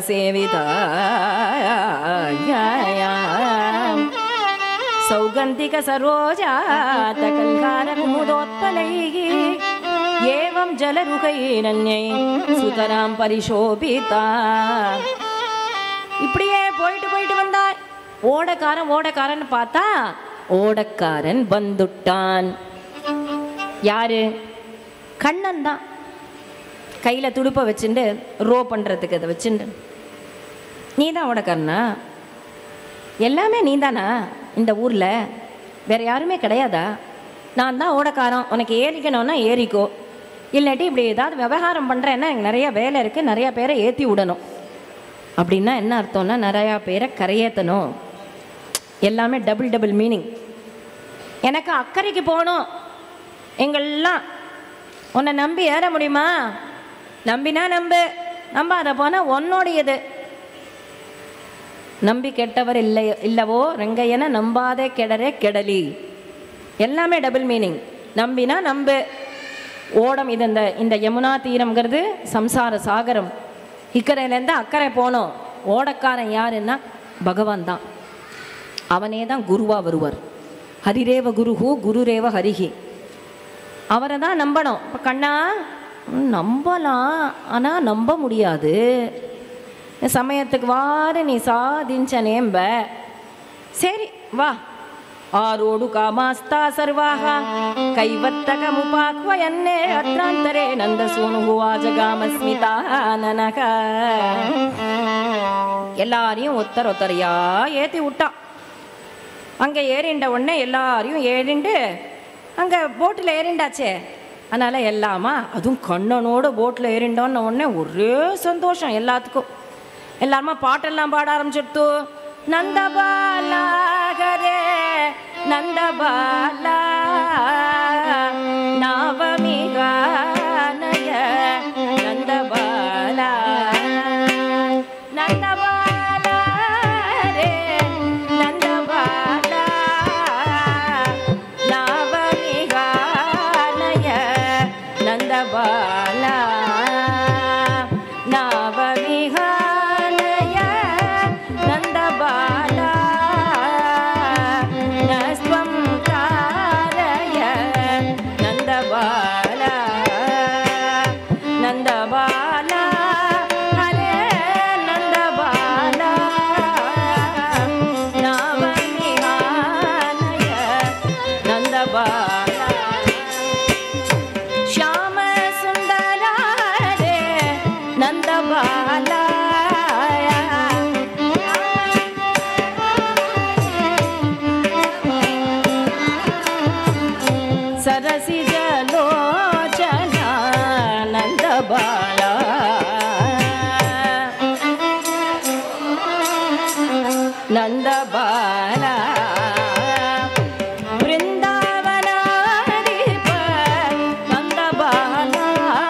சௌகந்திக சரோஜாத கல்கார குமுதோத்பலைः ஏவம் ஜலருகைனன்யை சுதராம் பரிசோபிதா இப்படியே போயிட்டு போயிட்டு வந்தா ஓடக்காரன் ஓடக்காரன் பார்த்தா ஓடக்காரன் வந்துட்டான் யாரு கண்ணன் தான் கையில் துடுப்பை வச்சுட்டு ரோ பண்ணுறதுக்கு அதை வச்சுட்டு நீ தான் ஓடக்காரனா எல்லாமே நீ தானா இந்த ஊரில் வேற யாருமே கிடையாதா நான் தான் ஓடக்காரன் உனக்கு ஏறிக்கணும்னா ஏறிக்கோ இல்லாட்டி இப்படி ஏதாவது விவகாரம் பண்ணுறேன்னா எனக்கு நிறைய வேலை இருக்குது நிறையா பேரை ஏற்றி விடணும் அப்படின்னா என்ன அர்த்தம்னா நிறையா பேரை கரையேற்றணும் எல்லாமே டபுள் டபுள் மீனிங் எனக்கு அக்கறைக்கு போகணும் எங்கெல்லாம் உன்னை நம்பி ஏற முடியுமா நம்பினா நம்பு நம்பாத போனால் உன்னோடையது நம்பி கெட்டவர் இல்லை இல்லவோ ரெங்கையன நம்பாதே கெடரே கெடலி எல்லாமே டபுள் மீனிங் நம்பினா நம்பு ஓடம் இது இந்த இந்த யமுனா தீரம்ங்கிறது சம்சார சாகரம் இக்கரையிலேருந்து அக்கறை போனோம் ஓடக்காரன் யாருன்னா பகவான் தான் அவனே தான் குருவாக வருவார் ஹரிரேவ குருஹு குருரேவ ஹரிஹி அவரை தான் நம்பணும் இப்போ கண்ணா ம், நம்பலாம் ஆனால் நம்ப முடியாது சமயத்துக்கு வாரு நீ சாதிంచ நேம்ப சரி வா ஆரோடு காமாஸ்தா சர்வாக கைவத்தகமுபாக்வயன்னே அத்ராந்தரே நந்தசூனு வாஜகாமஸ்மிதானனக எல்லாரையும் ஒத்தர் ஒத்தரையா ஏற்றி விட்டான் அங்கே ஏறிண்ட உடனே எல்லாரையும் ஏறிண்டு அங்கே போட்டில் ஏறிண்டாச்சே அதனால் எல்லாமா அதுவும் கண்ணனோட போட்டில் ஏறிண்டோன்ன உடனே ஒரே சந்தோஷம் எல்லாத்துக்கும் எல்லாருமா பாட்டெல்லாம் பாட ஆரம்பிச்சுட்டு நந்தபாலா ஹரே நந்தபாலா நவமிகானய நந்தபாலா நந்தபாலா ஹரே நந்தபாலா நவமிகானய நந்தபாலா நவமிகானய நந்தபாலா நஸ்வம் காரய நந்தபாலா பிருந்தாவனாதிப நந்தபாலா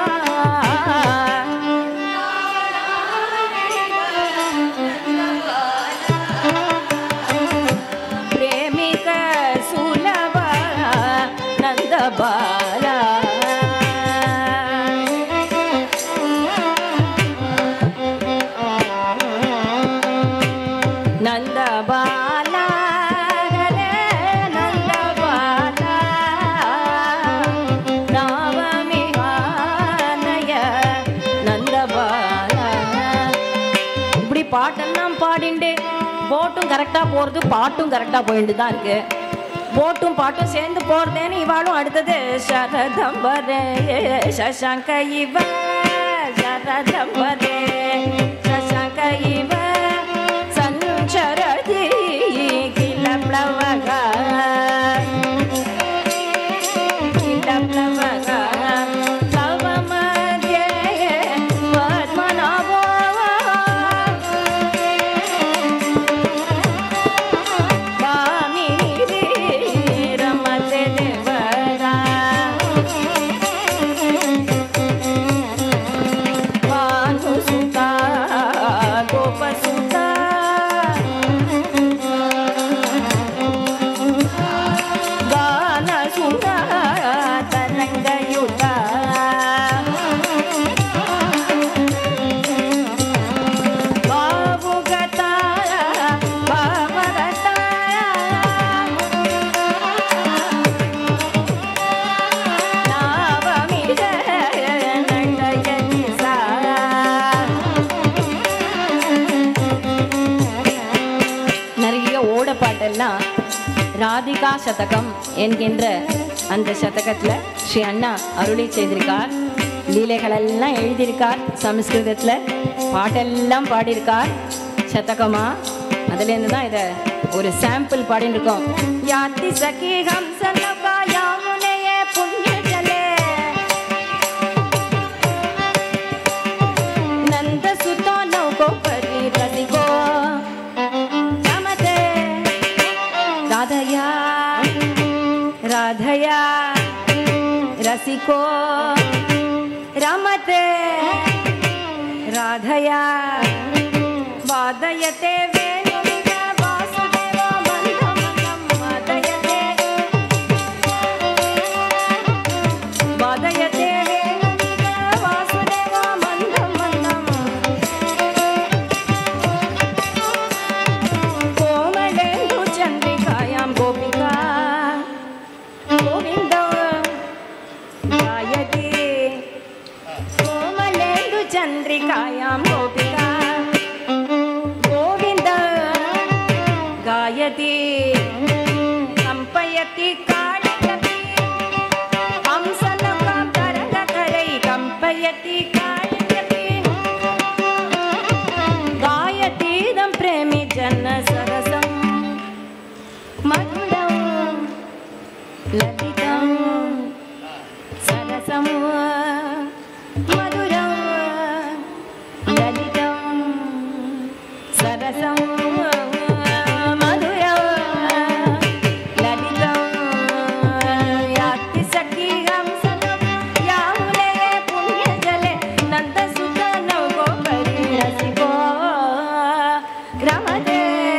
ಪ್ರೇಮಿಕ ಸುಲಭ ನಂದಬಾಲ ನಂದಬಾಲ ಹರೇ ನಂದಬಾಲ ನಾವಮಿಹಾನಯ ನಂದಬಾಲ இப்படி பாட்டெல்லாம் பாடிண்டு போட்டும் கரெக்டாக போகிறது பாட்டும் கரெக்டாக போயிட்டு தான் இருக்கு போட்டும் பாட்டும் சேர்ந்து போகிறதேன்னு இவாளும் அடுத்தது சரதம்பரே சசங்க இவ சரதம்பரே சசங்க இவ சஞ்சரதி கில பிளவக கில பிளவக தவமதே பத்மநாபோ ರಮತೆ ದೇವರ ಭಾನುಸುತ ಗೋಪಸುತ ಗಾನ ಸುತ ತರಂಗಯುತ ಬಾವುಗತ ಭಾವರತ நாவமிட நண்டயனிசா. நிறைய ஓட பாட்டெல்லாம் ராதிகா சதகம் என்கின்ற அந்த சதகத்தில் ஸ்ரீ அண்ணா அருளி செய்திருக்கார் லீலைகளெல்லாம் எழுதியிருக்கார் சமஸ்கிருதத்தில் பாட்டெல்லாம் பாடியிருக்கார் சதகமா அதுலேருந்து தான் இதை ஒரு சாம்பிள் பாடின்னு இருக்கோம் யாத்தி சகி ஹம்சலகா யாமுனையே புண்ணிய ஜலே நந்த சுதோ நௌகோ பரி ரசிகோ ரமதே ராதயா ராதயா ரசிகோ ரமதே ராதயா வாதயते वेणुमिव वासुदेवो मन्दमन्दं वादयते वादयते वेणुमिव वासुदेवो मन्दं मन्दम् कोमलेन्दु चन्द्रिकायां गोपिका गोविन्द गायति कोमलेन्दु चन्द्रिकायां गोपिका गोविन्द गायति कम्पयति कालिकपि हंसनकां तरङ्गकरै कम्पयति कालिकपि गायतीदं प्रेमि जन सरसं मधुरं ललितं सरसं मधुरं ललितं सरसं मधुरं ललितं याति सखी हंसनं यामुने पुण्यजले नन्दसुतनौ गोपरि रसिको रमते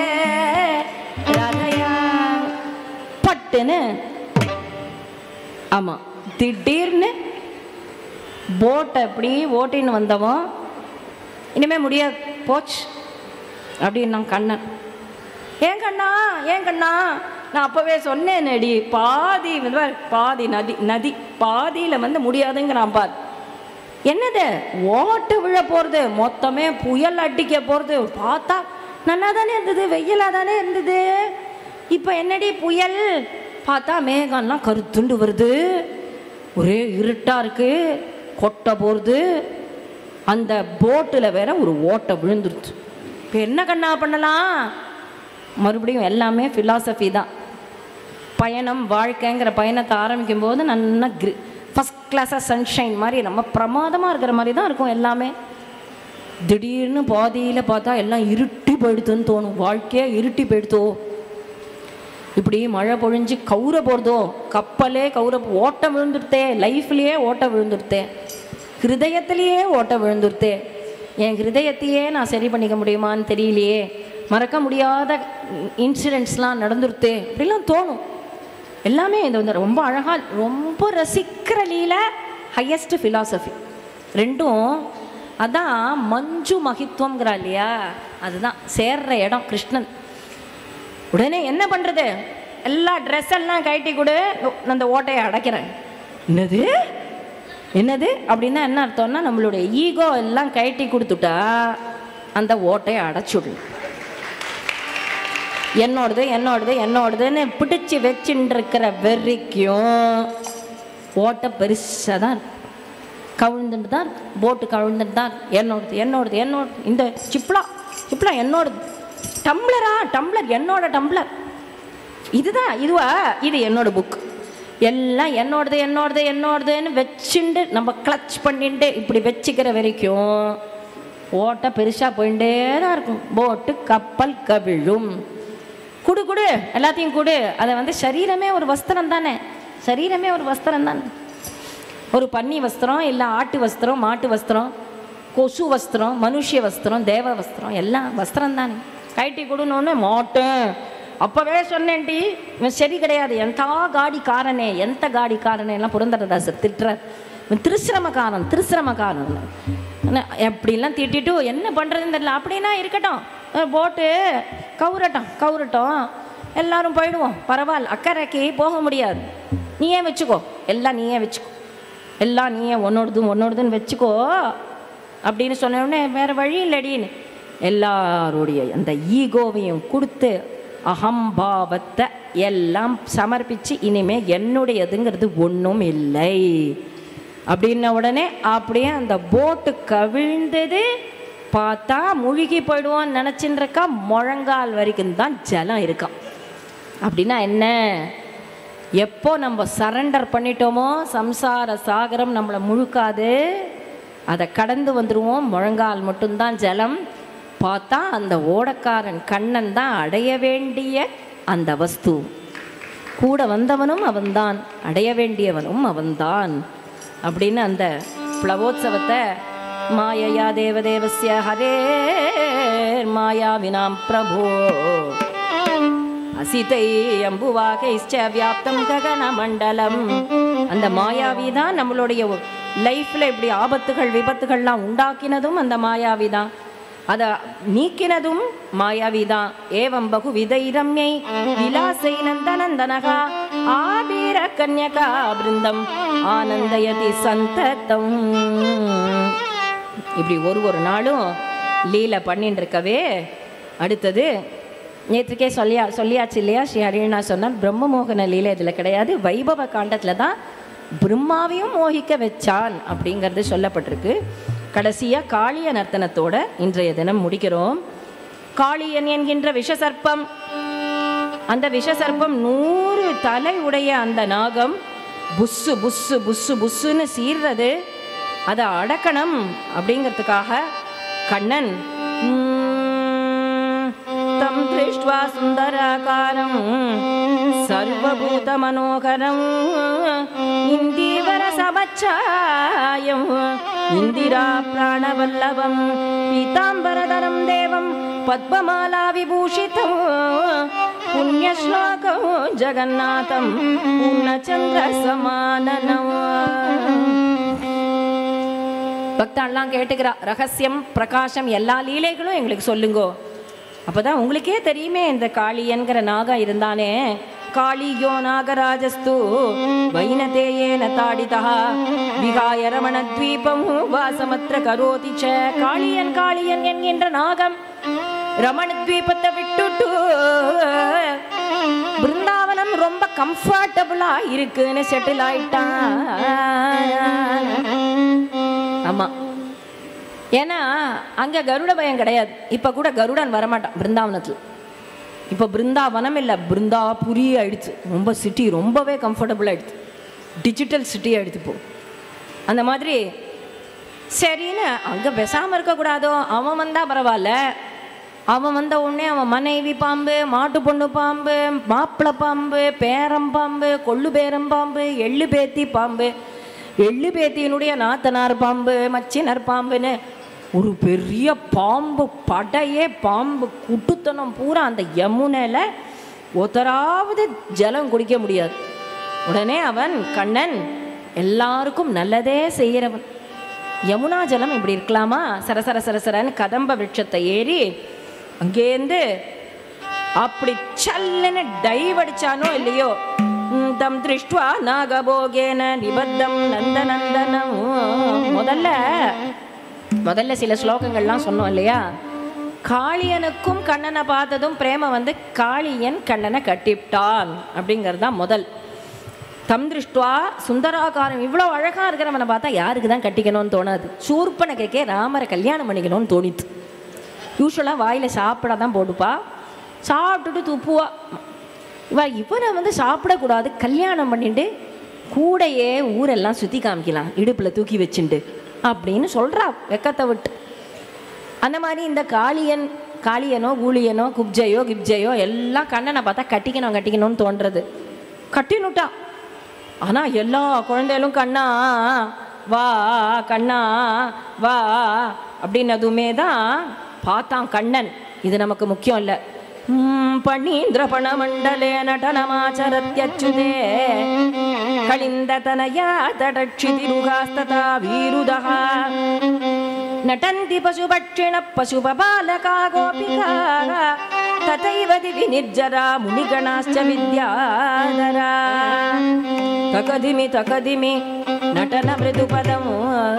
राधया பட்டுன்னு ஆமாம் திடீர்னு போட்டை அப்படி ஓட்டின்னு வந்தவன் இனிமே முடியாது போச்சு அப்படின்னா கண்ணன் ஏன் கண்ணா ஏன் கண்ணா நான் அப்போவே சொன்னேன் நடி பாதி வந்து பாரு, பாதி நதி நதி பாதியில் வந்து முடியாதுங்கிறான் பார் என்னது ஓட்டு விழ போகிறது மொத்தமே புயல் அடிக்க போகிறது பார்த்தா நல்லா தானே இருந்தது வெயிலாக தானே இருந்தது இப்போ என்னடி புயல் பார்த்தா மேகம்லாம் கருத்துண்டு வருது ஒரே இருட்டாக இருக்கு கொட்டை போகிறது அந்த போட்டில் வேற ஒரு ஓட்டை விழுந்துருச்சு இப்போ என்ன கண்ணா பண்ணலாம் மறுபடியும் எல்லாமே ஃபிலாசபி தான் பயணம் வாழ்க்கைங்கிற பயணத்தை ஆரம்பிக்கும் போது நல்லா கிரி ஃபஸ்ட் கிளாஸாக சன்ஷைன் மாதிரி நம்ம பிரமாதமாக இருக்கிற மாதிரி தான் இருக்கும் எல்லாமே திடீர்னு பாதியில் பார்த்தா எல்லாம் இருட்டி போயிடுதுன்னு தோணும் வாழ்க்கையே இருட்டி போயிடுதோ இப்படி மழை பொழிஞ்சு கவுர போகிறதோ கப்பலே கவுர ஓட்டம் விழுந்துருத்தே லைஃப்லேயே ஓட்டம் விழுந்துருத்தே ஹிருதயத்திலேயே ஓட்டம் விழுந்துருத்தே என் ஹிருதயத்தையே நான் சரி பண்ணிக்க முடியுமான்னு தெரியலையே மறக்க முடியாத இன்சிடென்ட்ஸ்லாம் நடந்துருத்தே அப்படிலாம் தோணும் எல்லாமே இது வந்து ரொம்ப அழகாக ரொம்ப ரசிக்கிற லீல ஹையஸ்ட் ஃபிலாசபி ரெண்டும் அதான் மஞ்சு மகித்துவங்கிறா இல்லையா அதுதான் சேர்ற இடம் கிருஷ்ணன் உடனே என்ன பண்ணுறது எல்லா ட்ரெஸ் எல்லாம் கழட்டி கொடு அந்த ஓட்டையை அடைக்கிறேன் என்னது என்னது அப்படின்னா என்ன அர்த்தம்னா நம்மளுடைய ஈகோ எல்லாம் கழட்டி கொடுத்துட்டா அந்த ஓட்டையை அடைச்சுடணும் என்னோடது என்னோடது என்னோடதுன்னு பிடிச்சி வச்சுட்டு இருக்கிற வெறிக்கும் ஓட்டை பெருசாக தான் இருக்கு. கவிழ்ந்துட்டு தான் இருக்கு. போட்டு கவிழ்ந்துட்டு தான் இருக்கு. என்னோடது என்னோடது என்னோட இந்த சிப்லா சிப்லா என்னோடது டம்ளரா டம்ளர் என்னோட டம்ளர் இதுதான் இதுவா இது என்னோட புக் எல்லாம் என்னோடது என்னோடது என்னோடதுன்னு வச்சுண்டு நம்ம கிளச் பண்ணிட்டு இப்படி வச்சுக்கிற வரைக்கும் ஓட்டை பெருசாக போயிட்டே தான் இருக்கும் போட்டு கப்பல் கவிழும் குடு குடு எல்லாத்தையும் குடு அதை வந்து சரீரமே ஒரு வஸ்திரம் தானே சரீரமே ஒரு வஸ்திரம் தானே ஒரு பன்னி வஸ்திரம் இல்லை ஆட்டு வஸ்திரம் மாட்டு வஸ்திரம் கொசு வஸ்திரம் மனுஷிய வஸ்திரம் தேவ வஸ்திரம் எல்லாம் வஸ்திரம் தானே கைட்டி கொடுனோன்னு மாட்டேன் அப்போவே சொன்னேன்டி இவன் சரி கிடையாது எந்த காடிக்காரனே எந்த காடிக்காரனே எல்லாம் புரந்தரதாசர் திட்டுறார் இவன் திருசிரமக்காரன் திருசிரமக்காரன் என்ன, எப்படிலாம் திட்டிட்டு என்ன பண்ணுறதுன்னு தெரியல அப்படின்னா இருக்கட்டும் அஹ் போட்டு கவுரட்டும் கவுரட்டும் எல்லாரும் போயிடுவோம் பரவாயில்ல அக்கறைக்கு போக முடியாது நீயே வச்சுக்கோ எல்லாம் நீயே வச்சுக்கோ எல்லாம் நீயே ஒன்னோடது ஒன்னோடதுன்னு வச்சுக்கோ அப்படின்னு சொன்ன உடனே வேறு வழி இல்லடின்னு எல்லாருடைய அந்த ஈகோவையும் கொடுத்து அகம்பாவத்தை எல்லாம் சமர்ப்பித்து இனிமே என்னுடையதுங்கிறது ஒன்றும் இல்லை அப்படின்ன உடனே அப்படியே அந்த போட்டு கவிழ்ந்தது பார்த்தா முழுகி போயிடுவோன்னு நினச்சின்னு இருக்கா முழங்கால் வரைக்கும் தான் ஜலம் இருக்கான் அப்படின்னா என்ன எப்போ நம்ம சரண்டர் பண்ணிட்டோமோ சம்சார சாகரம் நம்மளை முழுக்காது அதை கடந்து வந்துடுவோம் முழங்கால் மட்டும்தான் ஜலம் பார்த்தா அந்த ஓடக்காரன் கண்ணன் தான் அடைய வேண்டிய அந்த வஸ்து கூட வந்தவனும் அவன்தான் அடைய வேண்டியவனும் அவன்தான் அப்படின்னு அந்த பிளவோத்சவத்தை மாயையா தேவதேவஸ்ய ஹரே மாயாவினாம் பிரபோ அசிதை அம்புவாகைச்ச வியாப்தம் ககன மண்டலம் அந்த மாயாவி தான் நம்மளுடைய லைஃப்பில் இப்படி ஆபத்துகள் விபத்துகள்லாம் உண்டாக்கினதும் அந்த மாயாவி தான் அதை நீக்கினதும் மாயாவி தான் ஏவம் பகு விதைரம்யை விலாசை நந்தனந்தனகா ஆபீர கன்யகா பிருந்தம் ஆனந்தயதி சந்ததம் இப்படி ஒரு ஒரு நாளும் லீலை பண்ணிட்டு இருக்கவே அடுத்தது நேற்றுக்கே சொல்லியா சொல்லியாச்சு இல்லையா ஸ்ரீ ஹரிணா சொன்னார் பிரம்மமோகன லீலை இதில் கிடையாது வைபவ காண்டத்தில் தான் பிரம்மாவையும் மோகிக்க வச்சான் அப்படிங்கிறது சொல்லப்பட்டிருக்கு கடைசியாக காளிய நர்த்தனத்தோட இன்றைய தினம் முடிக்கிறோம் காளியன் என்கின்ற விஷசர்ப்பம் அந்த விஷசர்ப்பம் நூறு தலை உடைய அந்த நாகம் புஸ்ஸு புஸ்ஸு புஸ்ஸு புஸ்ஸுன்னு சீர்றது அதை அடக்கணும் அப்படிங்கிறதுக்காக கண்ணன் உம், தம் திருஷ்டுவா சுந்தராகாரம் சர்வபூத மனோகரம் இந்தீவர சமச்சாயம் இந்திரா பிராணவல்லவம் பீதாம்பரதரம் தேவம் பத்மமாலா விபூஷிதம் புண்ணியஸ்லோகம் ஜகநாதம் பூர்ணச்சந்திர சமானனம் பக்தாள்லாம் கேட்டுக்கிறா ரகசியம் பிரகாசம் எல்லா லீலைகளும் எங்களுக்கு சொல்லுங்கோ அப்பதான் உங்களுக்கே தெரியுமே இந்த காளியன்கிற நாகம் இருந்தானே காளியோ நாகராஜஸ்து வைனதேயேன தாடிதா விகாய ரமண தீபம் வாசமத்திர கரோதி ச காளியன் காளியன் என்கின்ற நாகம் ரமண தீபத்தை விட்டுட்டு பிருந்தாவனம் ரொம்ப கம்ஃபர்டபுளா இருக்குன்னு செட்டில் ஆயிட்டான் ஆமா ஏன்னா அங்க கருட பயம் கிடையாது இப்ப கூட கருடன் வரமாட்டான் பிருந்தாவனத்தில் இப்போ பிருந்தாவனம் இல்லை பிருந்தாபுரி ஆயிடுச்சு ரொம்ப சிட்டி ரொம்பவே கம்ஃபர்டபுள் ஆயிடுச்சு டிஜிட்டல் சிட்டி ஆயிடுச்சு இப்போ அந்த மாதிரி சரின்னு அங்கே பேசாமல் இருக்கக்கூடாதோ அவன் வந்தால் பரவாயில்ல அவன் வந்த உடனே அவன் மனைவி பாம்பு மாட்டு பொண்ணு பாம்பு மாப்பிளை பாம்பு பேரம் பாம்பு கொள்ளு பேரம் பாம்பு எள்ளு பேத்தி பாம்பு எள்ளு பேத்தியினுடைய நாத்தனார் பாம்பு மச்சினர் பாம்புன்னு ஒரு பெரிய பாம்பு படையே பாம்பு குட்டுத்தனம் பூரா அந்த யமுனையில் ஒருத்தராவது ஜலம் குடிக்க முடியாது உடனே அவன் கண்ணன் எல்லாருக்கும் நல்லதே செய்கிறவன் யமுனா ஜலம் இப்படி இருக்கலாமா சரசர சரசரன்னு கதம்ப விருட்சத்தை ஏறி அங்கேருந்து அப்படி சல்லுன்னு டைவ் அடிச்சானோ இல்லையோ ம், தம் திருஷ்டுவா நாகபோகேன நிபத்தம் நந்த நந்தனம் முதல்ல முதல்ல சில ஸ்லோகங்கள்லாம் சொன்னோம் இல்லையா காளியனுக்கும் கண்ணனை பார்த்ததும் பிரேம வந்து காளியன் கண்ணனை கட்டிவிட்டான் அப்படிங்கிறது தான் முதல் தம் திருஷ்டுவா சுந்தராகாரம் இவ்வளோ அழகாக இருக்கிறவனை பார்த்தா யாருக்கு தான் கட்டிக்கணும்னு தோணாது சூர்பனகைக்கே ராமரை கல்யாணம் பண்ணிக்கணும்னு தோணித்து யூஸ்வலாக வாயில் சாப்பிட தான் போட்டுப்பா சாப்பிட்டுட்டு துப்புவா இவ இவனை வந்து சாப்பிடக்கூடாது கல்யாணம் பண்ணிட்டு கூடையே ஊரெல்லாம் சுற்றி காமிக்கலாம் இடுப்பில் தூக்கி வச்சுண்டு அப்படின்னு சொல்கிறா வெக்கத்தை விட்டு அந்த மாதிரி இந்த காளியன் காளியனோ கூலியனோ குப்ஜையோ கிப்ஜையோ எல்லாம் கண்ணனை பார்த்தா கட்டிக்கணும் கட்டிக்கணும்னு தோன்றது கட்டினுட்டா ஆனால் எல்லா குழந்தைகளும் கண்ணா வா கண்ணா வா அப்படின்னதுமே தான் பார்த்தான் கண்ணன் இது நமக்கு முக்கியம் இல்லை பணீந்திர பணமண்டலே நடனமாச்சரத்யச்சுதே கலிந்ததனயா தடक्षितिरुगास्तथा வீருதः नटन्ति पशुपक्षिणः पशुपपालका गोपिकाः तथैव दिवि निर्जरा मुनिगणाश्च विद्याधरा तकदिमि तकदिमि नटन मृदुपदम्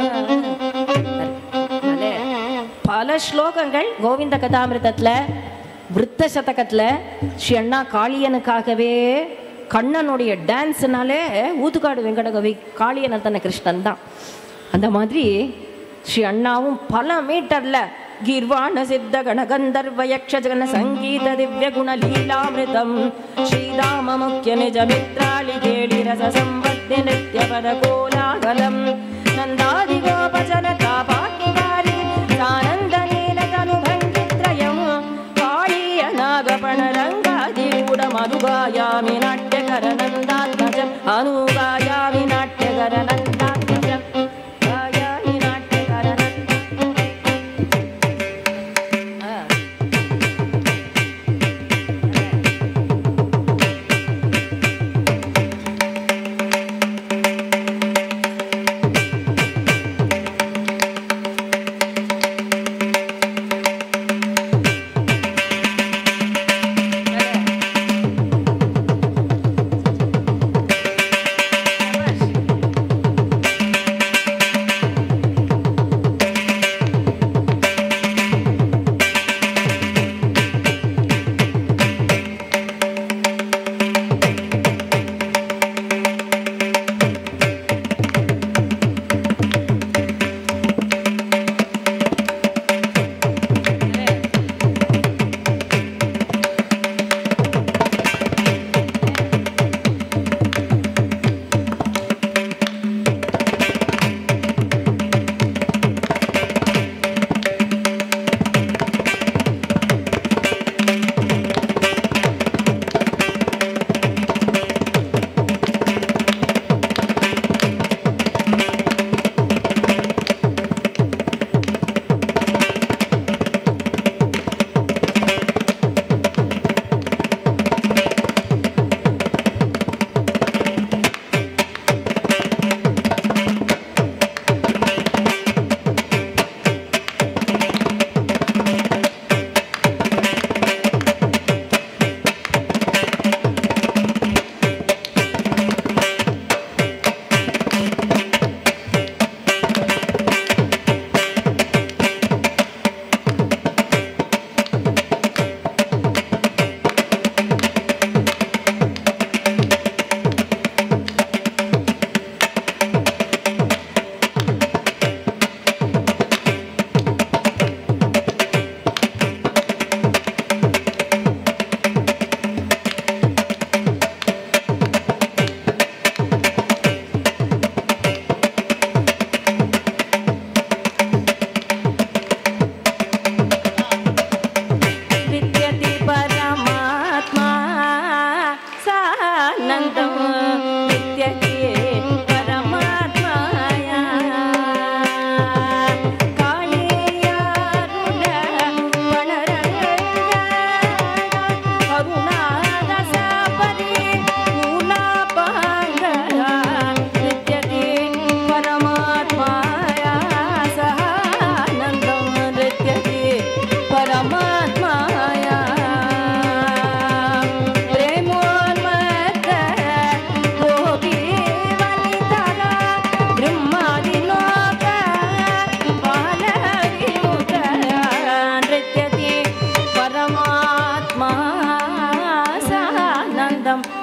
பல ஸ்லோகங்கள் கோவிந்த கதாமிருதத்தில் விருத்த சதகத்தில் ஸ்ரீ அண்ணா காளியனுக்காகவே கண்ணனுடைய டான்ஸ்னாலே ஊத்துக்காடு வெங்கடகவி காளியனத்தன கிருஷ்ணன் தான் அந்த மாதிரி ஸ்ரீ அண்ணாவும் பல மீட்டர்ல கீர்வாண சித்த கண கந்தர்வ யக்ஷஜன சங்கீத திவ்ய குண லீலாமிருதம் ஸ்ரீராம முக்கிய நிஜ மித்ராளி கேளி ரச சம்பத்தி நித்ய பத கோலாகலம் நந்தாதி கோபஜன தாபாக்கிகாரி சானந்த நீல தனு பங்கித்ரயம் காளிய நாகபண ரங்காதி கூட மதுகாயாமி நாட்யகர நந்தாத்மஜம் அனுகாயாமி நாட்யகர நந்தாத்மஜம் காயாமி நாட்யகர ஆ ஆ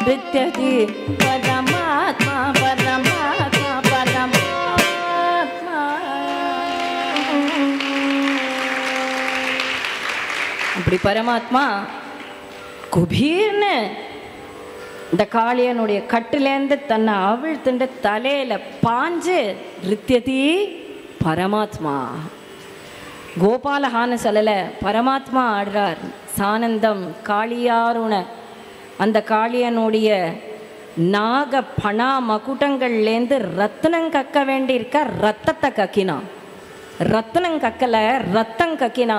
नृत्यति परमात्मा परमात्मा परमात्मा அப்படி பரமாத்மா குபீர்னு இந்த காளியனுடைய கட்டுலேருந்து தன்னை அவிழ்த்துண்டு தலையில பாஞ்சு ரித்தியதி பரமாத்மா கோபாலஹான்னு சொல்லலை பரமாத்மா ஆடுறார் சானந்தம் காளியாருண அந்த காளியனுடைய நாக பணா மகுடங்கள்லேருந்து ரத்தனம் கக்க வேண்டியிருக்க ரத்தத்தை கக்கினான் ரத்தனம் கக்கலை ரத்தம் கக்கினா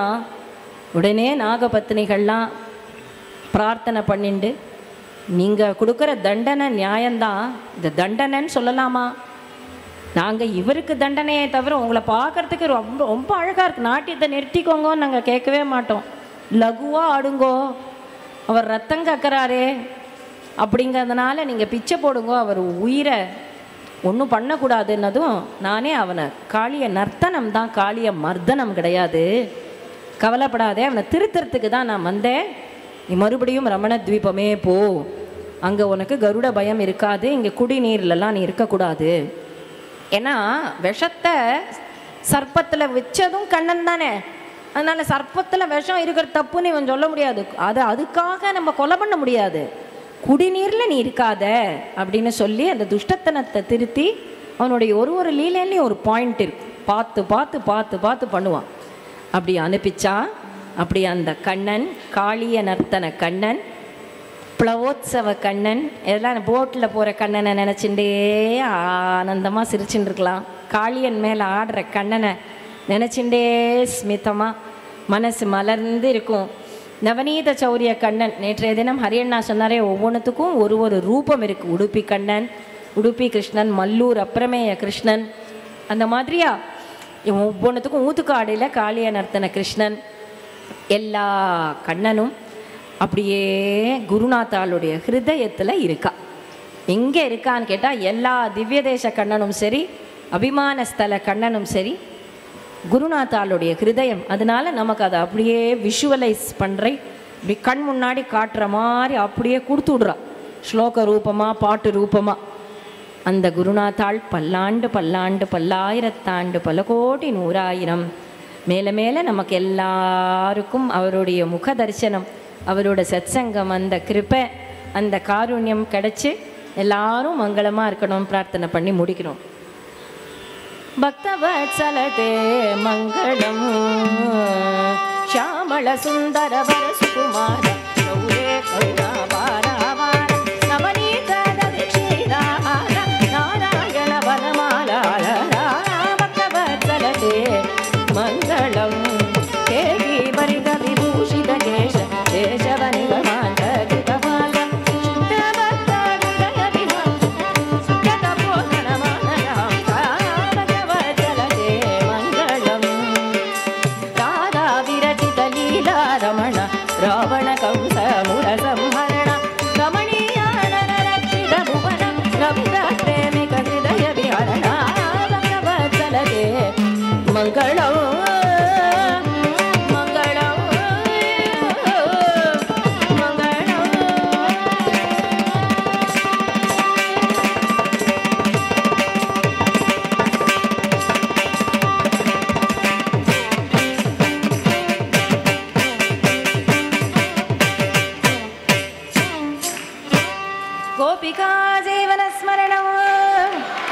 உடனே நாகபத்தினிகள்லாம் பிரார்த்தனை பண்ணிண்டு நீங்கள் கொடுக்குற தண்டனை நியாயம்தான் இந்த தண்டனைன்னு சொல்லலாமா நாங்கள் இவருக்கு தண்டனையை தவிர உங்களை பார்க்கறதுக்கு ரொம்ப ரொம்ப அழகாக இருக்கு நாட்டியத்தை நிறுத்திக்கோங்கன்னு நாங்கள் கேட்கவே மாட்டோம் லகுவாக ஆடுங்கோ அவர் ரத்தம் கக்கறாரே அப்படிங்கிறதுனால நீங்கள் பிச்சை போடுங்கோ அவர் உயிரை ஒன்றும் பண்ணக்கூடாதுன்னதும் நானே அவனை காளிய நர்த்தனம் தான் காளிய மர்தனம் கிடையாது கவலைப்படாதே அவனை திருத்தறதுக்கு தான் நான் வந்தேன் நீ மறுபடியும் ரமண தீபமே போ அங்கே உனக்கு கருட பயம் இருக்காது இங்கே குடிநீர்லலாம் நீ இருக்கக்கூடாது ஏன்னா விஷத்தை சர்ப்பத்தில் வச்சதும் கண்ணன் தானே அதனால சர்ப்பத்தில் விஷம் இருக்கிற தப்புன்னு இவன் சொல்ல முடியாது அது அதுக்காக நம்ம கொலை பண்ண முடியாது குடிநீரில் நீ இருக்காத அப்படின்னு சொல்லி அந்த துஷ்டத்தனத்தை திருத்தி அவனுடைய ஒரு ஒரு லீலையிலையும் ஒரு பாயிண்ட் இருக்கு பார்த்து பார்த்து பார்த்து பார்த்து பண்ணுவான் அப்படி அனுப்பிச்சா அப்படி அந்த கண்ணன் காளிய நர்த்தன கண்ணன் பிளவோத்சவ கண்ணன் எல்லாம் போட்டில் போகிற கண்ணனை நினச்சிண்டே ஆனந்தமாக சிரிச்சுட்டு இருக்கலாம் காளியன் மேலே ஆடுற கண்ணனை நினச்சிண்டே ஸ்மிதமாக மனசு மலர்ந்து இருக்கும் நவநீத சௌரிய கண்ணன் நேற்றைய தினம் ஹரியண்ணா சொன்னாரே ஒவ்வொன்றுத்துக்கும் ஒரு ஒரு ரூபம் இருக்குது உடுப்பி கண்ணன் உடுப்பி கிருஷ்ணன் மல்லூர் அப்புறமேய கிருஷ்ணன் அந்த மாதிரியா இவன் ஒவ்வொன்றுத்துக்கும் ஊத்துக்காடியில் காளிய நர்த்தன கிருஷ்ணன் எல்லா கண்ணனும் அப்படியே குருநாத்தாளுடைய ஹிருதயத்தில் இருக்கா எங்கே இருக்கான்னு கேட்டால் எல்லா திவ்ய தேச கண்ணனும் சரி அபிமான ஸ்தல கண்ணனும் சரி குருநாத்தாளுடைய ஹிருதயம் அதனால நமக்கு அதை அப்படியே விஷுவலைஸ் பண்ணுறேன் இப்படி கண் முன்னாடி காட்டுற மாதிரி அப்படியே கொடுத்து விடுறா ஸ்லோக ரூபமாக பாட்டு ரூபமாக அந்த குருநாத்தாள் பல்லாண்டு பல்லாண்டு பல்லாயிரத்தாண்டு பல கோடி நூறாயிரம் மேலே மேலே நமக்கு எல்லாருக்கும் அவருடைய முக தரிசனம் அவரோட சத்சங்கம் அந்த கிருப்பை அந்த காருண்யம் கிடைச்சி எல்லாரும் மங்களமாக இருக்கணும் பிரார்த்தனை பண்ணி முடிக்கணும் பக்தவத்சலதே மங்களம் ஷியாமள சுந்தர வரசுகுமார கௌரே கருணாபாராவார நவநீத ததிக்ஷீரார நாராயண வனமாலார பக்தவத்சலதே மங்களம் கேகி பரித விபூஷித கேஷ கேசவ நிகமாண்ட கிருதபால சுத்தபக்த ஹிருதய விமல ரமண ராவண கம்ச முர சம்ஹரண ரமணீயான ரட்சித புவன ரவித பிரேமிக ஹிருதய விஹரண பகவத்சலதே மங்களம் மங்களம் மங்களம் गोपिका जीवनस्मरणम्